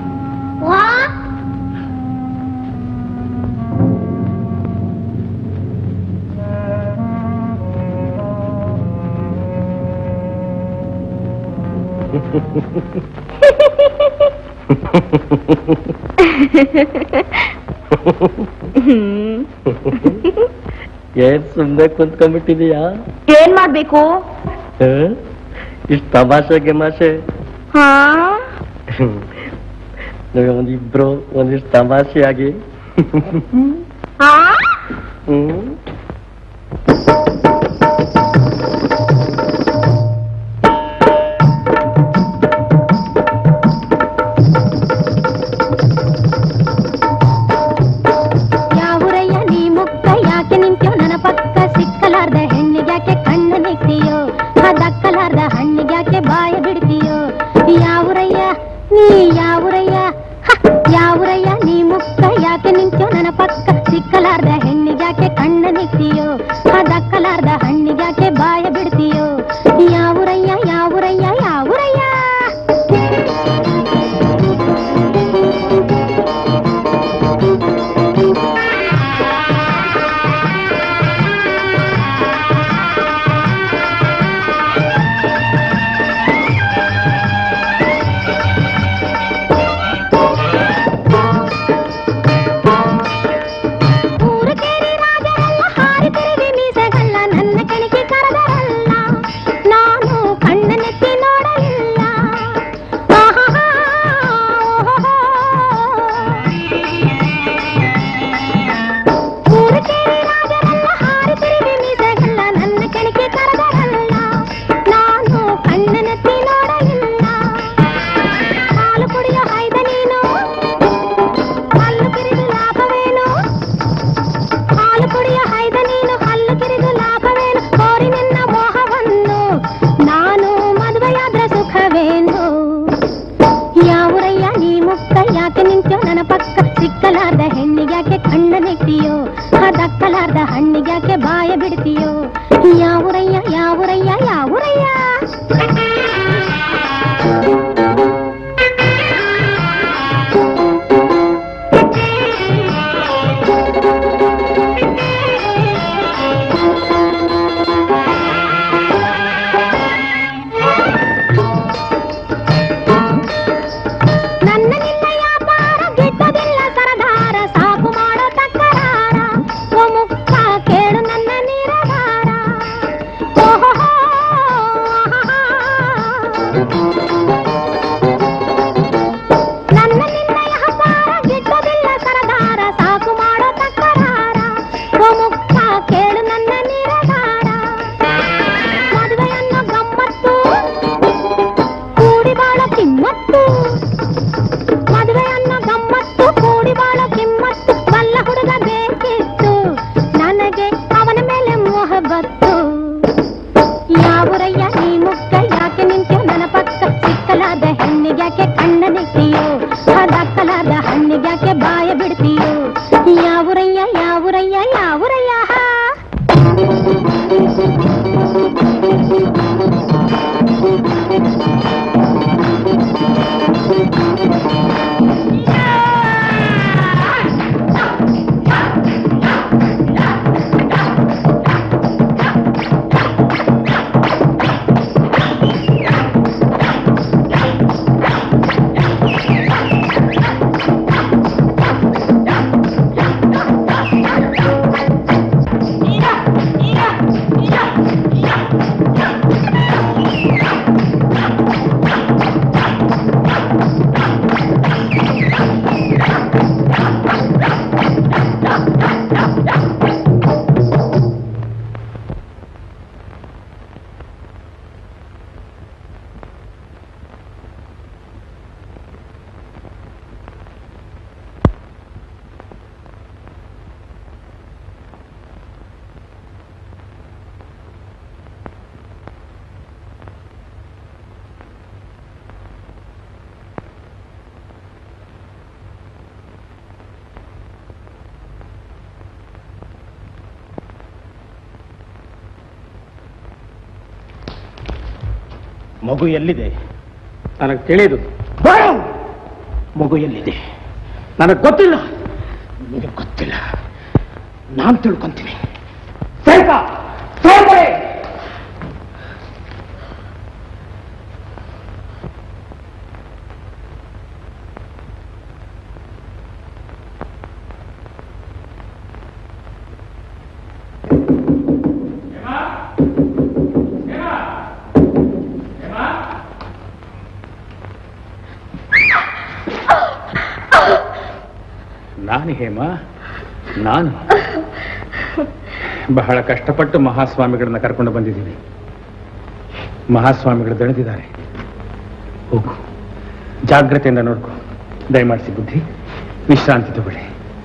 ಏನ್ ಸುಮ್ನೆ ಕುಂತ್ಕೊಂಡ್ಬಿಟ್ಟಿದೀಯಾ ಏನ್ ಮಾಡ್ಬೇಕು ಇಷ್ಟ ತಮಾಷೆ ಗಿಮಾಷೆ ಹಾ ನೀವು ಒಂದಿಬ್ರು ಒಂದಿಷ್ಟು ತಮಾಷೆಯಾಗಿ ಹಾ ಹ್ಮ್ ಯಾವುರಯ್ಯ ನೀ ಮುಕ್ತ ಯಾಕೆ ನಿಂತ್ಯೋ ನನ್ನ ಪಕ್ಕ ಸಿಕ್ಕಲಾರ್ದ ಹೆಣ್ಣಿಗ್ಯಾಕೆ ಕಣ್ಣು ನಿಕ್ತಿಯೋ ದಕ್ಕಲಾರ್ದ ಹಣ್ಣಿಗ್ಯಾಕೆ ಬಾಯ ಬಿಡ್ತೀಯೋ ಯಾವುರಯ್ಯ ನೀ ಯಾವುರಯ್ಯ ಹ, ಯಾವುರಯ್ಯ ನೀ ಮುಕ್ತ ಯಾಕೆ ನಿಂತ್ಯೋ ನನ್ನ ಪಕ್ಕ ಸಿಕ್ಕಲಾರ್ದ ಹೆಣ್ಣಿಗ್ಯಾಕೆ ಕಣ್ಣು ನಿಕ್ತಿಯೋ ದಕ್ಕಲಾರ್ದ ಹಣ್ಣಿಗ್ಯಾಕೆ ಬಾಯ ಬಿಡ್ತೀಯೋ ಯಾವುರಯ್ಯ ಯಾವುರಯ್ಯ ಯಾವುರಯ್ಯ ಊರು ಕೇರಿ ರಾಜರೆಲ್ಲ ಹಾರಿ ತಿರುಗಿ ಮೀಸೆಗಲ್ಲ ನನ್ನ ಕಣಿಕೆ ಕರೆದರಲ್ಲ ನಾನು ಕಣ್ಣನೆತ್ತಿ ನೋಡಲಿಲ್ಲ ಆಹಾಹಾ, ಓಹೋಹೋ. ಊರು ಕೇರಿ ರಾಜರೆಲ್ಲ ಹಾರಿ ತಿರುಗಿ ಮೀಸೆಗಲ್ಲ ನನ್ನ ಕಣಿಕೆ ಕರೆದರಲ್ಲ ನಾನು ಕಣ್ಣನೆತ್ತಿ ನೋಡಲಿಲ್ಲ ಹಾಲು ಕುಡಿಯೋ ಹೈದ ನೀನು ಹಲ್ಲು ಕಿರಿದು ಲಾಭವೇನು ಹಾಲು ಕುಡಿಯ ಹೈದ ನೀನು ಹಲ್ಲು ಕಿರಿದು ಲಾಭವೇನು ಕೋರಿ ನಿನ್ನ ಮೋಹವನ್ನು ನಾನು ಮದುವೆಯಾದ್ರೆ ಸುಖವೇನು ಯಾವುರಯ್ಯ ನೀ ಮುಕ್ತ ಯಾಕೆ ನಿಂತ್ಯೋ ನನ್ನ ಪಕ್ಕ ಸಿಕ್ಕಲಾರ್ದ ಹೆಣ್ಣಿಗ್ಯಾಕೆ ಕಣ್ಣ ನೆಟ್ಟಿಯೋ ದಕ್ಕಲಾರ್ದ ಹಣ್ಣಿಗ್ಯಾಕೆ ಬಾಯ ಬಿಡ್ತೀಯೋ ಯಾವುರಯ್ಯ ಯಾವುರಯ್ಯ ಯಾವುರಯ್ಯ ನನ್ನ ನಿನ್ನ ವ್ಯಾಪಾರ ಗಿಟ್ಟದಿಲ್ಲ ಸರದಾರ ಸಾಕು ಮಾಡೋ ತಕರಾರ ಓ ಮುಕ್ತ ಕೇಳು ನನ್ನ ನಿರಧಾರ ಓಹೋಹೋ, ಆಹಾಹಾ. ನನ್ನ ನಿನ್ನ ವ್ಯಾಪಾರ ಗಿಟ್ಟದಿಲ್ಲ ಸರದಾರ ಸಾಕು ಮಾಡೋ ತಕರಾರ ಓ ಮುಕ್ತ ಕೇಳು ನನ್ನ ನಿರಧಾರ ಮದುವೆಯನ್ನು ಗಮ್ಮತ್ತು ಕೂಡಿ ಬಾಳ ಕಿಮ್ಮತ್ತು ಮದುವೆಯನ್ನ ಗಮ್ಮತ್ತು ಕೂಡಿ ಬಾಳ ಕಿಮ್ಮತ್ತು ಬಲ್ಲ ಹುಡುಗ ಬೇಕಿತ್ತು ನನಗೆ ಅವನ ಮೇಲೆ ಮೋಹ ಬತ್ತು ಯಾವುರಯ್ಯ ನೀ ಮುಕ್ಕ ಯಾಕೆ ನಿಂತ್ಯೋ ನನ್ನ ಪಕ್ಕ ಸಿಕ್ಕಲಾದ ಹೆಣ್ಣಿಗ್ಯಾಕೆ ಕಣ್ಣ ನೆಟ್ಟಿಯೋ ದಕ್ಕಲಾದ ಹಣ್ಣಿಗ್ಯಾಕೆ ಬಾಯ ಬಿಡ್ತೀಯೋ ಯಾವುರಯ್ಯ ಯಾವುರಯ್ಯ ಯಾವುರಯ್ಯ ಆ ಮಗು ಎಲ್ಲಿದೆ ನನಗೆ ತಿಳಿದು ಮಗು ಎಲ್ಲಿದೆ ನನಗೆ ಗೊತ್ತಿಲ್ಲ ನಿನಗೆ ಗೊತ್ತಿಲ್ಲ ನಾನು ತಿಳ್ಕೊಂತೀನಿ ಸೇರ್ಕ ಸೇರ್ಕೊಳ್ಳಿ ನಾನು ಹೇಮ ನಾನು ಬಹಳ ಕಷ್ಟಪಟ್ಟು ಮಹಾಸ್ವಾಮಿಗಳನ್ನ ಕರ್ಕೊಂಡು ಬಂದಿದ್ದೀನಿ ಮಹಾಸ್ವಾಮಿಗಳು ದಣಿದಿದ್ದಾರೆ ಹೋಗು ಜಾಗ್ರತೆಯಿಂದ ನೋಡ್ಕೊ ದಯಮಾಡಿಸಿ ಬುದ್ಧಿ ವಿಶ್ರಾಂತಿ ತಗೊಳ್ಳಿ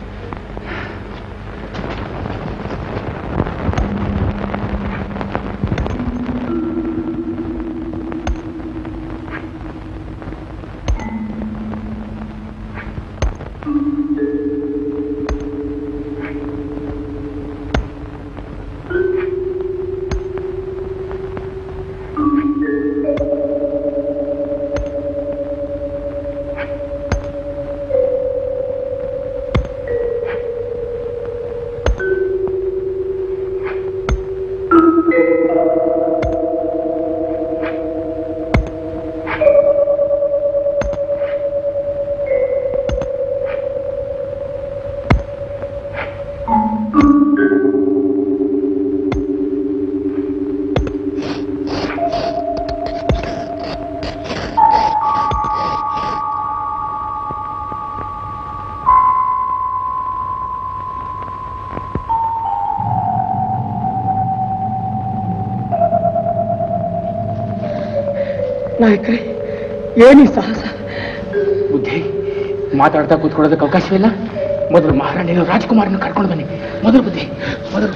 ನಾಯಕರೇ ಏನಿ ಸಾಹಸ ಬುದ್ಧಿ ಮಾತಾಡ್ತಾ ಕೂತ್ಕೊಳ್ಳೋದಕ್ಕೆ ಅವಕಾಶವಿಲ್ಲ ಮೊದಲು ಮಹಾರಾಣಿನ ರಾಜ್ಕುಮಾರನ ಕರ್ಕೊಂಡು ಬನ್ನಿ ಮೊದಲು ಬುದ್ಧಿ ಮೊದಲು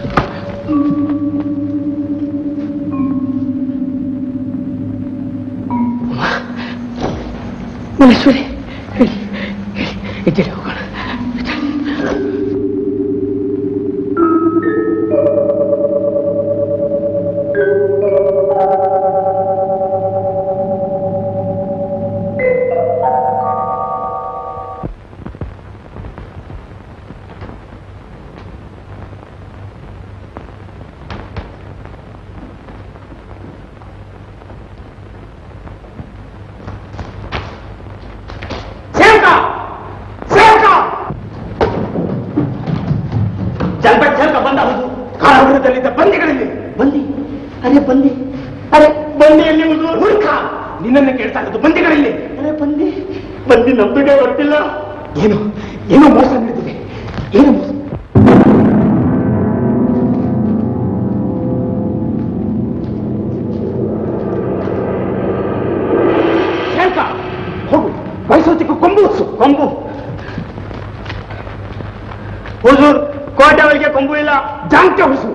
ಮಹೇಶ್ವರಿ ಇದ್ದೀರಿ ಹೋಗೋಣ ಸೇವಕ ಸೇವಕ ಜಲ್ಬಟ್ ಸೇವಕ ಬಂದ ಹೌದು ಕಾರಾಗೃಹದಲ್ಲಿದ್ದ ಬಂದಿಗಳಲ್ಲಿ ಬಂದಿ ಅರೆ ಬಂದಿ ಅರೆ ಬಂದಿಯಲ್ಲಿ ಒಂದು ಮೂರ್ಖ ನಿನ್ನನ್ನು ಕೇಳ್ತಾ ಇರೋದು ಬಂದಿಗಳಲ್ಲಿ ಅರೆ ಬಂದಿ ಬಂದಿ ನಮ್ದುಗೆ ಗೊತ್ತಿಲ್ಲ ಏನು ಏನೋ ಮೋಸ ನಡೆದಿದೆ ಏನು ಮೋಸ ಸೇವಕ ಹೋಗು ವಯಸ್ಸೋತಿಗೂ ಕೊಂಬು ಉತ್ಸು ಕೊಂಬು ಹುಜೂರ್ ಕೋಟೆ ಅವರಿಗೆ ಕೊಂಬು ಇಲ್ಲ ಜಾಂಟೆ ಹುಸು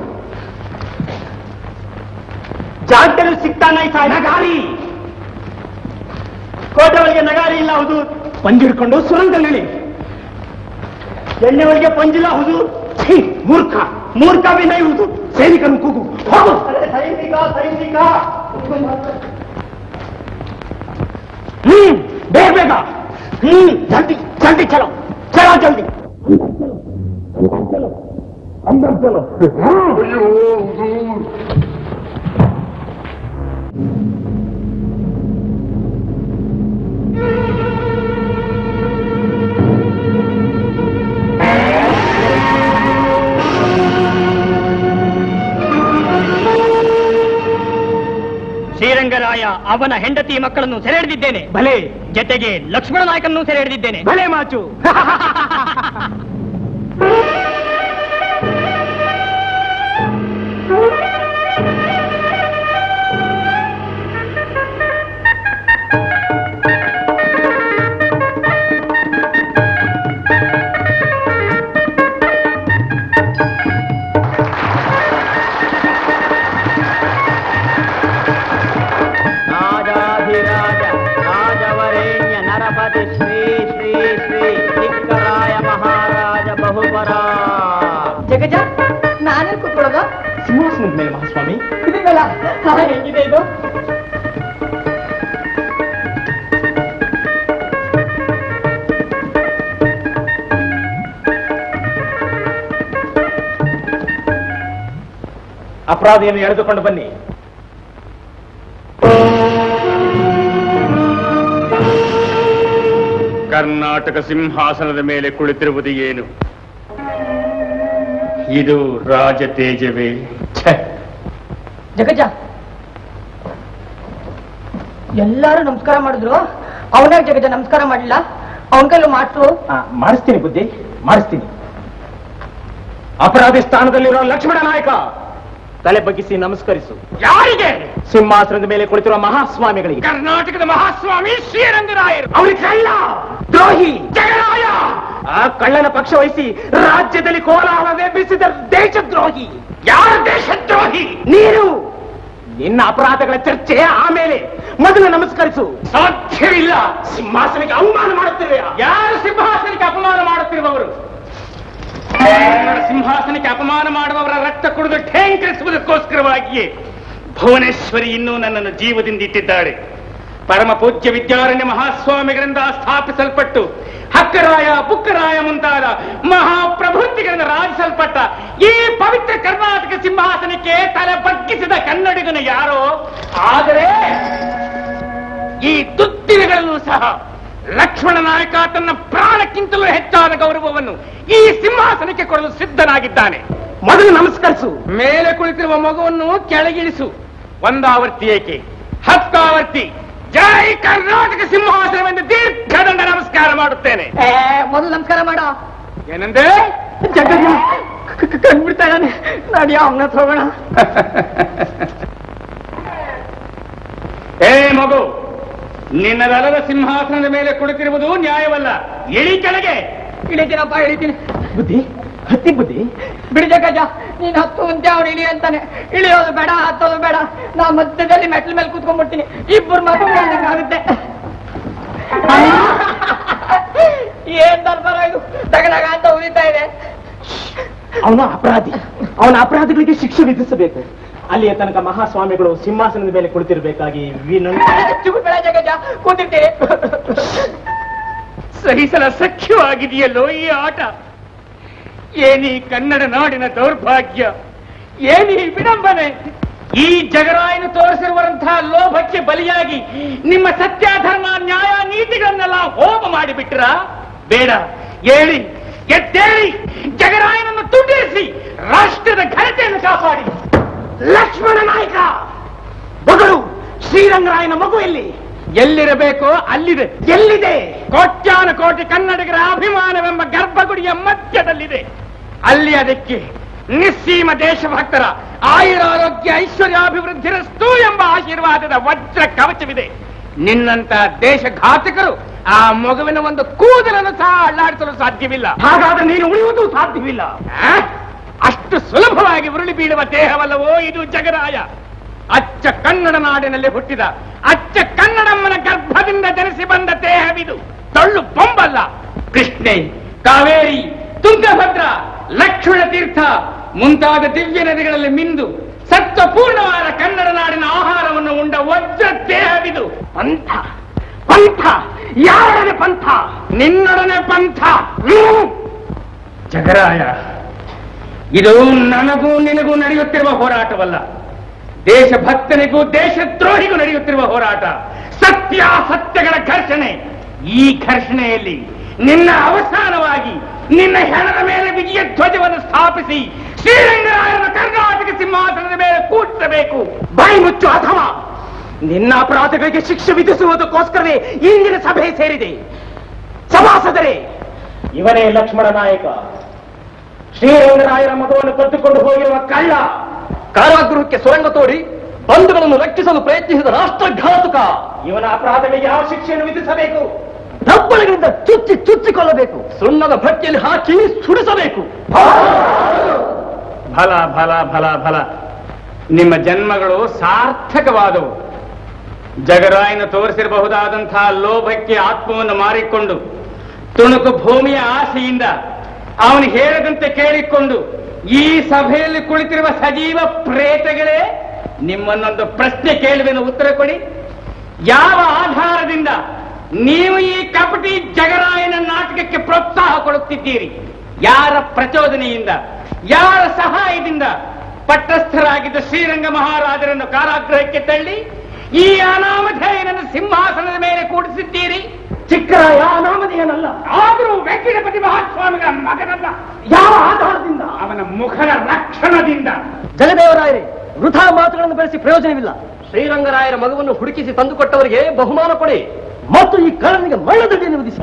ಜಾಂಟೆಲು ಸಿಗ್ತಾನ ನಗಾರಿ ಕೋಟೆ ಒಳಗೆ ನಗಾರಿ ಇಲ್ಲ ಹುಜೂರ್ ಪಂಜಿಡ್ಕೊಂಡು ಸುರಂಗದಲ್ಲಿ ಎಣ್ಣೆ ಒಳಗೆ ಪಂಜಿಲ್ಲ ಹುಜೂರ್ ಛೀ, ಮೂರ್ಖ ಮೂರ್ಖ ವಿನಯ ಹುಜೂರ್ ಸೈನಿಕನು ಕೂಗು ಹೋಗು ಸೈನಿಕ ಸೈನಿಕ ಹ್ಮ್ ಬೇಗ ಬೇಗ ಹ್ಮ್ ಜಲ್ದಿ ಜಲ್ದಿ ಚಲೋ ಚಲೋ ಜಲ್ದಿ अंदर चलो ಶ್ರೀರಂಗರಾಯ ಅವನ ಹೆಂಡತಿ ಮಕ್ಕಳನ್ನು ಸೆರೆ ಹಿಡಿದಿದ್ದೇನೆ ಭಲೆ ಜೊತೆಗೆ ಲಕ್ಷ್ಮಣ ನಾಯಕನನ್ನು ಸೆರೆ ಹಿಡಿದಿದ್ದೇನೆ ಭಲೆ ಮಾಚು ರಾಜಾಧಿರಾಜ ರಾಜವರೇಣ್ಯ ನರಪತಿ ಶ್ರೀ ಶ್ರೀ ಶ್ರೀ ಧಿಕ್ಕರಾಯ ಮಹಾರಾಜ ಬಹುಪರ ಜಗಜ ನಾನೇ ಕೂತ್ಕೊಳ್ಳೋದು ಸಿಂಹಾಸನದ ಮೇಲೆ ಮಹಾಸ್ವಾಮಿ ಇದೆಯಲ್ಲ ಹೇಗಿದೆ ಇದು ಅಪರಾಧಿಯನ್ನು ಎಳೆದುಕೊಂಡು ಬನ್ನಿ ಕರ್ನಾಟಕ ಸಿಂಹಾಸನದ ಮೇಲೆ ಕುಳಿತಿರುವುದು ಏನು ಇದು ರಾಜತೇಜವೇ ಛೆ! ಜಗಜ್ಜ ಎಲ್ಲಾರು ನಮಸ್ಕಾರ ಮಾಡಿದ್ರು ಅವನಾಗ ಜಗಜ್ಜ ನಮಸ್ಕಾರ ಮಾಡಿಲ್ಲ ಅವನ ಕೈಲೂ ಮಾತು ಆ, ಮಾಡಿಸ್ತೀನಿ ಬುದ್ಧಿ ಮಾಡಿಸ್ತೀನಿ ಅಪರಾಧಿ ಸ್ಥಾನದಲ್ಲಿರೋ ಲಕ್ಷ್ಮಣ ನಾಯಕ ತಲೆ ಬಗ್ಗಿಸಿ ನಮಸ್ಕರಿಸು ಯಾರಿಗೆ ಸಿಂಹಾಸನದ ಮೇಲೆ ಕುಳಿತಿರುವ ಮಹಾಸ್ವಾಮಿಗಳಿಗೆ ಕರ್ನಾಟಕದ ಮಹಾಸ್ವಾಮಿ ಶ್ರೀರಂಗರಾಯರು ಅವ್ರಿಗೆ ಕಳ್ಳ ದ್ರೋಹಿ ಜಗರಾಯ ಆ ಕಳ್ಳನ ಪಕ್ಷ ವಹಿಸಿ ರಾಜ್ಯದಲ್ಲಿ ಕೋಲಾಹಲವೇ ಬಿಸಿದ ದೇಶದ್ರೋಹಿ ಯಾರ ದೇಶದ್ರೋಹಿ ನೀನು ನಿನ್ನ ಅಪರಾಧಗಳ ಚರ್ಚೆ ಆಮೇಲೆ ಮೊದಲು ನಮಸ್ಕರಿಸು ಸಾಧ್ಯವಿಲ್ಲ ಸಿಂಹಾಸನಕ್ಕೆ ಅವಮಾನ ಮಾಡುತ್ತಿರುವೆ ಯಾರು ಸಿಂಹಾಸನಕ್ಕೆ ಅಪಮಾನ ಮಾಡುತ್ತಿರುವವರು ಕನ್ನಡ ಸಿಂಹಾಸನಕ್ಕೆ ಅಪಮಾನ ಮಾಡುವವರ ರಕ್ತ ಕುಡಿದು ಠೇಂಕರಿಸುವುದಕ್ಕೋಸ್ಕರವಾಗಿಯೇ ಭುವನೇಶ್ವರಿ ಇನ್ನೂ ನನ್ನನ್ನು ಜೀವದಿಂದ ಇಟ್ಟಿದ್ದಾಳೆ ಪರಮ ಪೂಜ್ಯ ವಿದ್ಯಾರಣ್ಯ ಮಹಾಸ್ವಾಮಿಗಳಿಂದ ಸ್ಥಾಪಿಸಲ್ಪಟ್ಟು ಹಕ್ಕರಾಯ ಬುಕ್ಕರಾಯ ಮುಂತಾದ ಮಹಾಪ್ರಭೃತಿಗಳಿಂದ ರಾಜಿಸಲ್ಪಟ್ಟ ಈ ಪವಿತ್ರ ಕರ್ನಾಟಕ ಸಿಂಹಾಸನಕ್ಕೆ ತಲೆ ಬಗ್ಗಿಸಿದ ಕನ್ನಡಿಗನು ಯಾರೋ ಆದರೆ ಈ ದುದ್ದಿನಗಳಲ್ಲೂ ಸಹ ಲಕ್ಷ್ಮಣ ನಾಯಕ ತನ್ನ ಪ್ರಾಣಕ್ಕಿಂತಲೂ ಹೆಚ್ಚಾದ ಗೌರವವನ್ನು ಈ ಸಿಂಹಾಸನಕ್ಕೆ ಕೊಡಲು ಸಿದ್ಧನಾಗಿದ್ದಾನೆ ಮೊದಲು ನಮಸ್ಕರಿಸು ಮೇಲೆ ಕುಳಿತಿರುವ ಮಗುವನ್ನು ಕೆಳಗಿಳಿಸು ಒಂದಾವರ್ತಿ ಏಕೆ ಹತ್ತಾವರ್ತಿ ಜೈ ಕರ್ನಾಟಕ ಸಿಂಹಾಸನವೆಂದು ದೀರ್ಘದಂಡ ನಮಸ್ಕಾರ ಮಾಡುತ್ತೇನೆ ಮೊದಲು ನಮಸ್ಕಾರ ಮಾಡೋ ಏನಂದೆ ಜಗಜ್ಜ ಕಂಡ್ಬಿಡ್ತಾ ಇದ್ದಾನೆ ನಡಿ ಅವನ ಹತ್ರ ಹೋಗೋಣ ಏ ಮಗು ನಿನ್ನದಲ್ಲದ ಸಿಂಹಾಸನದ ಮೇಲೆ ಕುಳಿತಿರುವುದು ನ್ಯಾಯವಲ್ಲ ಇಳಿ ಕೆಳಗೆ ಇಳಿತೀನಪ್ಪ ಇಳಿತೀನಿ ಬುದ್ಧಿ ಹತ್ತಿ ಬುದ್ಧಿ ಬಿಡಿ ಜಗಜ್ಜ ನೀನ್ ಹತ್ತು ಮುಂಚೆ ಅವ್ನು ಇಳಿ ಅಂತಾನೆ ಇಳಿಯೋದು ಬೇಡ ಹತ್ತೋದು ಬೇಡ ನಾ ಮಧ್ಯದಲ್ಲಿ ಮೆಟ್ಲ ಮೇಲೆ ಕೂತ್ಕೊಂಡ್ಬಿಡ್ತೀನಿ ಇಬ್ಬರು ಮಕ್ಕಳು ಆಗುತ್ತೆ ಏನ್ ದರ್ಬಾರ ಇದು ತಗದಾಗ ಅಂತ ಉಳಿತಾ ಇದೆ ಅವನ ಅಪರಾಧಿ ಅವನ ಅಪರಾಧಿಗಳಿಗೆ ಶಿಕ್ಷೆ ವಿಧಿಸಬೇಕು ಅಲ್ಲಿಯ ತನಕ ಮಹಾಸ್ವಾಮಿಗಳು ಸಿಂಹಾಸನದ ಮೇಲೆ ಕುಳಿತಿರಬೇಕಾಗಿ ವಿನಂತಿ ಬೇಡ ಜಗಜ್ಜ ಕೂತಿರ್ತೀರಿ ಸಹಿಸಲ ಸಖ್ಯವಾಗಿದೆಯಲ್ಲೋ ಈ ಆಟ ಏನೀ ಕನ್ನಡ ನಾಡಿನ ದೌರ್ಭಾಗ್ಯ ಏನೀ ವಿಡಂಬನೆ ಈ ಜಗರಾಯನು ತೋರಿಸಿರುವಂತಹ ಲೋಭಕ್ಕೆ ಬಲಿಯಾಗಿ ನಿಮ್ಮ ಸತ್ಯ ಧರ್ಮ ನ್ಯಾಯ ನೀತಿಗಳನ್ನೆಲ್ಲ ಹೋಮ ಮಾಡಿಬಿಟ್ರ ಬೇಡ ಹೇಳಿ ಎದ್ದೇಳಿ ಜಗರಾಯನನ್ನು ತುಂಡಿರಿಸಿ ರಾಷ್ಟ್ರದ ಘನತೆಯನ್ನು ಕಾಪಾಡಿ ಲಕ್ಷ್ಮಣ ನಾಯಕ ಮಗಳು ಶ್ರೀರಂಗರಾಯನ ಮಗು ಎಲ್ಲಿ ಎಲ್ಲಿರಬೇಕೋ ಅಲ್ಲಿದೆ ಎಲ್ಲಿದೆ ಕೋಟ್ಯಾನು ಕೋಟಿ ಕನ್ನಡಿಗರ ಅಭಿಮಾನವೆಂಬ ಗರ್ಭಗುಡಿಯ ಮಧ್ಯದಲ್ಲಿದೆ ಅಲ್ಲಿ ಅದಕ್ಕೆ ನಿಸ್ಸೀಮ ದೇಶಭಕ್ತರ ಆಯುರಾರೋಗ್ಯ ಐಶ್ವರ್ಯಾಭಿವೃದ್ಧಿರಸ್ತು ಎಂಬ ಆಶೀರ್ವಾದದ ವಜ್ರ ಕವಚವಿದೆ ನಿನ್ನಂತ ದೇಶಘಾತಕರು ಆ ಮಗುವಿನ ಒಂದು ಕೂದಲನ್ನು ಸಹ ಅಳ್ಳಾಡಿಸಲು ಸಾಧ್ಯವಿಲ್ಲ ಹಾಗಾದ್ರೆ ನೀನು ಉಳಿಯುವುದು ಸಾಧ್ಯವಿಲ್ಲ ಆ? ಅಷ್ಟು ಸುಲಭವಾಗಿ ಉರುಳಿ ಬೀಳುವ ದೇಹವಲ್ಲವೋ ಇದು ಜಗರಾಯ ಅಚ್ಚ ಕನ್ನಡ ನಾಡಿನಲ್ಲಿ ಹುಟ್ಟಿದ ಅಚ್ಚ ಕನ್ನಡಮ್ಮನ ಗರ್ಭದಿಂದ ಜನಿಸಿ ಬಂದ ದೇಹವಿದು ತಳ್ಳು ಬೊಂಬಲ್ಲ ಕೃಷ್ಣೆ ಕಾವೇರಿ ತುಂಗಭದ್ರ ಲಕ್ಷ್ಮಣ ತೀರ್ಥ ಮುಂತಾದ ದಿವ್ಯ ನದಿಗಳಲ್ಲಿ ಮಿಂದು ಸತ್ವಪೂರ್ಣವಾದ ಕನ್ನಡ ನಾಡಿನ ಆಹಾರವನ್ನು ಉಂಡ ವಜ್ರ ದೇಹವಿದು ಪಂಥ ಪಂಥ ಯಾರೊಡನೆ ಪಂಥ ನಿನ್ನೊಡನೆ ಪಂಥ ಹ್ಮ್. ಜಗರಾಯ ಇದು ನನಗೂ ನಿನಗೂ ನಡೆಯುತ್ತಿರುವ ಹೋರಾಟವಲ್ಲ ದೇಶಭಕ್ತನಿಗೂ ದೇಶದ್ರೋಹಿಗೂ ನಡೆಯುತ್ತಿರುವ ಹೋರಾಟ ಸತ್ಯ ಸತ್ಯಗಳ ಘರ್ಷಣೆ ಈ ಘರ್ಷಣೆಯಲ್ಲಿ ನಿನ್ನ ಅವಸಾನವಾಗಿ ನಿನ್ನ ಹೆಣದ ಮೇಲೆ ವಿಜಯ ಧ್ವಜವನ್ನು ಸ್ಥಾಪಿಸಿ ಶ್ರೀರಂಗರಾಯನ ಕರ್ನಾಟಕ ಸಿಂಹಾಸನದ ಮೇಲೆ ಕೂಡಿಸಬೇಕು ಬಾಯಿ ಮುಚ್ಚು ಅಥವಾ ನಿನ್ನ ಅಪರಾಧಗಳಿಗೆ ಶಿಕ್ಷೆ ವಿಧಿಸುವುದಕ್ಕೋಸ್ಕರವೇ ಇಂದಿನ ಸಭೆ ಸೇರಿದೆ ಸಭಾಸದರೇ ಇವನೇ ಲಕ್ಷ್ಮಣ ನಾಯಕ ಶ್ರೀರಂಗರಾಯರ ಮಗುವನ್ನು ಕದ್ದುಕೊಂಡು ಹೋಗಿರುವ ಕಳ್ಳ ಕಾರಾಗೃಹಕ್ಕೆ ಸುರಂಗ ತೋಡಿ ಬಂಧುಗಳನ್ನು ರಕ್ಷಿಸಲು ಪ್ರಯತ್ನಿಸಿದ ರಾಷ್ಟ್ರಘಾತುಕ ಇವನ ಅಪರಾಧಗಳಿಗೆ ಯಾವ ಶಿಕ್ಷೆಯನ್ನು ವಿಧಿಸಬೇಕು ದಬ್ಬಳಗಳಿಂದ ಚುಚ್ಚಿ ಚುಚ್ಚಿಕೊಳ್ಳಬೇಕು ಸುಣ್ಣದ ಭಟ್ಟಿಯಲ್ಲಿ ಹಾಕಿ ಸುಡಿಸಬೇಕು ಫಲ ಫಲ ಫಲ ಫಲ ನಿಮ್ಮ ಜನ್ಮಗಳು ಸಾರ್ಥಕವಾದವು ಜಗರಾಯನು ತೋರಿಸಿರಬಹುದಾದಂತಹ ಲೋಭಕ್ಕೆ ಆತ್ಮವನ್ನು ಮಾರಿಕೊಂಡು ತುಣುಕು ಭೂಮಿಯ ಆಸೆಯಿಂದ ಅವನು ಹೇಳದಂತೆ ಕೇಳಿಕೊಂಡು ಈ ಸಭೆಯಲ್ಲಿ ಕುಳಿತಿರುವ ಸಜೀವ ಪ್ರೇತಗಳೇ ನಿಮ್ಮನ್ನೊಂದು ಪ್ರಶ್ನೆ ಕೇಳುವೆನು ಉತ್ತರ ಕೊಡಿ ಯಾವ ಆಧಾರದಿಂದ ನೀವು ಈ ಕಪಟಿ ಜಗರಾಯನ ನಾಟಕಕ್ಕೆ ಪ್ರೋತ್ಸಾಹ ಕೊಡುತ್ತಿದ್ದೀರಿ ಯಾರ ಪ್ರಚೋದನೆಯಿಂದ ಯಾರ ಸಹಾಯದಿಂದ ಪಟ್ಟಸ್ಥರಾಗಿದ್ದ ಶ್ರೀರಂಗ ಮಹಾರಾಜರನ್ನು ಕಾರಾಗೃಹಕ್ಕೆ ತಳ್ಳಿ ಈ ಅನಾಮಧೇಯನನ್ನು ಸಿಂಹಾಸನದ ಮೇಲೆ ಕೂಡಿಸಿದ್ದೀರಿ ಚಿಕ್ಕರಾಯ ಅನಾಮಧೇಯನಲ್ಲ ಆದರೂ ವೆಂಕಟಪತಿ ಮಹಾಸ್ವಾಮಿಗಳ ಮಗನಲ್ಲ ಯಾವ ಆಧಾರದಿಂದ ಅವನ ಮುಖದ ರಕ್ಷಣದಿಂದ ಜಗದೇವರಾಯರೇ ವೃಥಾ ಮಾತುಗಳನ್ನು ಬೆಳೆಸಿ ಪ್ರಯೋಜನವಿಲ್ಲ ಶ್ರೀರಂಗರಾಯರ ಮಗುವನ್ನು ಹುಡುಕಿಸಿ ತಂದುಕೊಟ್ಟವರಿಗೆ ಬಹುಮಾನ ಕೊಡಿ ಮತ್ತು ಈ ಕಳ್ಳನಿಗೆ ಮರಣದಂಡನೆ ವಿಧಿಸಿ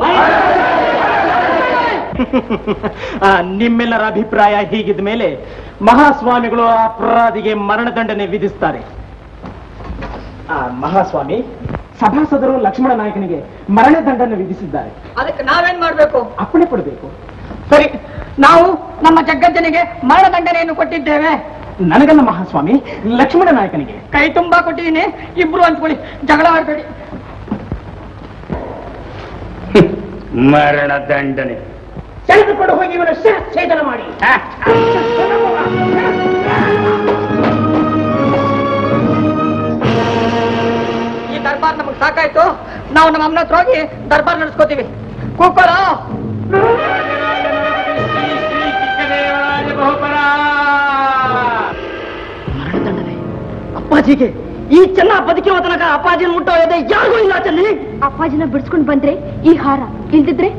ಆ, ನಿಮ್ಮೆಲ್ಲರ ಅಭಿಪ್ರಾಯ ಹೀಗಿದ ಮೇಲೆ ಮಹಾಸ್ವಾಮಿಗಳು ಆ ಅಪರಾಧಿಗೆ ಮರಣದಂಡನೆ ವಿಧಿಸ್ತಾರೆ ಆ, ಮಹಾಸ್ವಾಮಿ ಸಭಾಸದರು ಲಕ್ಷ್ಮಣ ನಾಯಕನಿಗೆ ಮರಣದಂಡನೆ ವಿಧಿಸಿದ್ದಾರೆ ಅದಕ್ಕೆ ನಾವೇನ್ ಮಾಡ್ಬೇಕು ಅಪ್ಪಣೆ ಕೊಡಬೇಕು ಸರಿ ನಾವು ನಮ್ಮ ಜಗ್ಗಜ್ಜನಿಗೆ ಮರಣದಂಡನೆಯನ್ನು ಕೊಟ್ಟಿದ್ದೇವೆ ನನಗಲ್ಲ ಮಹಾಸ್ವಾಮಿ ಲಕ್ಷ್ಮಣ ನಾಯಕನಿಗೆ ಕೈ ತುಂಬಾ ಕೊಟ್ಟಿದ್ದೀನಿ ಇಬ್ರು ಹಂಚ್ಕೊಳ್ಳಿ ಜಗಳ ಆಡ್ಬೇಡಿ ಮರಣದಂಡನೆ ತೆಗೆದುಕೊಂಡು ಹೋಗಿ ಇವನ ಶಿರಚ್ಛೇದನ ಮಾಡಿ ಈ ದರ್ಬಾರ್ ನಮಗ್ ಸಾಕಾಯ್ತು ನಾವು ನಮ್ಮ ಅಮ್ಮನ ಹತ್ರ ಹೋಗಿ ದರ್ಬಾರ್ ನಡೆಸ್ಕೋತೀವಿ ಕೂಕೊಳ್ಳೋ ಅಪ್ಪಾಜಿಗೆ ಈ ಚೆನ್ನ ಬದುಕಿರುವ ತನಕ ಅಪ್ಪಾಜಿನ ಮುಟ್ಟೋ ಎದೆ ಯಾರಿಗೂ ಇಲ್ಲ ಚೆನ್ನಿ ಅಪ್ಪಾಜಿನ ಬಿಡಿಸ್ಕೊಂಡು ಬಂದ್ರೆ ಈ ಹಾರ ಇಲ್ದಿದ್ರೆ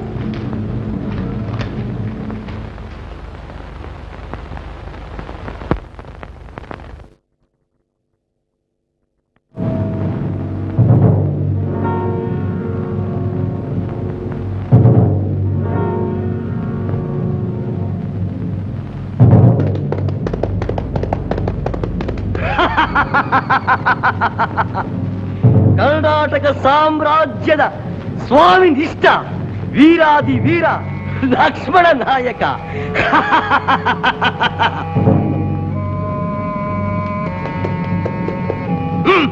ಕರ್ನಾಟಕ ಸಾಮ್ರಾಜ್ಯದ ಸ್ವಾಮಿ ನಿಷ್ಠ ವೀರಾದಿ ವೀರ ಲಕ್ಷ್ಮಣ ನಾಯಕ ಹ್ಮ್.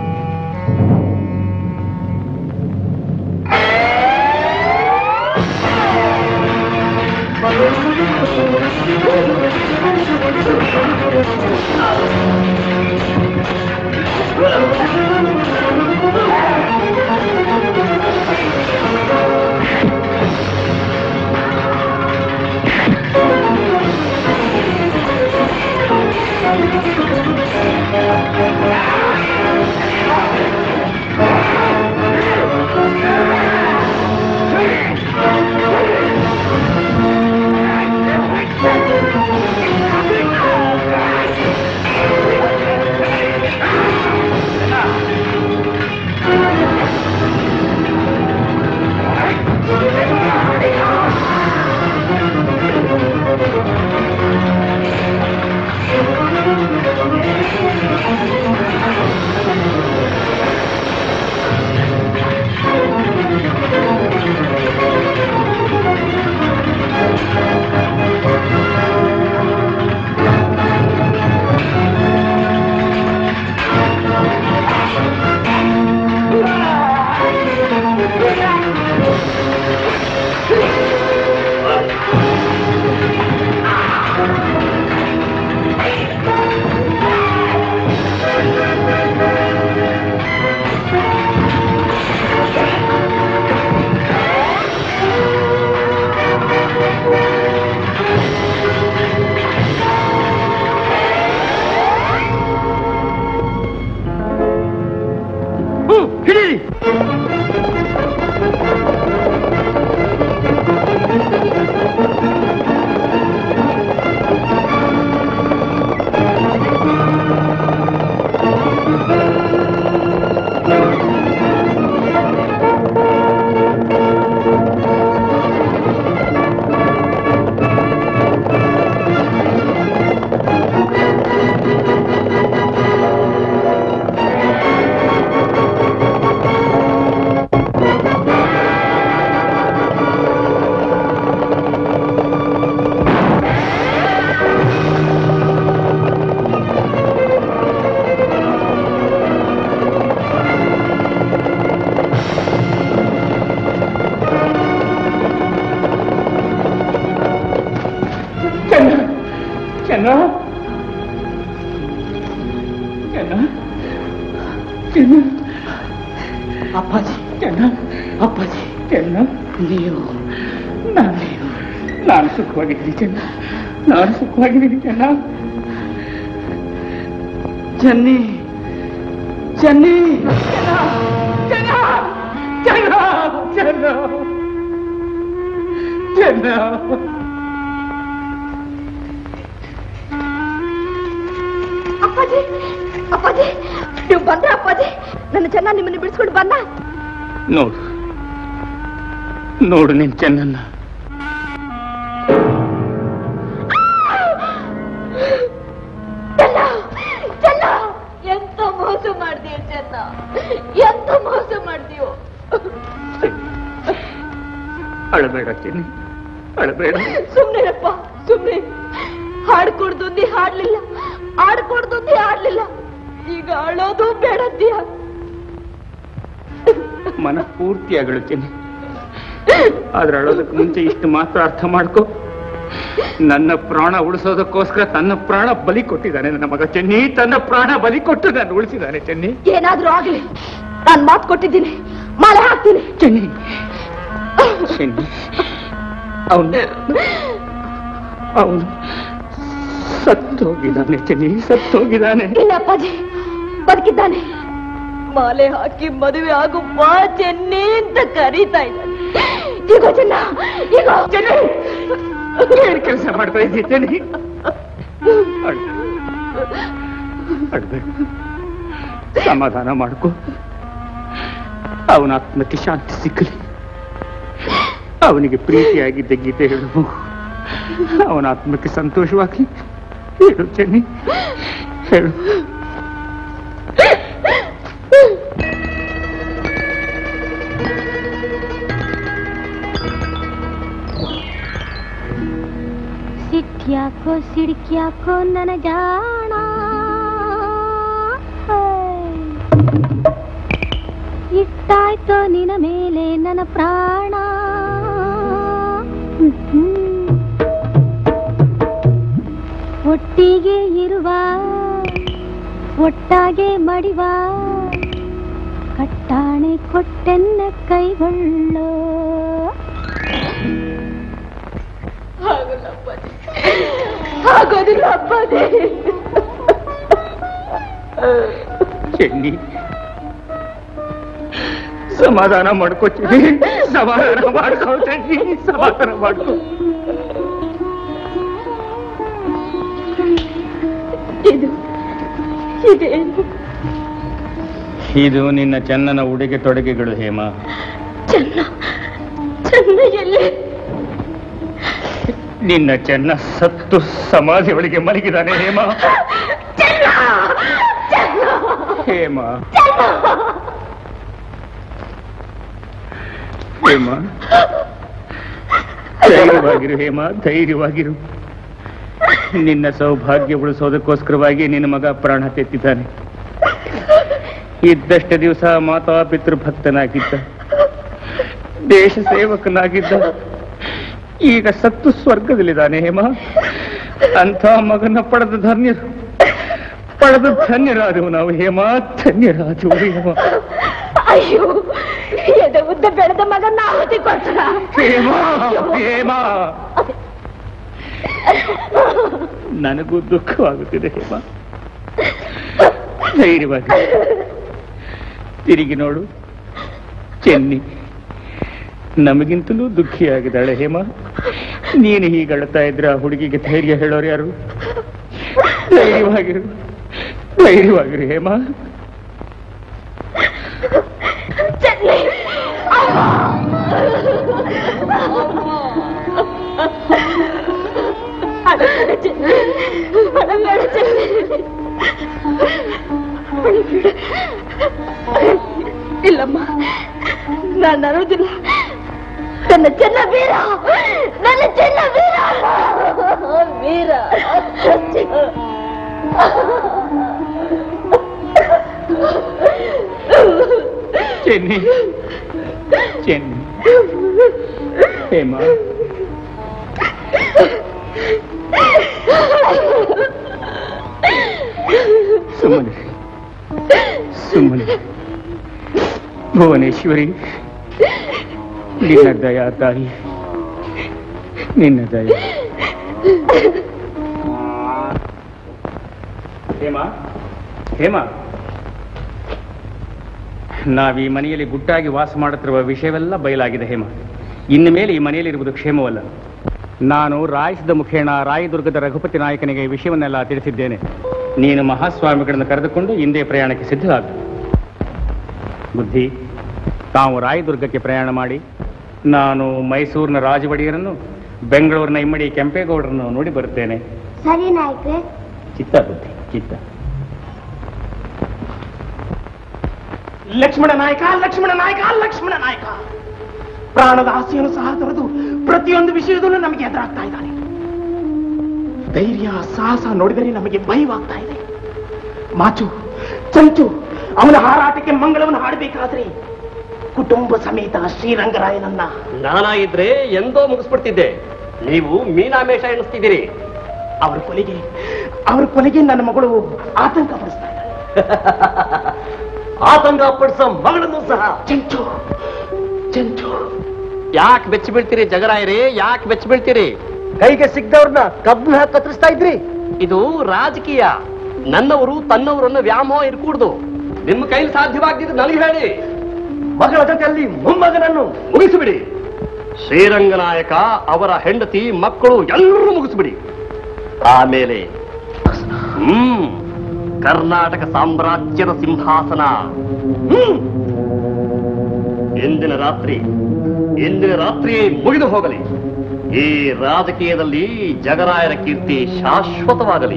ಹ್ಮ್, ಹಿಡೀರಿ ಚೆನ್ನ ಚೆನ್ನ ಚೆನ್ನ ಚೆನ್ನ ಅಪ್ಪಾಜಿ ಚೆನ್ನ ಅಪ್ಪಾಜಿ ಚೆನ್ನ ನೀವು ನಾನು ನಾನು ಸುಖವಾಗಿದ್ದೀನಿ ಚೆನ್ನ ನಾನು ಸುಖವಾಗಿದ್ದೀನಿ ಚೆನ್ನ ಚೆನ್ನಿ ಚೆನ್ನಿ ಚೆನ್ನ ಚೆನ್ನ ಚೆನ್ನ ಚೆನ್ನ ಅಪ್ಪಾಜಿ ಅಪ್ಪಾಜಿ ನೀವು ಬಂದ್ರ ಅಪ್ಪಾಜಿ ನನ್ನ ಚೆನ್ನ ನಿಮ್ಮನ್ನ ಬಿಡಿಸ್ಕೊಂಡು ಬಂದ ನೋಡು ನೋಡು ನಿನ್ ಚೆನ್ನನ್ನ ಚೆನ್ನ ಚೆನ್ನ ಎಂತ ಮೋಸ ಮಾಡ್ತೀಯ ಚೆನ್ನ ಎಂತ ಮೋಸ ಮಾಡ್ತೀಯೋ ಅಳಬೇಡ ಚೆನ್ನಿ ಅಳಬೇಡ ಸುಮ್ನೆರಪ್ಪ ಸುಮ್ನೆ ಹಾಡ್ಕೊಡ್ದೊಂದಿ ಹಾಡ್ಲಿಲ್ಲ ಹಾಡ್ಕೊಡ್ದೊಂದಿ ಹಾಡ್ಲಿಲ್ಲ ಈಗ ಅಳೋದು ಬೇಡದ್ದಿಯ ಮನ ಪೂರ್ತಿ ಅಗಳು ಚೆನ್ನಿ ಆದ್ರೆ ಅಳೋದಕ್ಕೆ ಮುಂಚೆ ಇಷ್ಟು ಮಾತ್ರ ಅರ್ಥ ಮಾಡ್ಕೊ ನನ್ನ ಪ್ರಾಣ ಉಳಿಸೋದಕ್ಕೋಸ್ಕರ ತನ್ನ ಪ್ರಾಣ ಬಲಿ ಕೊಟ್ಟಿದ್ದಾನೆ ನನ್ನ ಮಗ ಚೆನ್ನಿ ತನ್ನ ಪ್ರಾಣ ಬಲಿ ಕೊಟ್ಟು ನಾನು ಉಳಿಸಿದ್ದಾನೆ ಚೆನ್ನಿ ಏನಾದ್ರೂ ಆಗ್ಲಿ ನಾನ್ ಮಾತು ಕೊಟ್ಟಿದ್ದೀನಿ ಮಾಲೆ ಹಾಕ್ತೀನಿ ಚೆನ್ನಿ ಚೆನ್ನಿ ಅವನು ಅವನು ಸತ್ತೋಗಿದ್ದಾನೆ ಚೆನ್ನಿ ಸತ್ತೋಗಿದ್ದಾನೆ ಇಲ್ಲ ಅಪ್ಪಾಜಿ ಬದುಕಿದ್ದಾನೆ ಮಾಲೆ ಹಾಕಿ ಮದುವೆ ಆಗು ಬಾ ಚೆನ್ನಿ ಅಂತ ಕರೀತಾ ಇದ್ದಾನೆ ಈಗ ಚೆನ್ನ ಈಗ ಚೆನ್ನಿ ಏನ್ ಕೆಲಸ ಮಾಡ್ತಾ ಇದ್ದೀಯ ಚೆನ್ನಿ ಅಳ್- ಅಳ್ಬೇಡ ಸಮಾಧಾನ ಮಾಡ್ಕೊ ಅವನ ಆತ್ಮಕ್ಕೆ ಶಾಂತಿ ಸಿಕ್ಕಲಿ ಅವನಿಗೆ ಪ್ರೀತಿಯಾಗಿದ್ದ ಗೀತೆ ಹೇಳು ಅವನ ಆತ್ಮಕ್ಕೆ ಸಂತೋಷವಾಗಿ ಹೇಳು ಚೆನ್ನಿ ಹೇಳು ಸಿಟ್ಯಾಕೋ ಸಿಡ್ಕ್ಯಾಕೋ ನನ್ನ ಜಾಣ ಇಟ್ಟಾಯ್ತೋ ನಿನ್ನ ಮೇಲೆ ನನ್ನ ಪ್ರಾಣ ಹ್ಮ್. ಒಟ್ಟಿಗೆ ಇರುವ ಒಟ್ಟಾಗೆ ಮಡಿವ ಕಟ್ಟಾಣೆ ಕೊಟ್ಟೆನ್ನ ಕೈಗೊಳ್ಳೋ ಆಗಲ್ಲ ಅಪ್ಪಾಜಿ ಆಗೋದಿಲ್ಲ ಅಪ್ಪಾಜಿ ಚೆನ್ನಿ ಸಮಾಧಾನ ಮಾಡ್ಕೋ ಚೆನ್ನಿ ಸಮಾಧಾನ ಮಾಡ್ಕೋ ಚೆನ್ನಿ ಸಮಾಧಾನ ಮಾಡ್ಕೋ ಇದು ಇದೇನು ಇದು ನಿನ್ನ ಚೆನ್ನನ ಉಡುಗೆ ತೊಡುಗೆಗಳು ಹೇಮ ಚೆನ್ನ ಚೆನ್ನ ಎಲ್ಲಿ ನಿನ್ನ ಚೆನ್ನ ಸತ್ತು ಸಮಾಧಿ ಒಳಗೆ ಮಲಗಿದಾನೆ ಹೇಮ ಚೆನ್ನ ಚೆನ್ನ ಹೇಮ ಚೆನ್ನ ಹೇಮ ಧೈರ್ಯವಾಗಿರು ಹೇಮ ಧೈರ್ಯವಾಗಿರು ನಿನ್ನ ಸೌಭಾಗ್ಯ ಉಳಿಸೋದಕ್ಕೋಸ್ಕರವಾಗಿ ನಿನ್ನ ಮಗ ಪ್ರಾಣ ತೆತ್ತಿದ್ದಾನೆ ಇದ್ದಷ್ಟು ದಿವಸ ಮಾತಾ ಪಿತೃಭಕ್ತನಾಗಿದ್ದ ದೇಶ ಸೇವಕನಾಗಿದ್ದ ಈಗ ಸತ್ತು ಸ್ವರ್ಗದಲ್ಲಿದ್ದಾನೆ ಹೇಮ ಅಂಥ ಮಗನ ಪಡೆದ ಧನ್ಯರು ಪಡೆದ ಧನ್ಯರಾದವು ನಾವು ಹೇಮ ಧನ್ಯರಾದವು ಹೇಮ ಅಯ್ಯೋ ಎದೆ ಉದ್ದ ಬೆಳೆದ ಮಗನ ಆಹುತಿ ಕೊಟ್ಟ ಹೇಮ ಹೇಮ ನನಗೂ ದುಃಖವಾಗುತ್ತಿದೆ ಹೇಮ ಧೈರ್ಯವಾಗಿ ತಿರುಗಿ ನೋಡು ಚೆನ್ನಿ ನಮಗಿಂತಲೂ ದುಃಖಿಯಾಗಿದ್ದಾಳೆ ಹೇಮ ನೀನು ಹೀಗೆ ಅಳ್ತಾ ಇದ್ರೆ ಆ ಹುಡುಗಿಗೆ ಧೈರ್ಯ ಹೇಳೋರು ಯಾರು ಧೈರ್ಯವಾಗಿರು ಧೈರ್ಯವಾಗಿರು ಹೇಮ ಚೆನ್ನಿ ಅಳಬೇಡ ಚೆನ್ನಿ ಅಳಬೇಡ ಚೆನ್ನಿ ಅಳಬೇಡ. ಇಲ್ಲಮ್ಮ ನಾನು ಅಳೋದಿಲ್ಲ ನನ್ನ ಚೆನ್ನ ವೀರ ನನ್ನ ಚೆನ್ನ ವೀರ ವೀರ ಚೆನ್ನಿ ಚೆನ್ನಿ ಹೇಮ ಸುಮ್ಮನೆ ಸುಮ್ಮನೆ ಭುವನೇಶ್ವರಿ ನಿನ್ನ ದಯಾ ತಾಯಿ ನಿನ್ನ ದಯ ಹೇಮ ಹೇಮ ನಾವು ಈ ಮನೆಯಲ್ಲಿ ಗುಟ್ಟಾಗಿ ವಾಸ ಮಾಡುತ್ತಿರುವ ವಿಷಯವೆಲ್ಲ ಬಯಲಾಗಿದೆ ಹೇಮ ಇನ್ನು ಮೇಲೆ ಈ ಮನೆಯಲ್ಲಿರುವುದು ಕ್ಷೇಮವಲ್ಲ ನಾನು ರಾಯಸದ ಮುಖೇಣ ರಾಯದುರ್ಗದ ರಘುಪತಿ ನಾಯಕನಿಗೆ ಈ ವಿಷಯವನ್ನೆಲ್ಲ ತಿಳಿಸಿದ್ದೇನೆ ನೀನು ಮಹಾಸ್ವಾಮಿಗಳನ್ನು ಕರೆದುಕೊಂಡು ಹಿಂದೆ ಪ್ರಯಾಣಕ್ಕೆ ಸಿದ್ಧರಾಗ ಬುದ್ಧಿ ತಾವು ರಾಯದುರ್ಗಕ್ಕೆ ಪ್ರಯಾಣ ಮಾಡಿ ನಾನು ಮೈಸೂರಿನ ರಾಜ ಒಡೆಯರನ್ನು ಬೆಂಗಳೂರಿನ ಇಮ್ಮಡಿ ಕೆಂಪೇಗೌಡರನ್ನು ನೋಡಿ ಬರುತ್ತೇನೆ ಸರಿ ನಾಯಕ್ರೆ ಚಿತ್ತ ಬುದ್ಧಿ ಚಿತ್ತ ಲಕ್ಷ್ಮಣ ನಾಯಕ ಲಕ್ಷ್ಮಣ ನಾಯಕ ಲಕ್ಷ್ಮಣ ನಾಯಕ ಪ್ರಾಣದ ಆಸೆಯನ್ನು ಸಹ ತೊರೆದು ಪ್ರತಿಯೊಂದು ವಿಷಯದಲ್ಲೂ ನಮಗೆ ಎದುರಾಗ್ತಾ ಇದ್ದಾನೆ ಧೈರ್ಯ ಸಾಹಸ ನೋಡಿದರೆ ನಮಗೆ ಭಯವಾಗ್ತಾ ಇದೆ ಮಾಚು ಚಂಚು ಅವನ ಹಾರಾಟಕ್ಕೆ ಮಂಗಳವನ್ನು ಹಾಡಬೇಕಾದ್ರೆ ಕುಟುಂಬ ಸಮೇತ ಶ್ರೀರಂಗರಾಯನನ್ನ ನಾನಾಗಿದ್ರೆ ಎಂದೋ ಮುಗಿಸ್ಬಿಡ್ತಿದ್ದೆ ನೀವು ಮೀನಾಮೇಷ ಎಣಿಸ್ತಿದ್ದೀರಿ ಅವರ ಕೊಲೆಗೆ ಅವರ ಕೊಲೆಗೆ ನನ್ನ ಮಗಳು ಆತಂಕ ಪಡಿಸ್ತಾ ಇದ್ದಾಳೆ ಆತಂಕ ಪಡಿಸೋ ಮಗಳನ್ನು ಸಹ ಚೆಂಚು ಚೆಂಚು ಯಾಕೆ ಬೆಚ್ಚಿ ಬೀಳ್ತೀರಿ ಜಗರಾಯರೇ ಯಾಕೆ ಬೆಚ್ಚಿ ಬೀಳ್ತೀರಿ ಕೈಗೆ ಸಿಗ್ದವ್ರನ್ನ ಕಬ್ಬು ಹಾಕಿ ಕತ್ತರಿಸ್ತಾ ಇದ್ರಿ ಇದು ರಾಜಕೀಯ ನನ್ನವರು ತನ್ನವರನ್ನು ವ್ಯಾಮೋಹ ಇರ್ಕೂಡ್ದು ನಿಮ್ಮ ಕೈಲಿ ಸಾಧ್ಯವಾಗ್ತಿದ್ದು ನನಗೆ ಹೇಳಿ ಮಗಳ ಜೊತೆಯಲ್ಲಿ ಮೊಮ್ಮಗನನ್ನು ಮುಗಿಸಿಬಿಡಿ ಶ್ರೀರಂಗನಾಯಕ ಅವರ ಹೆಂಡತಿ ಮಕ್ಕಳು ಎಲ್ಲರೂ ಮುಗಿಸ್ಬಿಡಿ ಆಮೇಲೆ ಹ್ಮ್ ಕರ್ನಾಟಕ ಸಾಮ್ರಾಜ್ಯದ ಸಿಂಹಾಸನ ಹ್ಮ್ ಇಂದಿನ ರಾತ್ರಿ ಇಂದಿನ ರಾತ್ರಿ ಮುಗಿದು ಹೋಗಲಿ ಈ ರಾಜಕೀಯದಲ್ಲಿ ಜಗರಾಯರ ಕೀರ್ತಿ ಶಾಶ್ವತವಾಗಲಿ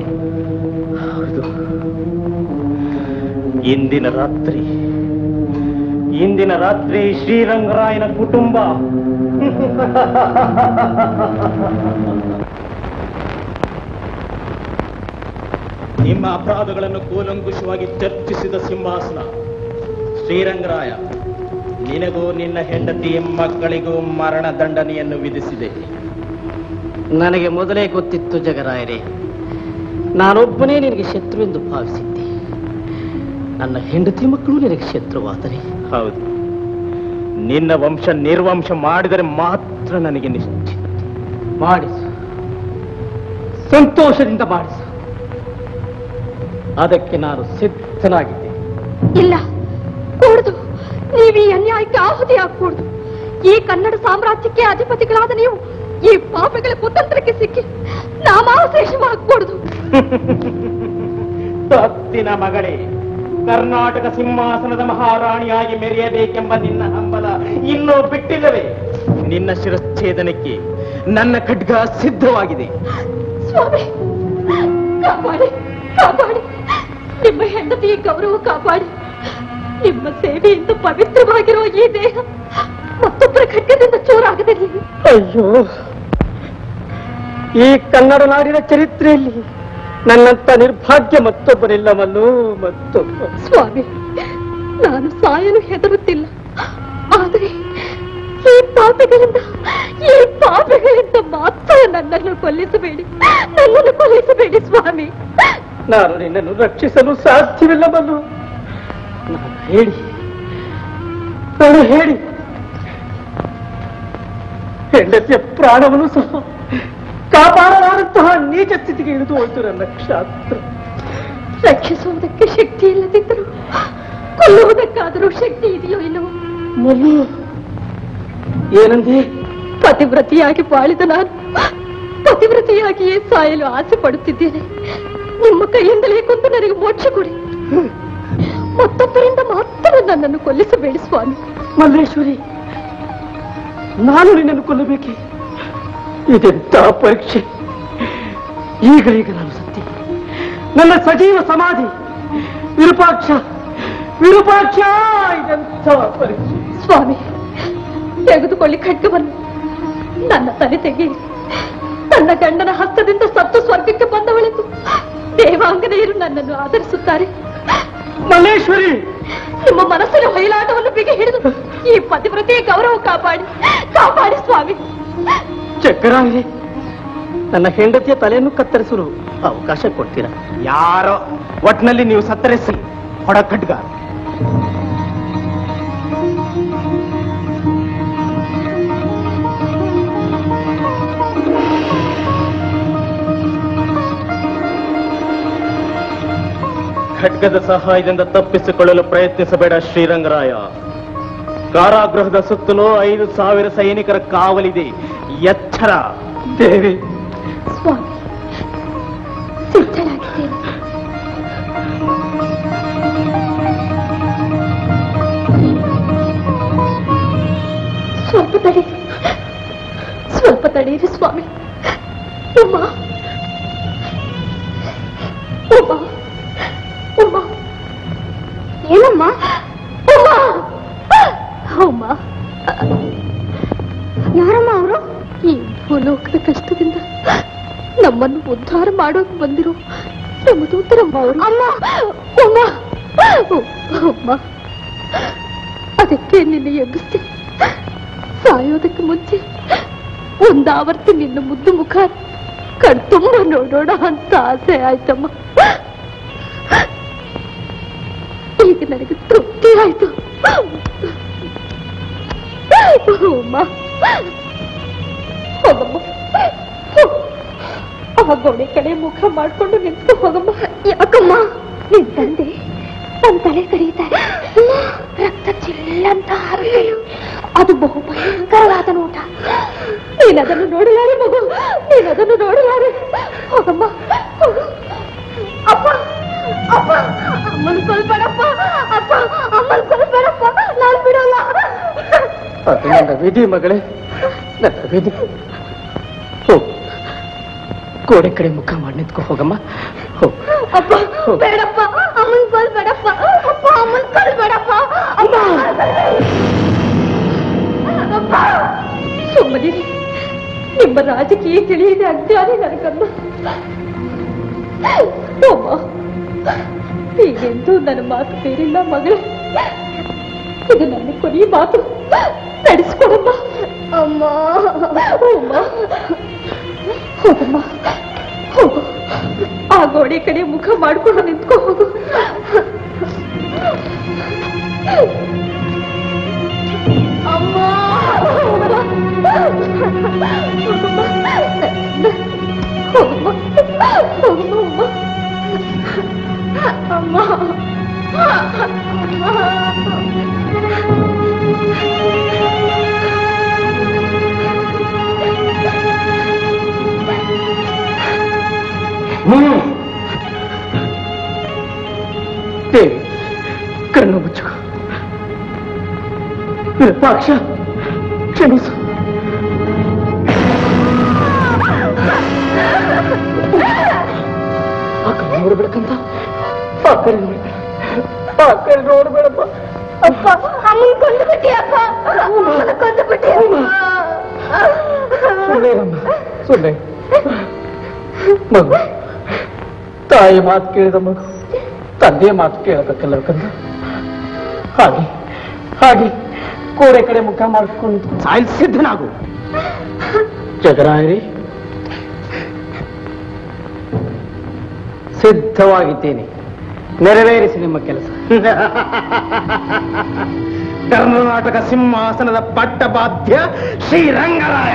ಇಂದಿನ ರಾತ್ರಿ ಇಂದಿನ ರಾತ್ರಿ ಶ್ರೀರಂಗರಾಯನ ಕುಟುಂಬ ನಿಮ್ಮ ಅಪರಾಧಗಳನ್ನು ಕೂಲಂಕುಷವಾಗಿ ಚರ್ಚಿಸಿದ ಸಿಂಹಾಸನ ಶ್ರೀರಂಗರಾಯ ನಿನಗೂ ನಿನ್ನ ಹೆಂಡತಿ ಮಕ್ಕಳಿಗೂ ಮರಣ ದಂಡನೆಯನ್ನು ವಿಧಿಸಿದೆ ನನಗೆ ಮೊದಲೇ ಗೊತ್ತಿತ್ತು ಜಗರಾಯರೇ ನಾನೊಬ್ಬನೇ ನಿನಗೆ ಶತ್ರು ಎಂದು ಭಾವಿಸಿದ್ದೆ ನನ್ನ ಹೆಂಡತಿ ಮಕ್ಕಳು ನಿನಗೆ ಶತ್ರುವಾದರೆ ಹೌದು ನಿನ್ನ ವಂಶ ನಿರ್ವಂಶ ಮಾಡಿದರೆ ಮಾತ್ರ ನನಗೆ ನಿಶ್ಚಿತ ಮಾಡಿಸು ಸಂತೋಷದಿಂದ ಮಾಡಿಸು ಅದಕ್ಕೆ ನಾನು ಸಿದ್ಧನಾಗಿದ್ದೆ ಇಲ್ಲ ಕೂಡದು ನೀವು ಈ ಅನ್ಯಾಯಕ್ಕೆ ಆಹುತಿ ಆಗ್ಕೂಡ್ದು ಈ ಕನ್ನಡ ಸಾಮ್ರಾಜ್ಯಕ್ಕೆ ಅಧಿಪತಿಗಳಾದ ನೀವು ಈ ಪಾಪಗಳ ಕುತಂತ್ರಕ್ಕೆ ಸಿಕ್ಕಿ ನಾಮಾವಶೇಷವಾಗ್ಕೂಡ್ದು ತತ್ತಿನ ಮಗಳೇ ಕರ್ನಾಟಕ ಸಿಂಹಾಸನದ ಮಹಾರಾಣಿಯಾಗಿ ಮೆರೆಯಬೇಕೆಂಬ ನಿನ್ನ ಹಂಬಲ ಇನ್ನೂ ಬಿಟ್ಟಿಲ್ಲವೇ ನಿನ್ನ ಶಿರಚ್ಛೇದನಕ್ಕೆ ನನ್ನ ಖಡ್ಗ ಸಿದ್ಧವಾಗಿದೆ ಸ್ವಾಮಿ ಕಾಪಾಡಿ ಕಾಪಾಡಿ ನಿಮ್ಮ ಹೆಂಡತಿ ಗೌರವ ಕಾಪಾಡಿ ನಿಮ್ಮ ಸೇವೆಯಿಂದ ಪವಿತ್ರವಾಗಿರುವ ಈ ದೇಹ ಮತ್ತೊಬ್ಬರ ಖಡ್ಗದಿಂದ ಚೂರಾಗದಿರಲಿ ಅಯ್ಯೋ ಈ ಕನ್ನಡ ನಾಡಿನ ಚರಿತ್ರೆಯಲ್ಲಿ ನನ್ನಂತ ನಿರ್ಭಾಗ್ಯ ಮತ್ತೊಬ್ಬರಿಲ್ಲವಲ್ಲೂ ಮತ್ತೊಬ್ಬ ಸ್ವಾಮಿ ನಾನು ಸಾಯಲು ಹೆದರುತ್ತಿಲ್ಲ ಆದರೆ ಈ ಪಾಪಿಗಳಿಂದ ಈ ಪಾಪಿಗಳಿಂದ ಮಾತ್ರ ನನ್ನನ್ನು ಕೊಲ್ಲಿಸಬೇಡಿ ನನ್ನನ್ನು ಕೊಲ್ಲಿಸಬೇಡಿ ಸ್ವಾಮಿ ನಾನು ನಿನ್ನನ್ನು ರಕ್ಷಿಸಲು ಸಾಧ್ಯವಿಲ್ಲವಲ್ಲು ನಾನು ಹೇಳಿ ನಾನು ಹೇಳಿ ಹೆಂಡತಿಯ ಪ್ರಾಣವನ್ನು ಸಹ ಕಾಪಾಡಲಾರಂತಹ ನೀಚ ಸ್ಥಿತಿಗೆ ಇಳಿದು ಹೋಯ್ತು ನನ್ನ ಕ್ಷಾತ್ರ ರಕ್ಷಿಸುವುದಕ್ಕೆ ಶಕ್ತಿ ಇಲ್ಲದಿದ್ದರೂ ಕೊಲ್ಲುವುದಕ್ಕಾದರೂ ಶಕ್ತಿ ಇದೆಯೋ ಇಲ್ಲವೋ ಮಲ್ಲು ಏನಂದೆ ಪತಿವ್ರತಿಯಾಗಿ ಬಾಳಿದ ನಾನು ಪತಿವ್ರತಿಯಾಗಿಯೇ ಸಾಯಲು ಆಸೆ ಪಡುತ್ತಿದ್ದೇನೆ ನಿಮ್ಮ ಕೈಯಿಂದಲೇ ಕೊಂದು ನನಗೆ ಮೋಕ್ಷ ಕೊಡಿ ಮತ್ತೊಬ್ಬರಿಂದ ಮಾತ್ರ ನನ್ನನ್ನು ಕೊಲ್ಲಿಸಬೇಡಿ ಸ್ವಾಮಿ ಮಲ್ಲೇಶ್ವರಿ ನಾನು ನಿನ್ನನ್ನು ಕೊಲ್ಲಬೇಕೆ ಇದೆಂತ ಪರೀಕ್ಷೆ ಈಗ ಈಗ ನಾನು ಸತ್ಯ ನನ್ನ ಸಜೀವ ಸಮಾಧಿ ವಿರೂಪಾಕ್ಷ ವಿರೂಪಾಕ್ಷ ಇದೆಂತ ಪರೀಕ್ಷೆ ಸ್ವಾಮಿ ತೆಗೆದುಕೊಳ್ಳಿ ಖಡ್ಗವನ್ನು ನನ್ನ ತಲೆ ತೆಗೆಯಿ ನನ್ನ ಗಂಡನ ಹಸ್ತದಿಂದ ಸತ್ತು ಸ್ವರ್ಗಕ್ಕೆ ಬಂದವಳೆಂದು ದೇವಾಂಗನೆಯರು ನನ್ನನ್ನು ಆಧರಿಸುತ್ತಾರೆ ಮಲ್ಲೇಶ್ವರಿ ನಿಮ್ಮ ಮನಸ್ಸಿನ ಹೊಯ್ಲಾಟವನ್ನು ಬಿಗಿ ಹಿಡಿದು ಈ ಪತಿವ್ರತೆಯ ಗೌರವ ಕಾಪಾಡಿ ಕಾಪಾಡಿ ಸ್ವಾಮಿ ಚಕ್ಕರಾಗಿದೆ ನನ್ನ ಹೆಂಡತಿಯ ತಲೆಯನ್ನು ಕತ್ತರಿಸಲು ಅವಕಾಶ ಕೊಡ್ತೀರಾ ಯಾರೋ ಒಟ್ನಲ್ಲಿ ನೀವು ಸತ್ತರಿಸಿ ಹೊಡ ಖಡ್ಗ ಖಡ್ಗದ ಸಹಾಯದಿಂದ ತಪ್ಪಿಸಿಕೊಳ್ಳಲು ಪ್ರಯತ್ನಿಸಬೇಡ ಶ್ರೀರಂಗರಾಯ ಕಾರಾಗೃಹದ ಸುತ್ತಲೂ ಐದು ಸಾವಿರ ಸೈನಿಕರ ಕಾವಲಿದೆ ಎಚ್ಚರ ದೇವಿ ಸ್ವಾಮಿ ಸಿದ್ಧಳಾಗಿದ್ದೇನೆ ಸ್ವಲ್ಪ ತಡಿ ಸ್ವಲ್ಪ ತಡೀರಿ ಸ್ವಾಮಿ ಉಮ್ಮ ಉಮ್ಮ ಉಮ್ಮ ಏನಮ್ಮ ಉಮ್ಮ ಉಮ್ಮ ಯಾರಮ್ಮ ಅವರು ಈ ಭೂಲೋಕದ ಕಷ್ಟದಿಂದ ನಮ್ಮನ್ನು ಉದ್ಧಾರ ಮಾಡೋಕ್ ಬಂದಿರೋ ಯಮದೂತರಮ್ಮ ಅವರು ಅಮ್ಮ ಅಮ್ಮ ಅಮ್ಮ ಅದಕ್ಕೆ ನಿನ್ನ ಎಬ್ಬಿಸಿ ಸಾಯೋದಕ್ಕೆ ಮುಂಚೆ ಒಂದಾವರ್ತಿ ನಿನ್ನ ಮುದ್ದು ಮುಖ ಕಣ್ತುಂಬ ನೋಡೋಣ ಅಂತ ಆಸೆ ಆಯ್ತಮ್ಮ ಈಗ ನನಗೆ ತೃಪ್ತಿ ಆಯ್ತು ಅಮ್ಮ ಹೋಗಮ್ಮ ಆ ಗೋಡೆ ಕಡೆ ಮುಖ ಮಾಡ್ಕೊಂಡು ನಿಂತು ಹೋಗಮ್ಮ ಯಾಕಮ್ಮ ನಿನ್ ತಂದೆ ನನ್ನ ತಲೆ ಕರೀತಾರೆ ರಕ್ತ ಚಿಲ್ಲಂತ ಹಾರುತ್ತೆ ಅದು ಬಹು ಭಯಂಕರವಾದ ನೋಟ ನೀನದನ್ನು ನೋಡಲಾರೆ ಮಗು ನೀನದನ್ನು ನೋಡಲಾರೆ ಹೋಗಮ್ಮ ಹೋಗು. ಅಪ್ಪ ಅಪ್ಪ ಅಮ್ಮನ ಕೊಲ್ಬೇಡಪ್ಪ ಅಪ್ಪ ಅಮ್ಮನ ಕೊಲ್ಬೇಡಪ್ಪ ನಾನು ಬಿಡಲ್ಲ ಅದು ನನ್ನ ವಿಧಿ ಮಗಳೇ ನನ್ನ ವಿಧಿ ಹೋಗು ಗೋಡೆ ಕಡೆ ಮುಖ ಮಾಡಿ ನಿಂತ್ಕೊ ಹೋಗಮ್ಮ ಹೋಗು ಅಪ್ಪ ಬೇಡಪ್ಪ ಅಮ್ಮನ್ ಕೊಲ್ಬೇಡಪ್ಪ ಅಪ್ಪ ಅಮ್ಮನ್ ಕೊಲ್ಬೇಡಪ್ಪ ಅಮ್ಮ ಅಪ್ಪ ಸುಮ್ಮನಿರಿ ನಿಮ್ಮ ರಾಜಕೀಯ ತಿಳಿಯದೆ ಅಜ್ಞಾನಿ ನನಗನ್ನ ಅಮ್ಮ ಹೀಗೆಂದು ನನ್ನ ಮಾತು ಬೇರಿಲ್ಲ ಮಗಳೇ ಇದು ನನ್ನ ಕೊನೆಯ ಮಾತು ನಡೆಸ್ಕೊಡಮ್ಮ ಅಮ್ಮ ಅಮ್ಮ ಹೋಗಮ್ಮ ಹೋಗು ಆ ಗೋಡೆ ಕಡೆ ಮುಖ ಮಾಡ್ಕೊಂಡು ನಿಂತ್ಕೊ ಹೋಗು ಅಮ್ಮ ಹೋಗಮ್ಮ ಹೋಗಮ್ಮ ಅಮ್ಮ ಹ್ಮ್ ದೇವಿ ಕಣ್ಣು ಮುಚ್ಚು ವಿರೂಪಾಕ್ಷ ಕ್ಷಮಿಸು ಆ ಕಡೆ ನೋಡ್ಬೇಕಂತ ಆ ಕಡೆ ನೋಡ್ಬೇಡ ಆ ಕಡೆ ನೋಡ್ಬೇಡಪ್ಪ ಅಪ್ಪ ಅಮ್ಮನ್ ಕೊಂದು ಬಿಟ್ಟಿ ಅಪ್ಪ ಅಮ್ಮನ ಕೊಂದು ಬಿಟ್ಟಿ ಸುಳ್ಳೆ ರಮ್ಮ ಸುಳ್ಳೆ ಮಗು ತಾಯಿ ಮಾತು ಕೇಳಿದ ಮಗು ತಂದೆಯ ಮಾತು ಕೇಳಬೇಕಲ್ಲ ಕಂದ ಹಾಗೆ ಹಾಗೆ ಕೋಡೆ ಕಡೆ ಮುಖ ಮಾಡಿಕೊಂಡು ಸಾಯಲ್ ಸಿದ್ಧನಾಗು ಜಗರಾಯರಿ ಸಿದ್ಧವಾಗಿದ್ದೇನೆ ನೆರವೇರಿಸಿ ನಿಮ್ಮ ಕೆಲಸ ಕರ್ನಾಟಕ ಸಿಂಹಾಸನದ ಪಟ್ಟಬಾಧ್ಯ ಶ್ರೀರಂಗರಾಯ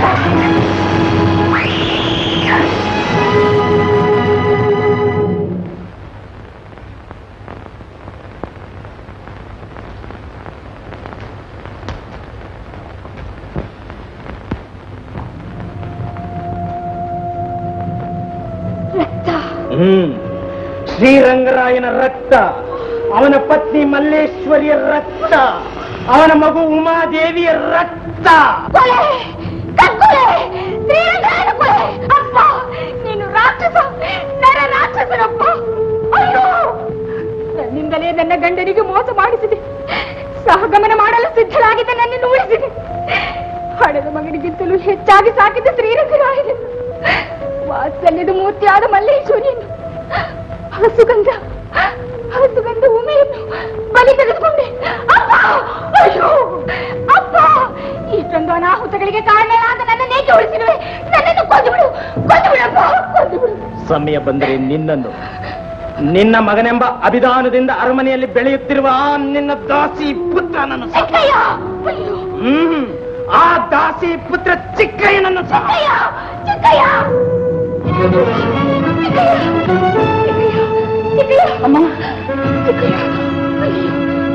ಹ್ಮ್ ಶ್ರೀರಂಗರಾಯನ ರಕ್ತ ಅವನ ಪತ್ನಿ ಮಲ್ಲೇಶ್ವರಿಯ ರಕ್ತ ಅವನ ಮಗು ಉಮಾದೇವಿಯ ರಕ್ತ ಕೊಲೆ ಕಗ್ಗೊಲೆ ಶ್ರೀರಂಗರಾಯನ ಕೊಲೆ ಅಪ್ಪ ನೀನು ರಾಕ್ಷಸ ನರ ರಾಕ್ಷಸನಪ್ಪ ಅಯ್ಯೋ ನನ್ನಿಂದಲೇ ನನ್ನ ಗಂಡನಿಗೆ ಮೋಸ ಮಾಡಿಸಿದೆ ಸಹಗಮನ ಮಾಡಲು ಸಿದ್ಧಳಾಗಿದ್ದ ನನ್ನನ್ನು ಉಳಿಸಿದೆ ಹಡೆದ ಮಗನಿಗಿಂತಲೂ ಹೆಚ್ಚಾಗಿ ಸಾಕಿದ್ದ ಶ್ರೀರಂಗರಾಯನ ವಾತ್ಸಲ್ಯದ ಮೂರ್ತಿಯಾದ ಮಲ್ಲೇಶ್ವರಿಯನ್ನು ಹಸುಗಂಧ ಹಸುಗಂಧ ಉಮೆಯನ್ನು ಬಲಿ ತೆಗೆದುಕೊಂಡೆ ಅಪ್ಪ ಅಯ್ಯೋ ಅಪ್ಪ ಇಷ್ಟೊಂದು ಅನಾಹುತಗಳಿಗೆ ಕಾರಣನಾದ ನನ್ನನ್ನೇಕೆ ಉಳಿಸಿರುವೆ ನನ್ನನ್ನು ಕೊಂದು ಬಿಡು ಕೊಂದು ಬಿಡಪ್ಪ ಕೊಂದು ಬಿಡು ಸಮಯ ಬಂದರೆ ನಿನ್ನನ್ನು ನಿನ್ನ ಮಗನೆಂಬ ಅಭಿಧಾನದಿಂದ ಅರಮನೆಯಲ್ಲಿ ಬೆಳೆಯುತ್ತಿರುವ ಆ ನಿನ್ನ ದಾಸಿ ಪುತ್ರನನ್ನು ಸಹ- ಚಿಕ್ಕಯ್ಯ ಅಯ್ಯೋ ಹ್ಮ್ ಆ ದಾಸಿ ಪುತ್ರ ಚಿಕ್ಕಯ್ಯನನ್ನು ಸಹ ಚಿಕ್ಕಯ್ಯ ಚಿಕ್ಕಯ್ಯ ಚಿಕ್ಕಯ್ಯ ಚಿಕ್ಕಯ್ಯ ಚಿಕ್ಕಯ್ಯ ಅಮ್ಮ ಚಿಕ್ಕಯ್ಯ ಅಯ್ಯೋ.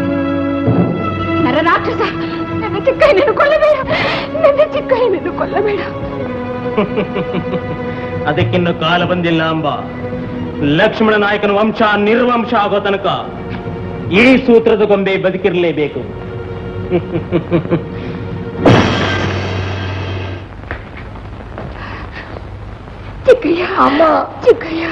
ನರ ರಾಕ್ಷಸ ನನ್ನ ಚಿಕ್ಕಯ್ಯನನ್ನು ಕೊಲ್ಲಬೇಡ ನನ್ನ ಚಿಕ್ಕಯ್ಯನನ್ನು ಕೊಲ್ಲಬೇಡ ಅದಕ್ಕಿನ್ನು ಕಾಲ ಬಂದಿಲ್ಲ ಅಂಬ ಲಕ್ಷ್ಮಣ ನಾಯಕನ ವಂಶ ನಿರ್ವಂಶ ಆಗೋ ತನಕ ಈ ಸೂತ್ರದ ಗೊಂಬೆ ಬದುಕಿರಲೇಬೇಕು ಚಿಕ್ಕಯ್ಯ ಅಮ್ಮ ಚಿಕ್ಕಯ್ಯ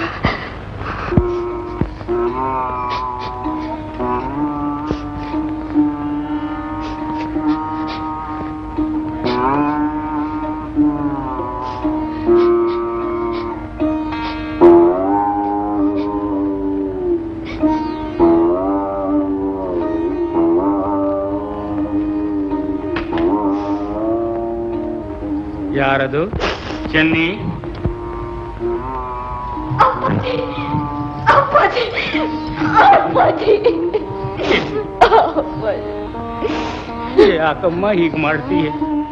ಯಾರದು ಚೆನ್ನಿ ಅಪ್ಪಾಜಿ ಅಪ್ಪಾಜಿ ಅಪ್ಪಾಜಿ ಯಾಕಮ್ಮ ಹೀಗ್ ಮಾಡ್ತೀಯ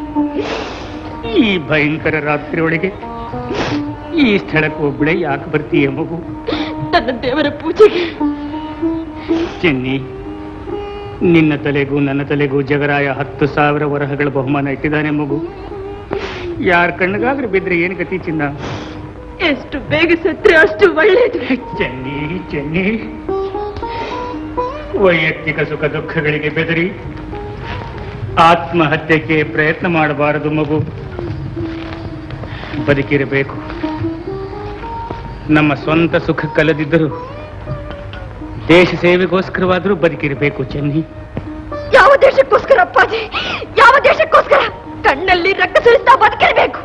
ಈ ಭಯಂಕರ ರಾತ್ರಿ ಒಳಗೆ ಈ ಸ್ಥಳಕ್ಕೆ ಒಬ್ಬಳೆ ಯಾಕೆ ಬರ್ತೀಯ ಮಗು ನನ್ನ ದೇವರ ಪೂಜೆಗೆ ಚೆನ್ನಿ ನಿನ್ನ ತಲೆಗೂ ನನ್ನ ತಲೆಗೂ ಜಗರಾಯ ಹತ್ತು ಸಾವಿರ ವರಹಗಳ ಬಹುಮಾನ ಇಟ್ಟಿದ್ದಾನೆ ಮಗು ಯಾರ ಕಣ್ಣಿಗಾದ್ರೂ ಬಿದ್ರೆ ಏನ್ ಗತಿ ಚಿನ್ನ ಎಷ್ಟು ಬೇಗ ಸತ್ರೆ ಅಷ್ಟು ಒಳ್ಳೇದು ಚೆನ್ನಿ ಚೆನ್ನಿ ವೈಯಕ್ತಿಕ ಸುಖ ದುಃಖಗಳಿಗೆ ಬೆದರಿ ಆತ್ಮಹತ್ಯೆಗೆ ಪ್ರಯತ್ನ ಮಾಡಬಾರದು ಮಗು ಬದುಕಿರಬೇಕು ನಮ್ಮ ಸ್ವಂತ ಸುಖ ಕಲದಿದ್ದರೂ ದೇಶ ಸೇವೆಗೋಸ್ಕರವಾದರೂ ಬದುಕಿರಬೇಕು ಚೆನ್ನಿ ಯಾವ ದೇಶಕ್ಕೋಸ್ಕರ ಅಪ್ಪಾಜಿ ಯಾವ ದೇಶಕ್ಕೋಸ್ಕರ ಕಣ್ಣಲ್ಲಿ ರಕ್ತ ಸುರಿಸ್ತಾ ಬದುಕಿರ್ಬೇಕು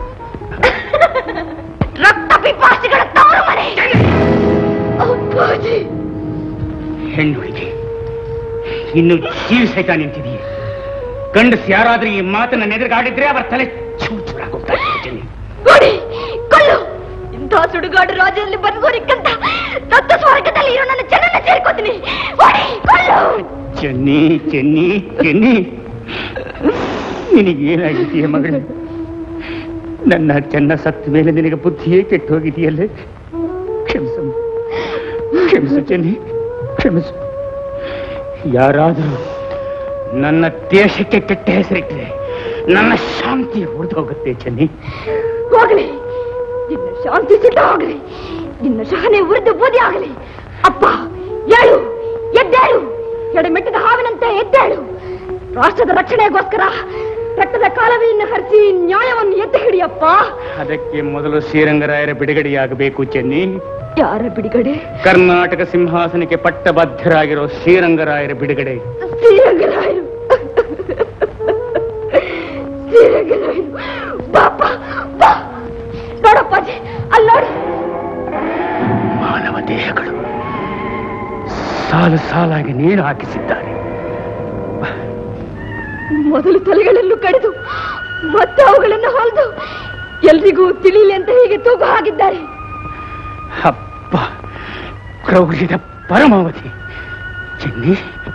ರಕ್ತ ಪಿಪಾಸಿಗಳ ತವರು ಮನೆ ಅಪ್ಪಾಜಿ ಹೆಣ್ಣುಳಿಗೆ ಇನ್ನು ಜೀವ ಸಹಿತ ನಿಂತಿದೆಯೇ ಗಂಡಸ್ ಯಾರಾದ್ರೂ ಈ ಮಾತನ್ನ ನೆದರುಗಾಡಿದ್ರೆ ಅವರ ತಲೆ ಚೂಚೂರಾಗೋಗ್ತಾ ಇದೆ ಚೆನ್ನಿ ಕೊಡಿ ಕೊಲ್ಲು ಇಂಥ ಸುಡುಗಾಡು ರಾಜ್ಯದಲ್ಲಿ ಬದುಕೋರಿಕ್ಕಂತ ದತ್ತ ಸ್ವರ್ಗದಲ್ಲಿ ಇರೋ ನನ್ನ ಜನನ್ನ ಸೇರ್ಕೋತೀನಿ ಹೊಡಿ ಕೊಲ್ಲು ಚೆನ್ನಿ ಚೆನ್ನಿ ಚೆನ್ನಿ ನಿನಗೇನಾಗಿದೆಯೇ ಮಗಳೇ ನನ್ನ ಚೆನ್ನ ಸತ್ತ ಮೇಲೆ ನಿನಗೆ ಬುದ್ಧಿಯೇ ಕೆಟ್ಟು ಹೋಗಿದೆಯಲ್ಲೇ ಕ್ಷಮಿಸು ಕ್ಷಮಿಸು ಚೆನ್ನಿ ಕ್ಷಮಿಸು ಯಾರಾದರೂ ನನ್ನ ದೇಶಕ್ಕೆ ಕೆಟ್ಟ ಹೆಸರಿಟ್ಟರೆ ನನ್ನ ಶಾಂತಿ ಉಳಿದು ಹೋಗುತ್ತೆ ಚೆನ್ನಿ ಹೋಗ್ಲಿ ನಿನ್ನ ಶಾಂತಿ ಸಿದ್ಧ ಹೋಗ್ಲಿ ನಿನ್ನ ಸಹನೆ ಉರಿದು ಬೂದಿ ಆಗಲಿ ಅಪ್ಪ ಏಳು ಎದ್ದೇಳು ಎಡೆಮೆಟ್ಟಿದ ಹಾವಿನಂತೆ ಎದ್ದೇಳು ರಾಷ್ಟ್ರದ ರಕ್ಷಣೆಗೋಸ್ಕರ ರಕ್ತದ ಕಾಲವೆಯನ್ನು ಹರಿಸಿ ನ್ಯಾಯವನ್ನು ಎತ್ತಿ ಹಿಡಿಯಪ್ಪ ಅದಕ್ಕೆ ಮೊದಲು ಶ್ರೀರಂಗರಾಯರ ಬಿಡುಗಡೆಯಾಗಬೇಕು ಚೆನ್ನಿ ಯಾರ ಬಿಡುಗಡೆ ಕರ್ನಾಟಕ ಸಿಂಹಾಸನಕ್ಕೆ ಪಟ್ಟಬದ್ಧರಾಗಿರೋ ಶ್ರೀರಂಗರಾಯರ ಬಿಡುಗಡೆ ಶ್ರೀರಂಗರಾಯರು ಶ್ರೀರಂಗರಾಯರು ಬಾಪ ಬಾ ನೋಡಪ್ಪಾಜಿ ಅಲ್ಲಿ ನೋಡು ಮಾನವ ದೇಹಗಳು ಸಾಲು ಸಾಲಾಗಿ ನೀರು ಹಾಕಿಸಿದ್ದಾರೆ ಮೊದಲು ತಲೆಗಳನ್ನು ಕಡಿದು ಮತ್ತೆ ಅವುಗಳನ್ನು ಹೊಲಿದು ಎಲ್ರಿಗೂ ತಿಳಿಲಿ ಅಂತ ಹೀಗೆ ತೂಗು ಹಾಕಿದ್ದಾರೆ ಅಪ್ಪ ಕ್ರೌರ್ಯದ ಪರಮಾವಧಿ ಚೆನ್ನಿ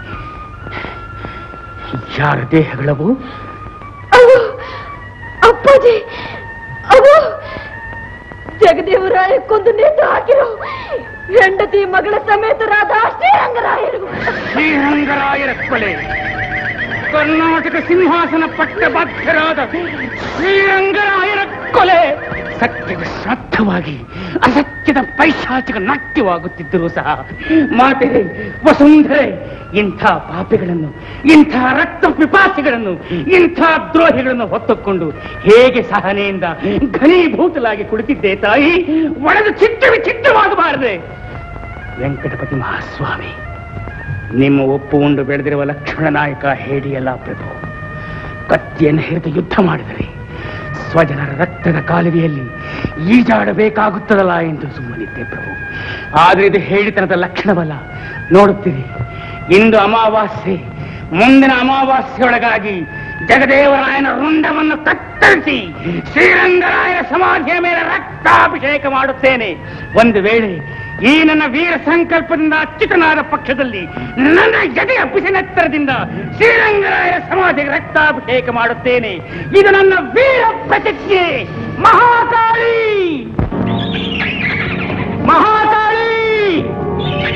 ಯಾರ ದೇಹಗಳವು ಅವು ಅಪ್ಪಾಜಿ ಅವು ಜಗದೇವರಾಯ ಕೊಂದು ನೇತು ಹಾಕಿರೋ ಹೆಂಡತಿ ಮಗಳ ಸಮೇತರಾದ ಶ್ರೀರಂಗರಾಯರು ಶ್ರೀರಂಗರಾಯರ ಕೊಲೆ ಕರ್ನಾಟಕ ಸಿಂಹಾಸನ ಪಟ್ಟಬದ್ಧರಾದ ಶ್ರೀರಂಗರಾಯರ ಕೊಲೆ ಸತ್ಯದ ಶ್ರಾದ್ದವಾಗಿ ಅಸತ್ಯದ ಪೈಶಾಚಿಕ ನಾಟ್ಯವಾಗುತ್ತಿದ್ದರೂ ಸಹ ಮಾತೆ ವಸುಂಧರೆ ಇಂಥ ಪಾಪಿಗಳನ್ನು ಇಂಥ ರಕ್ತ ಪಿಪಾಸಿಗಳನ್ನು ಇಂಥ ದ್ರೋಹಿಗಳನ್ನು ಹೊತ್ತುಕೊಂಡು ಹೇಗೆ ಸಹನೆಯಿಂದ ಘನೀಭೂತಲಾಗಿ ಕುಳಿತಿದ್ದೆ ತಾಯಿ ಒಡೆದು ಚಿತ್ರ ವಿಚಿತ್ರವಾಗಬಾರದೆ ವೆಂಕಟಪತಿ ಮಹಾಸ್ವಾಮಿ ನಿಮ್ಮ ಒಪ್ಪು ಉಂಡು ಬೆಳೆದಿರುವ ಲಕ್ಷ್ಮಣ ನಾಯಕ ಹೇಡಿಯಲ್ಲ ಪ್ರಭು ಕತ್ತಿಯನ್ನು ಹಿಡಿದು ಯುದ್ಧ ಮಾಡಿದರೆ ಸ್ವಜನರ ರಕ್ತದ ಕಾಲುವೆಯಲ್ಲಿ ಈಜಾಡಬೇಕಾಗುತ್ತದಲ್ಲ ಎಂದು ಸುಮ್ಮನಿದ್ದೆ ಪ್ರಭು ಆದರೆ ಇದು ಹೇಳಿತನದ ಲಕ್ಷಣವಲ್ಲ ನೋಡುತ್ತೀರಿ ಇಂದು ಅಮಾವಾಸ್ಯೆ ಮುಂದಿನ ಅಮಾವಾಸ್ಯೆಯೊಳಗಾಗಿ ಜಗದೇವರಾಯನ ರುಂಡವನ್ನು ಕತ್ತರಿಸಿ ಶ್ರೀರಂಗರಾಯನ ಸಮಾಧಿಯ ಮೇಲೆ ರಕ್ತಾಭಿಷೇಕ ಮಾಡುತ್ತೇನೆ ಒಂದು ವೇಳೆ ಈ ನನ್ನ ವೀರ ಸಂಕಲ್ಪದಿಂದ ಅಚ್ಯುತನಾದ ಪಕ್ಷದಲ್ಲಿ ನನ್ನ ಜತೆಯ ಬಿಸಿನೆತ್ತರದಿಂದ ಶ್ರೀರಂಗರಾಯರ ಸಮಾಧಿಗೆ ರಕ್ತಾಭಿಷೇಕ ಮಾಡುತ್ತೇನೆ ಇದು ನನ್ನ ವೀರ ಪ್ರತಿಜ್ಞೆ ಮಹಾಕಾಳಿ ಮಹಾಕಾಳಿ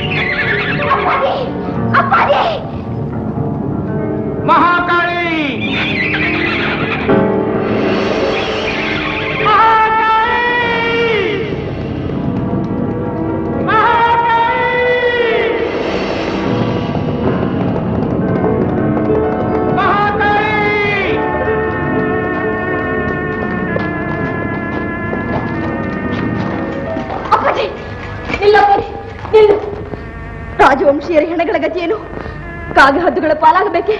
ನಿಲ್ಲಪ್ಪಿ ನಿಲ್ಲು ರಾಜವಂಶೀಯರ ಹೆಣಗಳ ಗತಿಯೇನು ಕಾಗಹದ್ದುಗಳ ಪಾಲಾಗಬೇಕೆ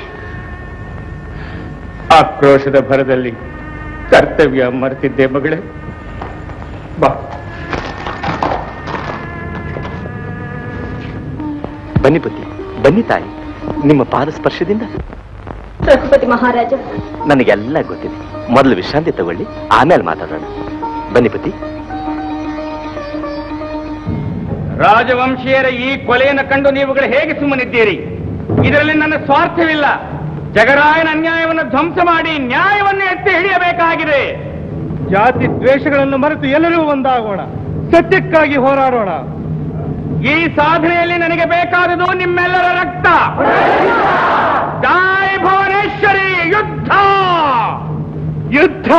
ಆಕ್ರೋಶದ ಭರದಲ್ಲಿ ಕರ್ತವ್ಯ ಮರೆತಿದ್ದೆ ಮಗಳೇ ಬಾ ಬನ್ನಿ ಬುದ್ಧಿ ಬನ್ನಿ ತಾಯಿ ನಿಮ್ಮ ಪಾದ ಸ್ಪರ್ಶದಿಂದ ರಘುಪತಿ ಮಹಾರಾಜ ನನಗೆಲ್ಲ ಗೊತ್ತಿದೆ ಮೊದಲು ವಿಶ್ರಾಂತಿ ತಗೊಳ್ಳಿ ಆಮೇಲೆ ಮಾತಾಡೋಣ ಬನ್ನಿ ಬುದ್ಧಿ ರಾಜವಂಶೀಯರ ಈ ಕೊಲೆಯನ್ನು ಕಂಡು ನೀವುಗಳು ಹೇಗೆ ಸುಮ್ಮನಿದ್ದೀರಿ ಇದರಲ್ಲಿ ನನ್ನ ಸ್ವಾರ್ಥವಿಲ್ಲ ಜಗರಾಯನ ಅನ್ಯಾಯವನ್ನು ಧ್ವಂಸ ಮಾಡಿ ನ್ಯಾಯವನ್ನು ಎತ್ತಿ ಹಿಡಿಯಬೇಕಾಗಿದೆ ಜಾತಿ ದ್ವೇಷಗಳನ್ನು ಮರೆತು ಎಲ್ಲರೂ ಒಂದಾಗೋಣ ಸತ್ಯಕ್ಕಾಗಿ ಹೋರಾಡೋಣ ಈ ಸಾಧನೆಯಲ್ಲಿ ನನಗೆ ಬೇಕಾದುದು ನಿಮ್ಮೆಲ್ಲರ ರಕ್ತ ಜೈ ಭುವನೇಶ್ವರಿ ಯುದ್ಧ ಯುದ್ಧ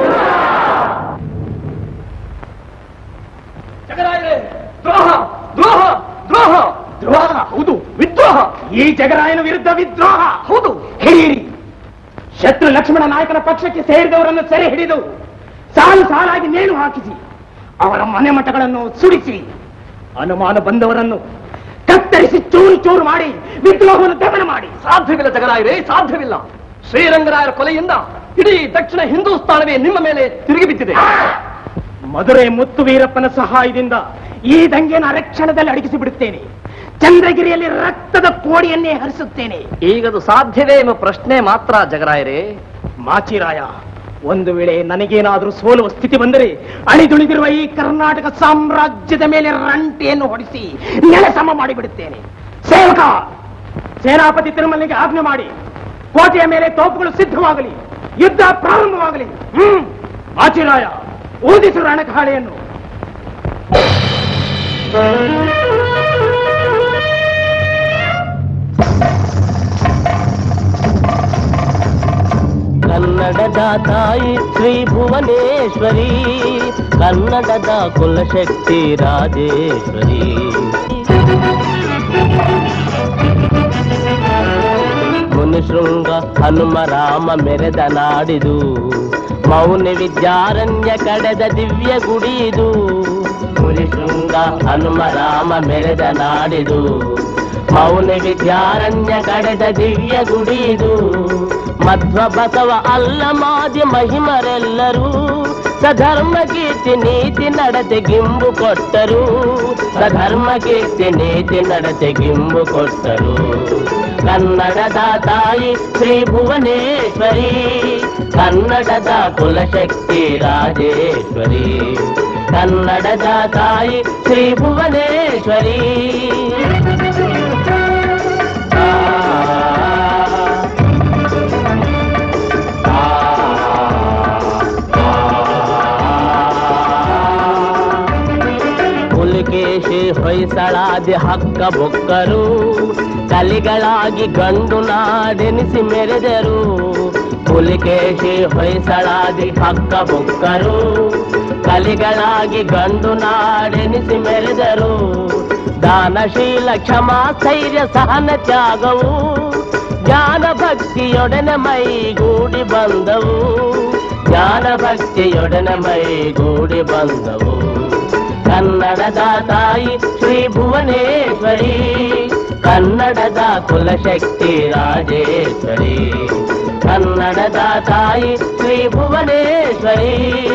ದ್ರೋಹ ದ್ರೋಹ ದ್ರೋಹ ದ್ರೋಹ ಹೌದು ವಿದ್ರೋಹ ಈ ಜಗರಾಯನ ವಿರುದ್ಧ ವಿದ್ರೋಹ ಹೌದು ಹಿಡಿಯಿರಿ ಶತ್ರು ಲಕ್ಷ್ಮಣ ನಾಯಕನ ಪಕ್ಷಕ್ಕೆ ಸೇರಿದವರನ್ನು ಸೆರೆ ಹಿಡಿದು ಸಾಲು ಸಾಲಾಗಿ ನೇಣು ಹಾಕಿಸಿ ಅವರ ಮನೆ ಮಠಗಳನ್ನು ಸುಡಿಸಿ ಅನುಮಾನ ಬಂದವರನ್ನು ಕತ್ತರಿಸಿ ಚೂರು ಚೂರು ಮಾಡಿ ವಿದ್ರೋಹವನ್ನು ದಮನ ಮಾಡಿ ಸಾಧ್ಯವಿಲ್ಲ ಜಗರಾಯರೇ ಸಾಧ್ಯವಿಲ್ಲ ಶ್ರೀರಂಗರಾಯರ ಕೊಲೆಯಿಂದ ಇಡೀ ದಕ್ಷಿಣ ಹಿಂದೂಸ್ತಾನವೇ ನಿಮ್ಮ ಮೇಲೆ ತಿರುಗಿ ಬಿದ್ದಿದೆ ಮಧುರೆ ಮುತ್ತು ವೀರಪ್ಪನ ಸಹಾಯದಿಂದ ಈ ದಂಗೆಯನ್ನು ಅರಕ್ಷಣದಲ್ಲಿ ಅಡಗಿಸಿ ಬಿಡುತ್ತೇನೆ ಚಂದ್ರಗಿರಿಯಲ್ಲಿ ರಕ್ತದ ಕೋಡಿಯನ್ನೇ ಹರಿಸುತ್ತೇನೆ ಈಗದು ಸಾಧ್ಯವೇ ಎಂಬ ಪ್ರಶ್ನೆ ಮಾತ್ರ ಜಗರಾಯರೇ ಮಾಚಿರಾಯ ಒಂದು ವೇಳೆ ನನಗೇನಾದರೂ ಸೋಲುವ ಸ್ಥಿತಿ ಬಂದರೆ ಅಳಿದುಳಿದಿರುವ ಈ ಕರ್ನಾಟಕ ಸಾಮ್ರಾಜ್ಯದ ಮೇಲೆ ರಂಟೆಯನ್ನು ಹೊಡಿಸಿ ನೆಲಸಮ ಮಾಡಿಬಿಡುತ್ತೇನೆ ಸೇವಕ ಸೇನಾಪತಿ ತಿರುಮಲಿಗೆ ಆಜ್ಞೆ ಮಾಡಿ ಕೋಟೆಯ ಮೇಲೆ ತೋಪುಗಳು ಸಿದ್ಧವಾಗಲಿ ಯುದ್ಧ ಪ್ರಾರಂಭವಾಗಲಿ ಹ್ಮ್ ಮಾಚಿರಾಯ ಊದಿಸು ರಣಕಾಳೆಯನ್ನು ಕನ್ನಡದ ತಾಯಿ ಶ್ರೀ ಭುವನೇಶ್ವರಿ ಕನ್ನಡದ ಕುಲಶಕ್ತಿ ರಾಜೇಶ್ವರಿ ಮುನಿಶೃಂಗ ಹನುಮ ರಾಮ ಮೆರೆದ ನಾಡಿದು ಮೌನ ವಿದ್ಯಾರಣ್ಯ ಕಡೆದ ದಿವ್ಯ ಗುಡಿದು ಮುನಿಶೃಂಗ ಹನುಮ ರಾಮ ಮೆರೆದ ನಾಡಿದು ಮೌನ ವಿದ್ಯಾರಣ್ಯ ಕಡೆದ ದಿವ್ಯ ಗುಡಿದು ಮಧ್ವ ಬಸವ ಅಲ್ಲ ಮಾದಿ ಮಹಿಮರೆಲ್ಲರೂ ಸಧರ್ಮ ಕೀರ್ತಿ ನೀತಿ ನಡತೆ ಗಿಂಬು ಕೊಟ್ಟರು ಸಧರ್ಮ ಕೀರ್ತಿ ನೀತಿ ನಡತೆ ಗಿಂಬು ಕೊಟ್ಟರು ಕನ್ನಡದ ತಾಯಿ ಶ್ರೀ ಭುವನೇಶ್ವರಿ ಕನ್ನಡದ ಕುಲಶಕ್ತಿ ರಾಜೇಶ್ವರಿ ಕನ್ನಡದ ತಾಯಿ ಶ್ರೀ ಭುವನೇಶ್ವರಿ ಪುಲಿಕೇಶಿ ಹೊಯ್ಸಳಾದಿ ಹಕ್ಕ ಬೊಕ್ಕರು ಕಲಿಗಳಾಗಿ ಗಂಡು ನಾಡೆನಿಸಿ ಮೆರೆದರು ಪುಲಿಕೇಶಿ ಹೊಯ್ಸಳಾದಿ ಹಕ್ಕ ಬೊಕ್ಕರು ಕಲಿಗಳಾಗಿ ಗಂಡು ನಾಡೆನಿಸಿ ಮೆರೆದರು ದಾನಶೀಲ ಕ್ಷಮಾ ಸ್ಥೈರ್ಯ ಸಹನ ತ್ಯಾಗವು ಜ್ಞಾನ ಭಕ್ತಿಯೊಡನೆ ಮೈಗೂಡಿ ಬಂದವು ಜ್ಞಾನ ಭಕ್ತಿಯೊಡನೆ ಮೈಗೂಡಿ ಬಂದವು ಕನ್ನಡದ ತಾಯಿ ಶ್ರೀ ಭುವನೇಶ್ವರಿ ಕನ್ನಡದ ಕುಲಶಕ್ತಿ ರಾಜೇಶ್ವರಿ ಕನ್ನಡದ ತಾಯಿ ಶ್ರೀ ಭುವನೇಶ್ವರಿ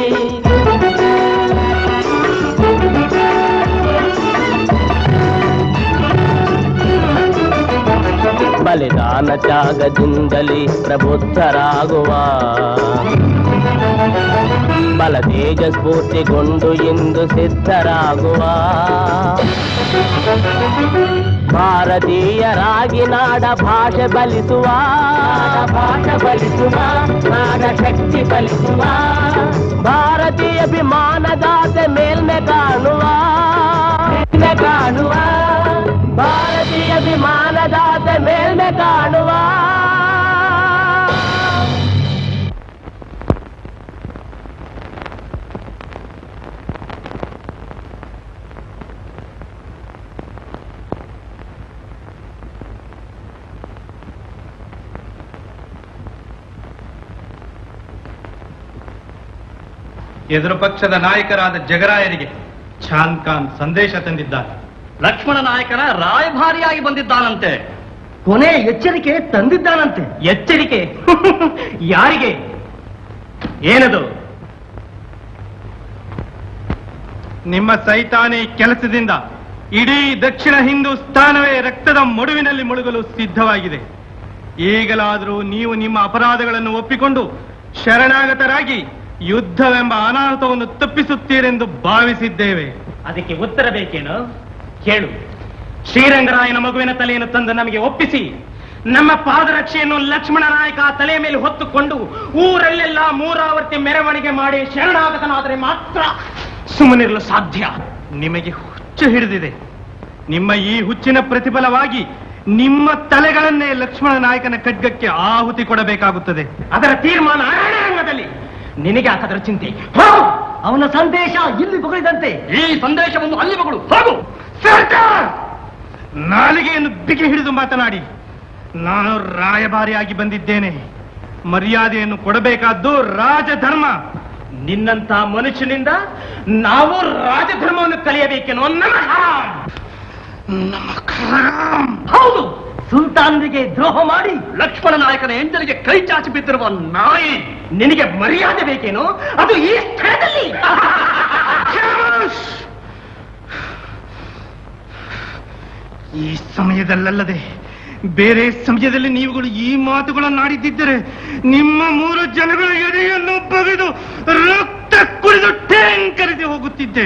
ಬಲಿದಾನ ತ್ಯಾಗದಿಂದಲೇ ಪ್ರಬುದ್ಧರಾಗುವ ಬಲ ತೇಜ ಸ್ಫೂರ್ತಿಗೊಂಡು ಇಂದು ಸಿದ್ಧರಾಗುವ ಭಾರತೀಯರಾಗಿ ನಾಡ ಭಾಷೆ ಬಲಿಸುವ ಭಾಷೆ ಬಲಿಸುವ ನಾಡ ಶಕ್ತಿ ಬಲಿಸುವ ಭಾರತೀಯ ಅಭಿಮಾನದಾತೆ ಮೇಲ್ಮೆ ಕಾಣುವ ಮೇಲ್ಮೆ ಕಾಣುವ ಭಾರತೀಯ ಅಭಿಮಾನದಾತೆ ಮೇಲ್ಮೆ ಕಾಣುವ ಎದುರು ಪಕ್ಷದ ನಾಯಕರಾದ ಜಗರಾಯರಿಗೆ ಚಾಂದ್ ಖಾನ್ ಸಂದೇಶ ತಂದಿದ್ದಾನೆ ಲಕ್ಷ್ಮಣ ನಾಯಕನ ರಾಯಭಾರಿಯಾಗಿ ಬಂದಿದ್ದಾನಂತೆ ಕೊನೆ ಎಚ್ಚರಿಕೆ ತಂದಿದ್ದಾನಂತೆ ಎಚ್ಚರಿಕೆ ಯಾರಿಗೆ ಏನದು ನಿಮ್ಮ ಸೈತಾನಿ ಕೆಲಸದಿಂದ ಇಡೀ ದಕ್ಷಿಣ ಹಿಂದೂಸ್ತಾನವೇ ರಕ್ತದ ಮಡುವಿನಲ್ಲಿ ಮುಳುಗಲು ಸಿದ್ಧವಾಗಿದೆ ಈಗಲಾದರೂ ನೀವು ನಿಮ್ಮ ಅಪರಾಧಗಳನ್ನು ಒಪ್ಪಿಕೊಂಡು ಶರಣಾಗತರಾಗಿ ಯುದ್ಧವೆಂಬ ಅನಾಹುತವನ್ನು ತಪ್ಪಿಸುತ್ತೀರೆಂದು ಭಾವಿಸಿದ್ದೇವೆ ಅದಕ್ಕೆ ಉತ್ತರ ಬೇಕೇನು ಕೇಳು ಶ್ರೀರಂಗರಾಯನ ಮಗುವಿನ ತಲೆಯನ್ನು ತಂದು ನಮಗೆ ಒಪ್ಪಿಸಿ ನಮ್ಮ ಪಾದರಕ್ಷೆಯನ್ನು ಲಕ್ಷ್ಮಣ ನಾಯಕ ತಲೆಯ ಮೇಲೆ ಹೊತ್ತುಕೊಂಡು ಊರಲ್ಲೆಲ್ಲ ಮೂರಾವರ್ತಿ ಮೆರವಣಿಗೆ ಮಾಡಿ ಶರಣಾಗತನಾದರೆ ಮಾತ್ರ ಸುಮ್ಮನಿರಲು ಸಾಧ್ಯ ನಿಮಗೆ ಹುಚ್ಚು ಹಿಡಿದಿದೆ ನಿಮ್ಮ ಈ ಹುಚ್ಚಿನ ಪ್ರತಿಫಲವಾಗಿ ನಿಮ್ಮ ತಲೆಗಳನ್ನೇ ಲಕ್ಷ್ಮಣ ನಾಯಕನ ಖಡ್ಗಕ್ಕೆ ಆಹುತಿ ಕೊಡಬೇಕಾಗುತ್ತದೆ ಅದರ ತೀರ್ಮಾನ ರಣರಂಗದಲ್ಲಿ ನಿನಗೆ ಅದರ ಚಿಂತೆ ಅವನ ಸಂದೇಶ ಇಲ್ಲಿ ಬಗಳಿದಂತೆ ಈ ಸಂದೇಶವನ್ನು ಅಲ್ಲಿ ಬಗಳು ಹೋಗು ಸರ್ದಾರ್! ನಾಲಿಗೆಯನ್ನು ಬಿಗಿ ಹಿಡಿದು ಮಾತನಾಡಿ ನಾನು ರಾಯಭಾರಿಯಾಗಿ ಬಂದಿದ್ದೇನೆ ಮರ್ಯಾದೆಯನ್ನು ಕೊಡಬೇಕಾದ್ದು ರಾಜಧರ್ಮ ನಿನ್ನಂತ ಮನುಷ್ಯನಿಂದ ನಾವು ರಾಜಧರ್ಮವನ್ನು ಕಲಿಯಬೇಕೆನೋ ಹೌದು ಸುಲ್ತಾನರಿಗೆ ದ್ರೋಹ ಮಾಡಿ ಲಕ್ಷ್ಮಣ ನಾಯಕನ ಹೆಂಡರಿಗೆ ಕೈ ಚಾಚಿ ಬಿದ್ದಿರುವ ನಾಯಿ ನಿನಗೆ ಮರ್ಯಾದೆ ಬೇಕೇನೋ ಅದು ಈ ಸ್ಥಳದಲ್ಲಿ ಈ ಸಮಯದಲ್ಲಲ್ಲದೆ ಬೇರೆ ಸಮಯದಲ್ಲಿ ನೀವುಗಳು ಈ ಮಾತುಗಳನ್ನಾಡಿದ್ದಿದ್ದರೆ ನಿಮ್ಮ ಮೂರು ಜನಗಳ ಎದೆಯನ್ನು ಬಗೆದು ರಕ್ತ ಕುಡಿದು ಟೇಂಕರಿಸಿ ಹೋಗುತ್ತಿದ್ದೆ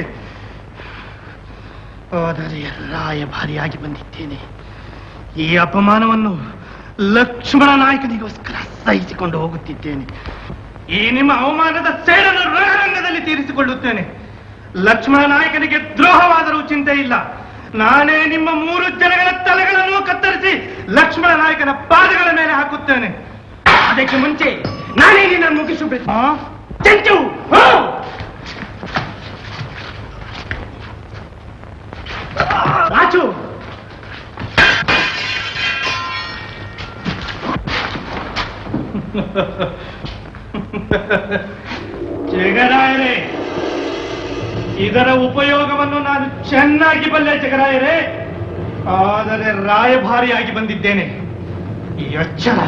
ಆದರೆ ರಾಯಭಾರಿಯಾಗಿ ಬಂದಿದ್ದೇನೆ ಈ ಅಪಮಾನವನ್ನು ಲಕ್ಷ್ಮಣ ನಾಯಕನಿಗೋಸ್ಕರ ಸಹಿಸಿಕೊಂಡು ಹೋಗುತ್ತಿದ್ದೇನೆ ಈ ನಿಮ್ಮ ಅವಮಾನದ ಸೇಡನ್ನು ರಣರಂಗದಲ್ಲಿ ತೀರಿಸಿಕೊಳ್ಳುತ್ತೇನೆ ಲಕ್ಷ್ಮಣ ನಾಯಕನಿಗೆ ದ್ರೋಹವಾದರೂ ಚಿಂತೆ ಇಲ್ಲ ನಾನೇ ನಿಮ್ಮ ಮೂರು ಜನಗಳ ತಲೆಗಳನ್ನು ಕತ್ತರಿಸಿ ಲಕ್ಷ್ಮಣ ನಾಯಕನ ಪಾದಗಳ ಮೇಲೆ ಹಾಕುತ್ತೇನೆ ಅದಕ್ಕೆ ಮುಂಚೆ ನಾನೇ ನಿನ್ನ ಮುಗಿಸಬೇಕು ಚೆಂಚು ಹೋ! ರಾಜು ಜಗರಾಯರೇ ಇದರ ಉಪಯೋಗವನ್ನು ನಾನು ಚೆನ್ನಾಗಿ ಬಲ್ಲೆ ಜಗರಾಯರೇ ಆದರೆ ರಾಯಭಾರಿಯಾಗಿ ಬಂದಿದ್ದೇನೆ ಈ ಎಚ್ಚರ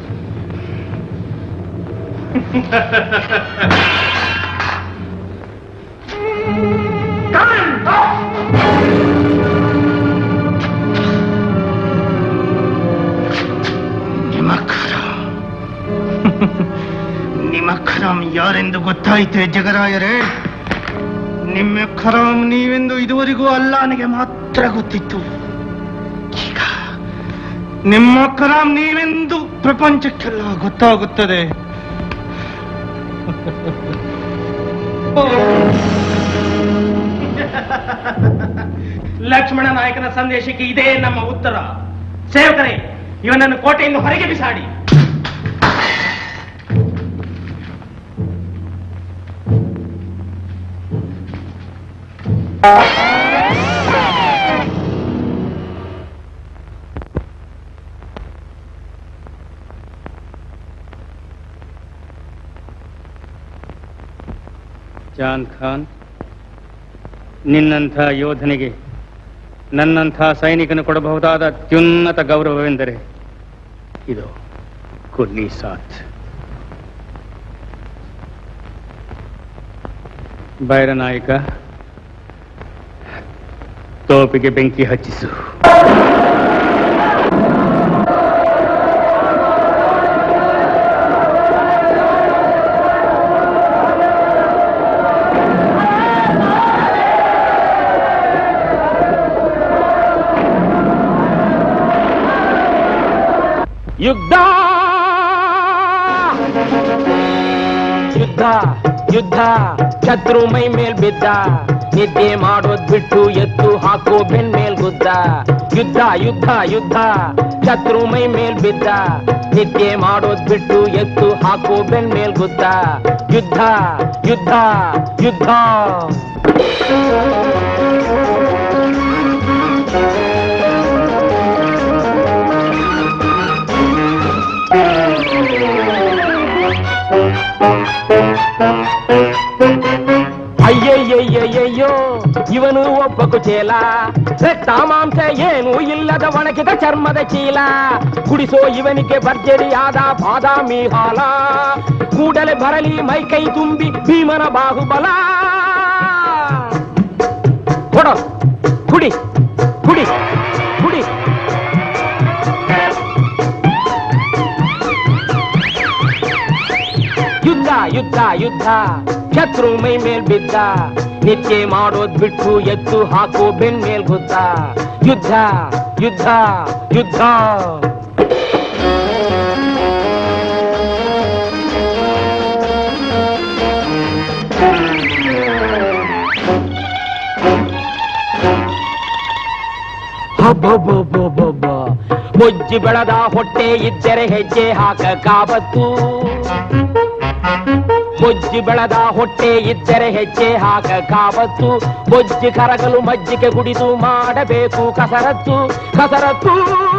ನಿಮ್ಮ ಖರಾಮ್ ನಿಮ್ಮ ಖರಾಮ್ ಯಾರೆಂದು ಗೊತ್ತಾಯಿತೆ ಜಗರಾಯರೇ ನಿಮ್ಮ ಖರಾಮ್ ನೀವೆಂದು ಇದುವರೆಗೂ ಅಲ್ಲಾನಿಗೆ ಮಾತ್ರ ಗೊತ್ತಿತ್ತು ಈಗ ನಿಮ್ಮ ಖರಾಮ್ ನೀವೆಂದು ಪ್ರಪಂಚಕ್ಕೆಲ್ಲ ಗೊತ್ತಾಗುತ್ತದೆ ಲಕ್ಷ್ಮಣ ನಾಯಕನ ಸಂದೇಶಕ್ಕೆ ಇದೇ ನಮ್ಮ ಉತ್ತರ ಸೇವಕರೇ ಇವನನ್ನು ಕೋಟೆಯಿಂದ ಹೊರಗೆ ಬಿಸಾಡಿ ಜಾನ್ ಖಾನ್ ನಿನ್ನಂಥ ಯೋಧನಿಗೆ ನನ್ನಂಥ ಸೈನಿಕನು ಕೊಡಬಹುದಾದ ಅತ್ಯುನ್ನತ ಗೌರವವೆಂದರೆ ಇದು ಕುರ್ನಿ ಸಾಥ್ ಬೈರನಾಯಕ ತೋಪಿಗೆ ಬೆಂಕಿ ಹಚ್ಚಿಸು ಯುದ್ಧ ಯುದ್ಧ ಯುದ್ಧ ಶತ್ರು ಮೈ ಮೇಲ್ ಬಿದ್ದ ನಿದ್ದೆ ಮಾಡೋದ್ ಬಿಟ್ಟು ಎತ್ತು ಹಾಕೋ ಬೆನ್ ಮೇಲ್ ಗುದ್ದ ಯುದ್ಧ ಯುದ್ಧ ಯುದ್ಧ ಶತ್ರು ಮೈ ಮೇಲ್ ಬಿದ್ದ ನಿದ್ದೆ ಮಾಡೋದ್ ಬಿಟ್ಟು ಎತ್ತು ಹಾಕೋ ಬೆನ್ ಮೇಲ್ ಗುದ್ದ ಯುದ್ಧ ಯುದ್ಧ ಯುದ್ಧ ಅಯ್ಯಯ್ಯಯ್ಯಯ್ಯೋ ಇವ ಒಬ್ಬ ಕುಚೇಲ ರಕ್ತ ಮಾಂಸ ಏನು ಇಲ್ಲದ ಒಣಗಿದ ಚರ್ಮದ ಚೀಲ ಕುಡಿಸೋ ಇವನಿಗೆ ಭರ್ಜರಿಯಾದ ಬಾದಾಮಿ ಹಾಲ ಕೂಡಲೇ ಬರಲಿ ಮೈ ಕೈ ತುಂಬಿ ಭೀಮನ ಬಾಹುಬಲ ಕೊಡೋ ಕುಡಿ ಕುಡಿ ಕುಡಿ ಯುದ್ಧ ಯುದ್ಧ ಯುದ್ಧ ಶತ್ರು ಮೈ ಮೇಲ್ ಬಿದ್ದ ನಿತ್ಯ ಮಾಡೋದ್ ಬಿಟ್ಟು ಎದ್ದು ಹಾಕೋ ಬೆನ್ ಮೇಲ್ ಗುದ್ದ ಯುದ್ಧ ಯುದ್ಧ ಯುದ್ಧ ಹಬ್ಬಬ್ಬಬ್ಬಬ್ಬಬ್ಬ. ಬೊಜ್ಜಿ ಬೆಳೆದ ಹೊಟ್ಟೆ ಇದ್ದರೆ ಹೆಜ್ಜೆ ಹಾಕಕ್ಕಾವತ್ತು ಬೊಜ್ಜಿ ಬೆಳೆದ ಹೊಟ್ಟೆ ಇದ್ದರೆ ಹೆಜ್ಜೆ ಹಾಕಕ್ಕಾವತ್ತು ಬೊಜ್ಜಿ ಕರಗಲು ಮಜ್ಜಿಗೆ ಕುಡಿದು ಮಾಡಬೇಕು ಕಸರತ್ತು ಕಸರತ್ತು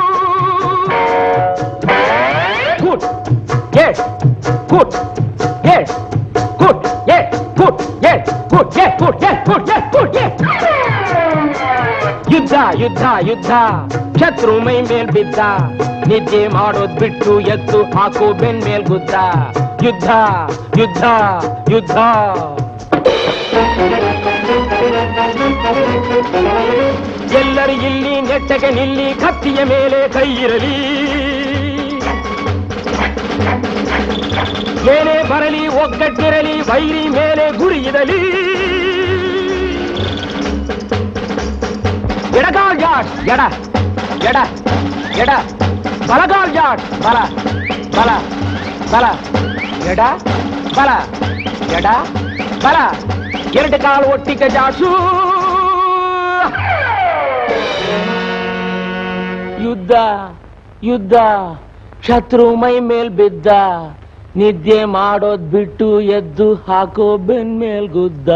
ಗುಡ್ ಎಸ್ ಗುಡ್ ಎಸ್ ಗುಡ್ ಎಸ್ ಗುಡ್ ಎಸ್ ಗುಡ್ ಎಸ್ ಗುಡ್ ಎಸ್ ಗುಡ್ ಎಸ್ ಗುಡ್ ಎಸ್ ಯುದ್ಧ ಯುದ್ಧ ಯುದ್ಧ ಶತ್ರು ಮೈ ಮೇಲ್ ಬಿದ್ದ ನಿದ್ದೆ ಮಾಡೋದ್ ಬಿಟ್ಟು ಎದ್ದು ಹಾಕು ಬೆನ್ ಮೇಲ್ ಗುದ್ದ ಯುದ್ಧ ಯುದ್ಧ ಯುದ್ಧ ಎಲ್ಲರೂ ಇಲ್ಲಿ ನೆಟ್ಟಗೆ ನಿಲ್ಲಿ ಕತ್ತಿಯ ಮೇಲೆ ಕೈ ಇರಲಿ ಏನೇ ಬರಲಿ ಒಗ್ಗಟ್ಟಿರಲಿ ವೈರಿ ಮೇಲೆ ಗುರಿ ಇರಲಿ ಎಡಗಾಲ್ ಜಾಟ್ ಎಡ ಎಡ ಎಡ ಬಲಗಾಲ್ ಜಾಟ್ ಬಲ ಬಲ ಬಲ ಎಡ ಬಲ ಎಡ ಬಲ ಎರಡು ಕಾಲು ಒಟ್ಟಿಗೆ ಜಾಡ್ಸು ಯುದ್ಧ ಯುದ್ಧ ಶತ್ರು ಮೈ ಮೇಲ್ ಬಿದ್ದ ನಿದ್ದೆ ಮಾಡೋದ್ ಬಿಟ್ಟು ಎದ್ದು ಹಾಕೋ ಬೆನ್ ಮೇಲ್ ಗುದ್ದ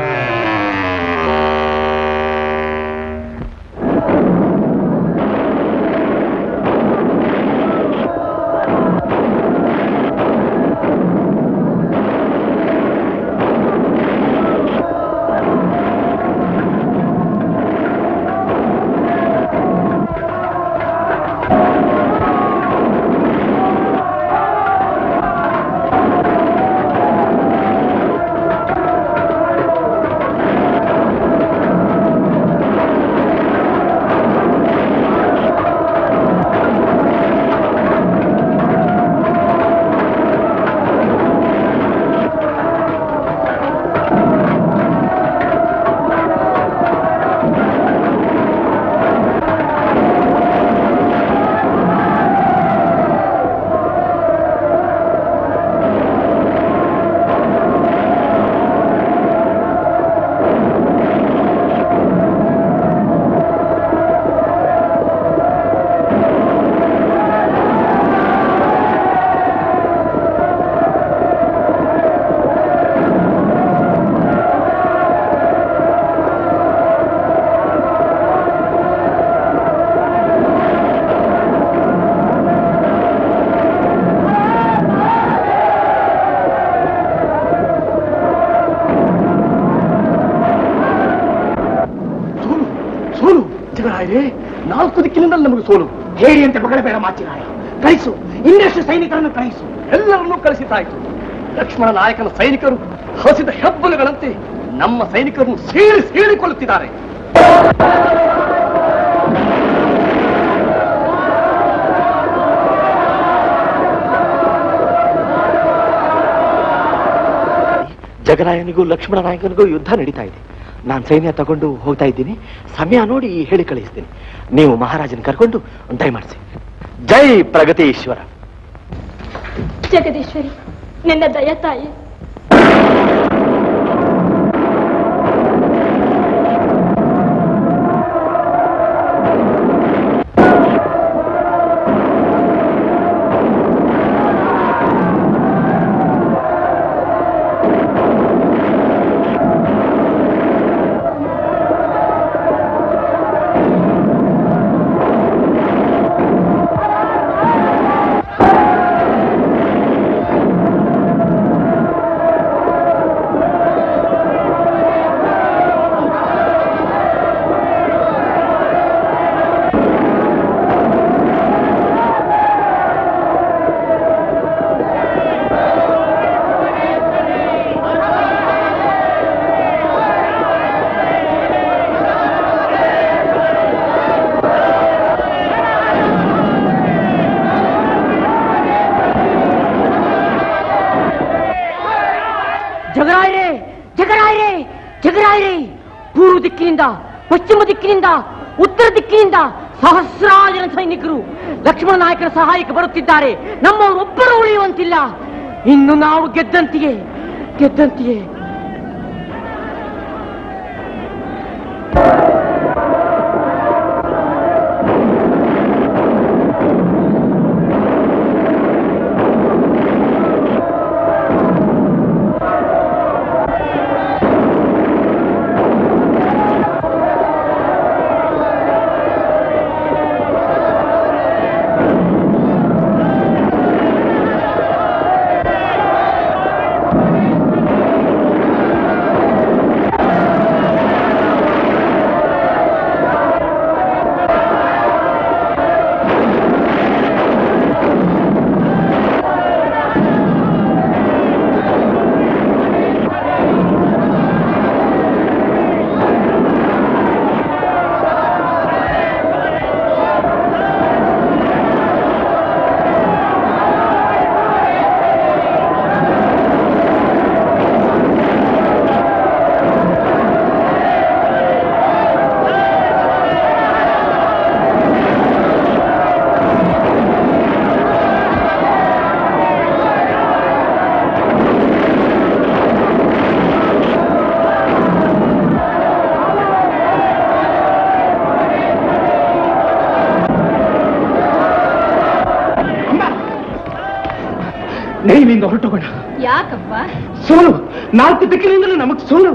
ಸೋಲು ಜಗರಾಯರೇ ನಾಲ್ಕು ದಿಕ್ಕಿನಿಂದ ನಮಗೆ ಸೋಲು ಹೇಳಿ ಅಂತ ಬಗಳಬೇಡ ಮಾಚಿರಾಯ ಕಳಿಸು ಇನ್ನೆಷ್ಟು ಸೈನಿಕರನ್ನು ಕಳಿಸು ಎಲ್ಲರನ್ನೂ ಕಳಿಸಿದ್ದಾಯ್ತು ಲಕ್ಷ್ಮಣ ನಾಯಕನ ಸೈನಿಕರು ಹಸಿದ ಹೆಬ್ಬಲುಗಳಂತೆ ನಮ್ಮ ಸೈನಿಕರನ್ನು ಸೀಳಿ ಸೀಳಿಕೊಳ್ಳುತ್ತಿದ್ದಾರೆ ಜಗರಾಯನಿಗೂ ಲಕ್ಷ್ಮಣ ನಾಯಕನಿಗೂ ಯುದ್ಧ ನಡೀತಾ ಇದೆ ನಾನು ಸೈನ್ಯ ತಗೊಂಡು ಹೋಗ್ತಾ ಇದ್ದೀನಿ ಸಮಯ ನೋಡಿ ಹೇಳಿ ಕಳಿಸ್ತೀನಿ ನೀವು ಮಹಾರಾಜನ ಕರ್ಕೊಂಡು ದಯಮಾಡಿಸಿ ಜೈ ಪ್ರಗತೀಶ್ವರ ಜಗದೀಶ್ವರಿ ನಿನ್ನ ದಯ ತಾಯಿ ಯುದ್ಧ ದಿಕ್ಕಿನಿಂದ ಪಶ್ಚಿಮ ದಿಕ್ಕಿನಿಂದ ಉತ್ತರ ದಿಕ್ಕಿನಿಂದ ಸಹಸ್ರಾರು ಸೈನಿಕರು ಲಕ್ಷ್ಮಣ ನಾಯಕರ ಸಹಾಯಕ್ಕೆ ಬರುತ್ತಿದ್ದಾರೆ ನಮ್ಮವರೊಬ್ಬರು ಉಳಿಯುವಂತಿಲ್ಲ ಇನ್ನು ನಾವು ಗೆದ್ದಂತೆಯೇ ಗೆದ್ದಂತೆಯೇ ನೈಲಿಂದ ಹೊರಟೋಗೋಣ ಯಾಕಪ್ಪ ಸೋಲು ನಾಲ್ಕು ದಿಕ್ಕಿನಿಂದಲೂ ನಮಗ್ ಸೋಲು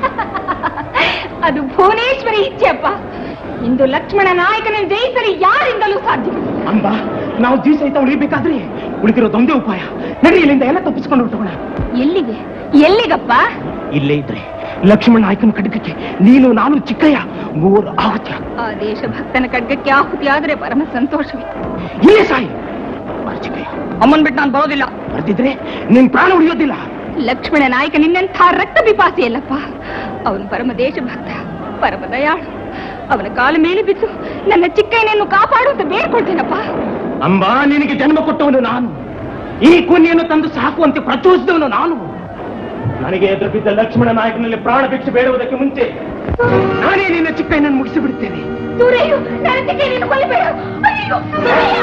ಅದು ಭುವನೇಶ್ವರಿ ಇಚ್ಛೆಯಪ್ಪ ಇಂದು ಲಕ್ಷ್ಮಣ ನಾಯಕನ ಜಯಿಸಲು ಯಾರಿಂದಲೂ ಸಾಧ್ಯವಿಲ್ಲ ಅಂಬಾ ನಾವು ಜೀವ ಸಹಿತ ಉಳಿಬೇಕಾದ್ರೆ ಉಳಿದಿರೋದೊಂದೇ ಉಪಾಯ ನಡಿ ಇಲ್ಲಿಂದ ಎಲ್ಲ ತಪ್ಪಿಸ್ಕೊಂಡು ಹೊರಟೋಗೋಣ ಎಲ್ಲಿಗೆ ಎಲ್ಲಿಗಪ್ಪ ಇಲ್ಲೇ ಇದ್ರೆ ಲಕ್ಷ್ಮಣ ನಾಯಕನ ಖಡ್ಗಕ್ಕೆ ನೀನು ನಾನು ಚಿಕ್ಕಯ್ಯ ಮೂವರು ಆಹುತಿ ಆ ದೇಶಭಕ್ತನ ಖಡ್ಗಕ್ಕೆ ಆಹುತಿ ಆದರೆ ಪರಮ ಸಂತೋಷವಿತ್ತು ಇಲ್ಲೇ ಸಾಯಿ ಬಾರ ಚಿಕ್ಕಯ್ಯ ಅಮ್ಮನ್ ಬಿಟ್ಟು ನಾನು ಬರೋದಿಲ್ಲ ಬರ್ದಿದ್ರೆ ನಿನ್ ಪ್ರಾಣ ಉಳಿಯೋದಿಲ್ಲ ಲಕ್ಷ್ಮಣ ನಾಯಕ ನಿನ್ನಂಥ ರಕ್ತ ಬಿಪಾಸಿ ಅಲ್ಲಪ್ಪ ಅವನು ಪರಮ ದೇಶಭಕ್ತ ಪರಮ ದಯಾಳು ಅವನ ಕಾಲ ಮೇಲೆ ಬಿದ್ದು ನನ್ನ ಚಿಕ್ಕಯ್ಯನನ್ನು ಕಾಪಾಡು ಅಂತ ಬೇಡ್ಕೊಳ್ತೇನಪ್ಪ ಅಂಬಾ ನಿನಗೆ ಜನ್ಮ ಕೊಟ್ಟವನು ನಾನು ಈ ಕುನ್ನಿಯನ್ನು ತಂದು ಸಾಕುವಂತೆ ಪ್ರಚೋದಿಸಿದವನು ನಾನು ನನಗೆ ಎದುರು ಬಿದ್ದ ಲಕ್ಷ್ಮಣ ನಾಯಕನಲ್ಲಿ ಪ್ರಾಣ ಭಿಕ್ಷೆ ಬೇಡುವುದಕ್ಕೆ ಮುಂಚೆ ನಾನೇ ನಿನ್ನ ಚಿಕ್ಕಯ್ಯನನ್ನು ಮುಗಿಸಿ ಬಿಡುತ್ತೇನೆ ದೂರೆಯು ನನ್ನ ಚಿಕ್ಕಯ್ಯನನ್ನು ಕೊಲ್ಲಬೇಡ ಅಯ್ಯೋ ದೂರಯ್ಯ!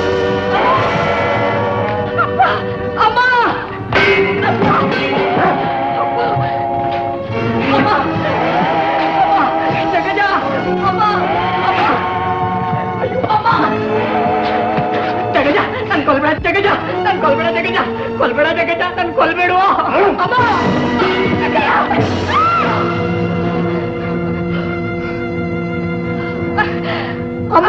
ಅಪ್ಪ ಅಮ್ಮ ಅಪ್ಪ! ಅಪ್ಪ! ಅಮ್ಮ! ಜಗಜ! ಅಮ್ಮ! ಅಮ್ಮ! ಅಯ್ಯೋ, ಅಮ್ಮ! ಜಗಜ ನನ್ ಕೊಲ್ಬೇಡ ಜಗಜ ನನ್ ಕೊಲ್ಬೇಡ ಜಗಜ ಕೊಲ್ಬೇಡ ಜಗಜ ನನ್ ಕೊಲ್ಬೇಡ ಅಮ್ಮ ಜಗಜ! ಅಮ್ಮ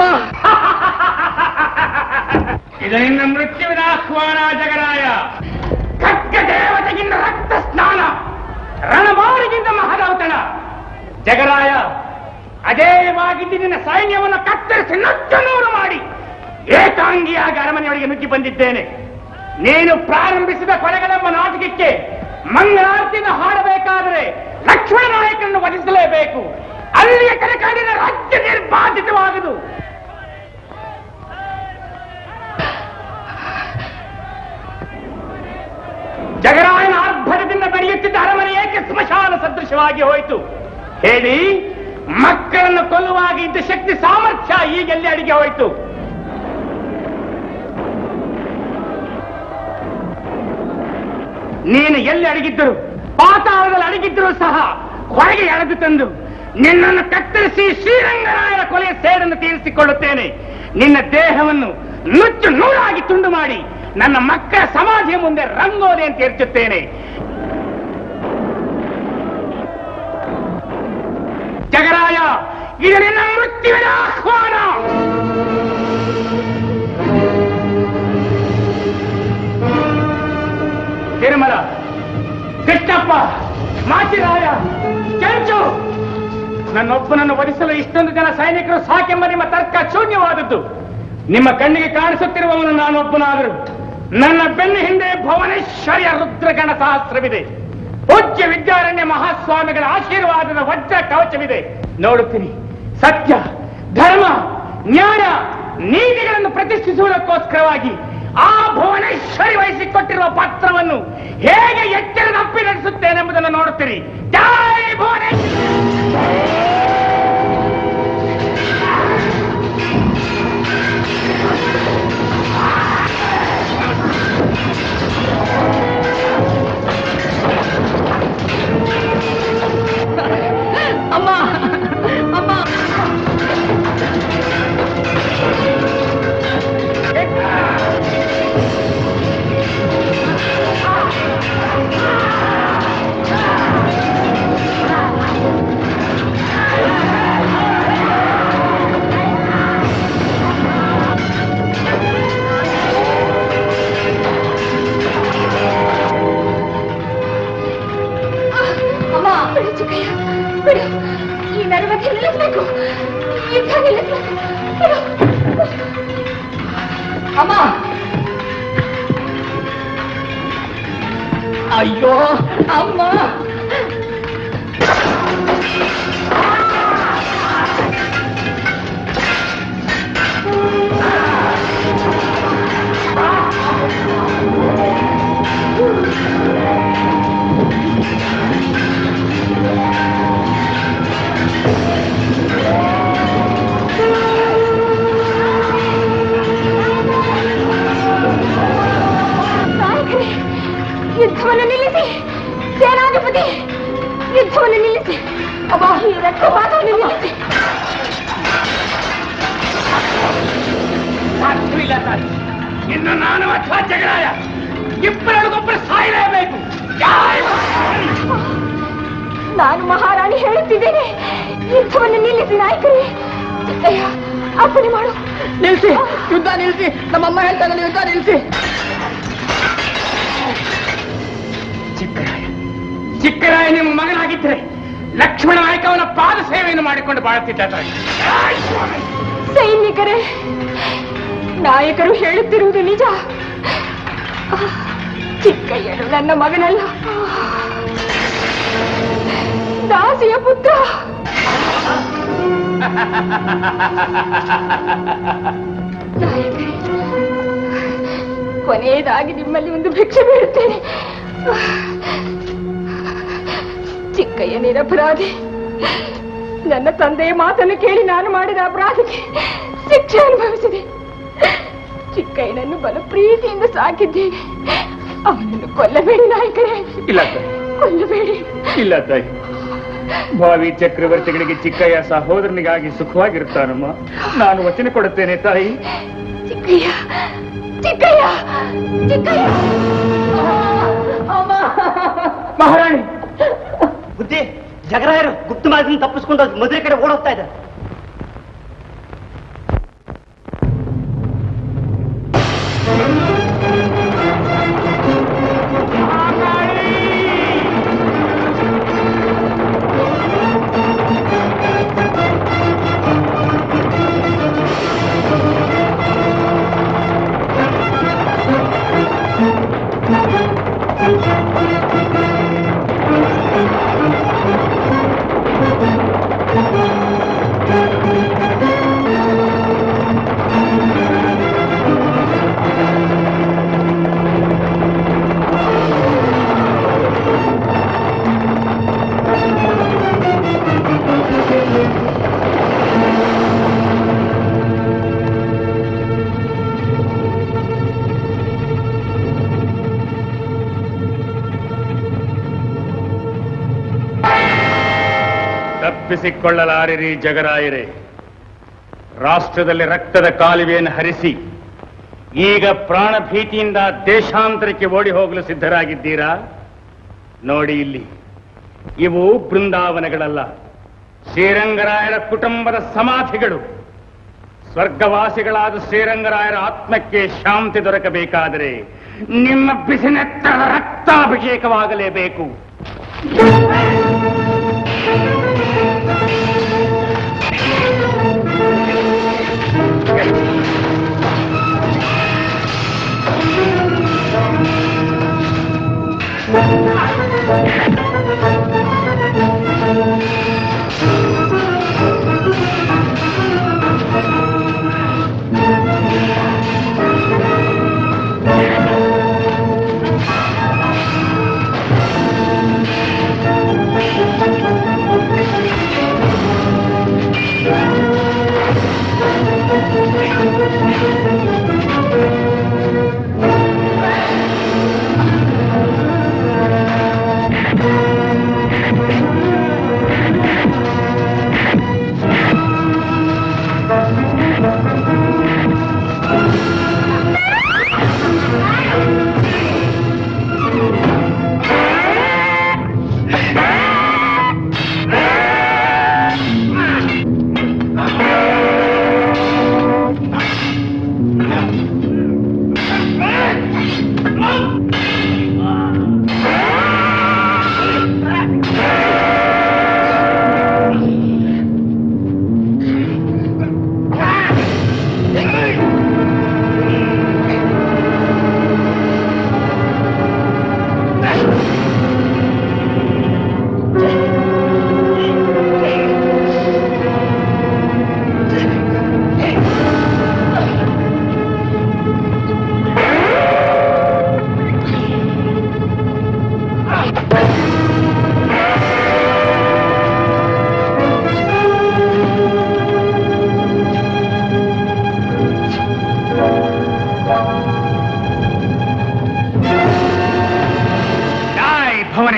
ಇದು ನಿನ್ನ ಮೃತ್ಯುವಿನ ಆಹ್ವಾನ ಜಗರಾಯ ಖಡ್ಗ ದೇವತೆಗಿಂತ ರಕ್ತ ಸ್ನಾನ ರಣಮಾರಿಗಿಂತ ಮಹದೌತಣ ಜಗರಾಯ ಅಜೇಯವಾಗಿದ್ದು ನಿನ್ನ ಸೈನ್ಯವನ್ನು ಕತ್ತರಿಸಿ ನಚ್ಚ ನೂರು ಮಾಡಿ ಏಕಾಂಗಿಯಾಗಿ ಅರಮನೆಯೊಳಗೆ ನುಗ್ಗಿ ಬಂದಿದ್ದೇನೆ ನೀನು ಪ್ರಾರಂಭಿಸಿದ ಕೊಲೆಗಳೆಂಬ ನಾಟಕಕ್ಕೆ ಮಂಗಳಾರತಿನ ಹಾಡಬೇಕಾದರೆ ಲಕ್ಷ್ಮಣ ನಾಯಕನನ್ನು ವಧಿಸಲೇಬೇಕು ಅಲ್ಲಿಯ ಕನಕಾಡಿನ ರಾಜ್ಯ ನಿರ್ಬಾಧಿತವಾಗದು ಜಗರಾಯನ ಆರ್ಭಟದಿಂದ ಬೆಳೆಯುತ್ತಿದ್ದ ಅರಮನೆ ಏಕೆ ಸ್ಮಶಾನ ಸದೃಶವಾಗಿ ಹೋಯಿತು ಹೇಳಿ ಮಕ್ಕಳನ್ನು ಕೊಲ್ಲುವಾಗ ಇದ್ದ ಶಕ್ತಿ ಸಾಮರ್ಥ್ಯ ಈಗೆಲ್ಲಿ ಅಡಿಗೆ ಹೋಯಿತು ನೀನು ಎಲ್ಲಿ ಅಡಗಿದ್ದರು ಪಾತಾಳದಲ್ಲಿ ಅಡಗಿದ್ದರೂ ಸಹ ಹೊರಗೆ ಎಳೆದು ತಂದು ನಿನ್ನನ್ನು ಕತ್ತರಿಸಿ ಶ್ರೀರಂಗರಾಯನ ಕೊಲೆಯ ಸೇಡನ್ನು ತೀರಿಸಿಕೊಳ್ಳುತ್ತೇನೆ ನಿನ್ನ ದೇಹವನ್ನು ನುಚ್ಚು ನೂರಾಗಿ ತುಂಡು ಮಾಡಿ ನನ್ನ ಮಕ್ಕಳ ಸಮಾಧಿಯ ಮುಂದೆ ರಂಗೋಲಿ ಅಂತ ಎರ್ಚುತ್ತೇನೆ ಜಗರಾಯ ಇದು ನಿನ್ನ ಮೃತ್ಯುವಿನ ಆಹ್ವಾನ ತಿರುಮಲ ಕೃಷ್ಣಪ್ಪ ಮಾಚಿರಾಯ ಕೆಂಚು ನನ್ನೊಬ್ಬನನ್ನು ವಧಿಸಲು ಇಷ್ಟೊಂದು ಜನ ಸೈನಿಕರು ಸಾಕೆಂಬ ನಿಮ್ಮ ತರ್ಕ ಶೂನ್ಯವಾದದ್ದು ನಿಮ್ಮ ಕಣ್ಣಿಗೆ ಕಾಣಿಸುತ್ತಿರುವವನು ನಾನೊಬ್ಬನಾದರೂ ನನ್ನ ಬೆನ್ನ ಹಿಂದೆ ಭುವನೇಶ್ವರಿಯ ರುದ್ರಗಣ ಸಹಸ್ರವಿದೆ ಪೂಜ್ಯ ವಿದ್ಯಾರಣ್ಯ ಮಹಾಸ್ವಾಮಿಗಳ ಆಶೀರ್ವಾದದ ವಜ್ರ ಕವಚವಿದೆ ನೋಡುತ್ತೀನಿ ಸತ್ಯ ಧರ್ಮ ನ್ಯಾಯ ನೀತಿಗಳನ್ನು ಪ್ರತಿಷ್ಠಿಸುವುದಕ್ಕೋಸ್ಕರವಾಗಿ ಆ ಭುವನೇಶ್ವರಿ ವಹಿಸಿಕೊಟ್ಟಿರುವ ಪತ್ರವನ್ನು ಹೇಗೆ ಎಚ್ಚರ ತಪ್ಪಿ ನಡೆಸುತ್ತೇನೆಂಬುದನ್ನು ನೋಡುತ್ತೀರಿ ಜೈ ಭುವನೇಶ್ವರಿ ಬಿಡು. ಬಿಡು. ಅಮ್ಮ ಅಯ್ಯೋ ಅಮ್ಮ ನಾಯಕರೇ ಯುದ್ಧವನ್ನು ನಿಲ್ಲಿಸಿ ಸೇನಾಧಿಪತಿ ಯುದ್ಧವನ್ನು ನಿಲ್ಲಿಸಿ ಅಬ್ಬಾ ಈ ರಕ್ತಪಾತವನ್ನು ನಿಲ್ಲಿಸಿ ಸಾಧ್ಯವಿಲ್ಲ ತಾಯಿ ಇನ್ನು ನಾನು ಅಥವಾ ಜಗರಾಯ ಇಬ್ಬರೊಳಗೊಬ್ಬರು ಸಾಯಲೇಬೇಕು ನಾನು ಮಹಾರಾಣಿ ಹೇಳುತ್ತಿದ್ದೇನೆ ಯುದ್ಧವನ್ನು ನಿಲ್ಲಿಸಿ ನಾಯಕರೇ ಚಿಕ್ಕಯ್ಯ ಅಪ್ಪಣೆ ಮಾಡು ನಿಲ್ಸಿ ಯುದ್ಧ ನಿಲ್ಸಿ ನಮ್ಮಮ್ಮ ಹೇಳ್ತಾಗಲ್ಲ ಯುದ್ಧ ನಿಲ್ಸಿ ಚಿಕ್ಕರಾಯ ಚಿಕ್ಕರಾಯ ನಿಮ್ಮ ಮಗನಾಗಿದ್ದರೆ ಲಕ್ಷ್ಮಣ ನಾಯಕ ಅವನ ಪಾದ ಸೇವೆಯನ್ನು ಮಾಡಿಕೊಂಡು ಬಾಳುತ್ತಿದ್ದ ತಾಯಿ ಸೈನಿಕರೇ ನಾಯಕರು ಹೇಳುತ್ತಿರುವುದು ನಿಜ ಚಿಕ್ಕಯ್ಯನು ನನ್ನ ಮಗನಲ್ಲ ದಾಸಿಯ ಪುತ್ರ ನಾಯಕರೇ ಕೊನೆಯದಾಗಿ ನಿಮ್ಮಲ್ಲಿ ಒಂದು ಭಿಕ್ಷೆ ಬೇಡುತ್ತೇನೆ ಚಿಕ್ಕಯ್ಯ ನಿರಪರಾಧಿ ನನ್ನ ತಂದೆಯ ಮಾತನ್ನು ಕೇಳಿ ನಾನು ಮಾಡಿದ ಅಪರಾಧಕ್ಕೆ ಶಿಕ್ಷೆ ಅನುಭವಿಸಿದೆ ಚಿಕ್ಕಯ್ಯನನ್ನು ಬಲು ಪ್ರೀತಿಯಿಂದ ಸಾಕಿದ್ದೇನೆ ಅವನನ್ನು ಕೊಲ್ಲಬೇಡಿ ನಾಯಕರೇ ಇಲ್ಲ ತಾಯಿ ಕೊಲ್ಲಬೇಡಿ ಇಲ್ಲ ತಾಯಿ ಭಾವಿ ಚಕ್ರವರ್ತಿಗಳಿಗೆ ಚಿಕ್ಕಯ್ಯ ಸಹೋದರನಿಗಾಗಿ ಸುಖವಾಗಿರುತ್ತಾನಮ್ಮ ನಾನು ವಚನ ಕೊಡುತ್ತೇನೆ ತಾಯಿ ಚಿಕ್ಕಯ್ಯ ಚಿಕ್ಕಯ್ಯ ಚಿಕ್ಕಯ್ಯ ಮಹಾರಾಣಿ ಬುದ್ಧಿ ಜಗರಾಯರು ಗುಪ್ತ ಮಾರ್ಗದಿಂದ ತಪ್ಪಿಸ್ಕೊಂಡು ಮದುವೆ ಕಡೆ ಓಡೋಗ್ತಾ ಇದ್ದಾರೆ ತಪ್ಪಿಸಿಕೊಳ್ಳಲಾರಿರಿ ಜಗರಾಯರೇ ರಾಷ್ಟ್ರದಲ್ಲಿ ರಕ್ತದ ಕಾಲುವೆಯನ್ನು ಹರಿಸಿ ಈಗ ಪ್ರಾಣ ಭೀತಿಯಿಂದ ದೇಶಾಂತರಕ್ಕೆ ಓಡಿ ಹೋಗಲು ಸಿದ್ಧರಾಗಿದ್ದೀರಾ ನೋಡಿ ಇಲ್ಲಿ ಇವು ಬೃಂದಾವನಗಳಲ್ಲ ಶ್ರೀರಂಗರಾಯರ ಕುಟುಂಬದ ಸಮಾಧಿಗಳು ಸ್ವರ್ಗವಾಸಿಗಳಾದ ಶ್ರೀರಂಗರಾಯರ ಆತ್ಮಕ್ಕೆ ಶಾಂತಿ ದೊರಕಬೇಕಾದರೆ ನಿಮ್ಮ ಬಿಸಿನೆತ್ತರದ ರಕ್ತಾಭಿಷೇಕವಾಗಲೇಬೇಕು ಆ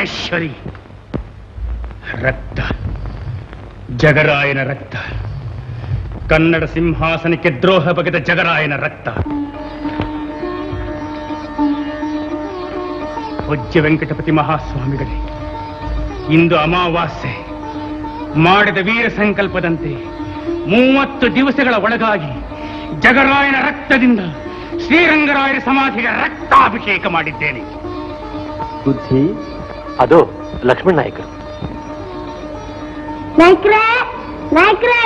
ಪರಮೇಶ್ವರಿ ರಕ್ತ ಜಗರಾಯನ ರಕ್ತ ಕನ್ನಡ ಸಿಂಹಾಸನಕ್ಕೆ ದ್ರೋಹ ಬಗೆದ ಜಗರಾಯನ ರಕ್ತ ಪೂಜ್ಯ ವೆಂಕಟಪತಿ ಮಹಾಸ್ವಾಮಿಗಳೇ ಇಂದು ಅಮಾವಾಸ್ಯೆ ಮಾಡಿದ ವೀರ ಸಂಕಲ್ಪದಂತೆ ಮೂವತ್ತು ದಿವಸಗಳ ಒಳಗಾಗಿ ಜಗರಾಯನ ರಕ್ತದಿಂದ ಶ್ರೀರಂಗರಾಯರ ಸಮಾಧಿಗೆ ರಕ್ತಾಭಿಷೇಕ ಮಾಡಿದ್ದೇನೆ ಬುದ್ಧಿ ಅದು ಲಕ್ಷ್ಮಣ ನಾಯಕರು ನಾಯ್ಕ್ರೆ ನಾಯ್ಕ್ರೆ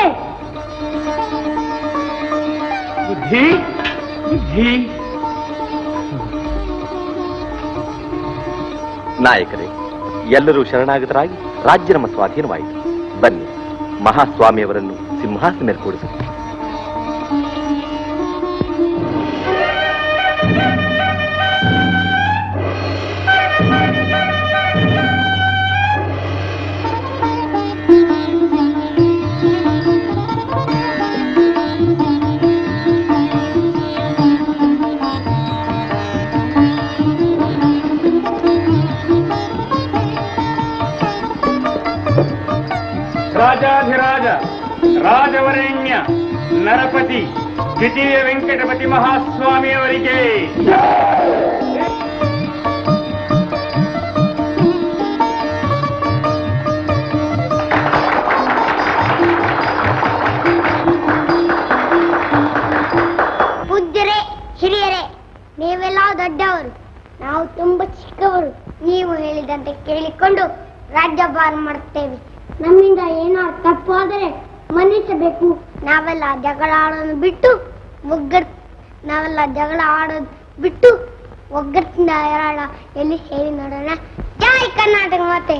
ಬುದ್ಧಿ ಬುದ್ಧಿ ನಾಯಕರೇ ಎಲ್ಲರೂ ಶರಣಾಗತರಾಗಿ ರಾಜ್ಯ ನಮ್ಮ ಸ್ವಾಧೀನವಾಯಿತು ಬನ್ನಿ ಮಹಾಸ್ವಾಮಿಯವರನ್ನು ಸಿಂಹಾಸನ ಮೇಲೆ ಕೂಡಿಸಿ ರಾಜಾಧಿರಾಜ ರಾಜವರೇಣ್ಯ ನರಪತಿ ದ್ವಿತೀಯ ವೆಂಕಟಪತಿ ಮಹಾಸ್ವಾಮಿಯವರಿಗೆ ಪೂಜ್ಯರೇ ಹಿರಿಯರೇ ನೀವೆಲ್ಲ ದೊಡ್ಡವರು ನಾವು ತುಂಬಾ ಚಿಕ್ಕವರು ನೀವು ಹೇಳಿದಂತೆ ಕೇಳಿಕೊಂಡು ರಾಜ್ಯಭಾರ ಮಾಡುತ್ತೇವೆ ನಮ್ಮಿಂದ ಏನಾದ್ರು ತಪ್ಪಾದರೆ ಮನ್ನಿಸಬೇಕು ನಾವೆಲ್ಲ ಜಗಳ ಆಡೋದು ಬಿಟ್ಟು ಒಗ್ಗಟ್ ನಾವೆಲ್ಲ ಜಗಳ ಆಡೋದು ಬಿಟ್ಟು ಒಗ್ಗಟ್ಟಿನ ಹೇಳೋಣ ಎಲ್ಲಿ ಹೇಳಿ ನೋಡೋಣ ಜೈ ಕರ್ನಾಟಕ ಮಾತೆ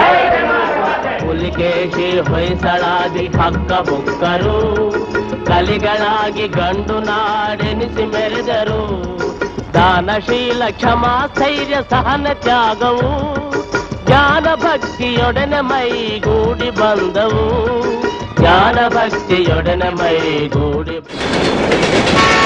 ಹುಲಿಕೇಶಿ ಹೊಯ್ಸಳಾದಿ ಹಕ್ಕ ಬುಕ್ಕರು ಕಲಿಗಳಾಗಿ ಗಂಡು ನಾಡೆನಿಸಿ ಮೆರೆದರು ದಾನಶೀಲ ಕ್ಷಮಾ ಸ್ಥೈರ್ಯ ಸಹನ ತ್ಯಾಗವು ಜ್ಞಾನ ಭಕ್ತಿಯೊಡನೆ ಮೈಗೂಡಿ ಬಂದವು ಜ್ಞಾನ ಭಕ್ತಿಯೊಡನೆ ಮೈಗೂಡಿ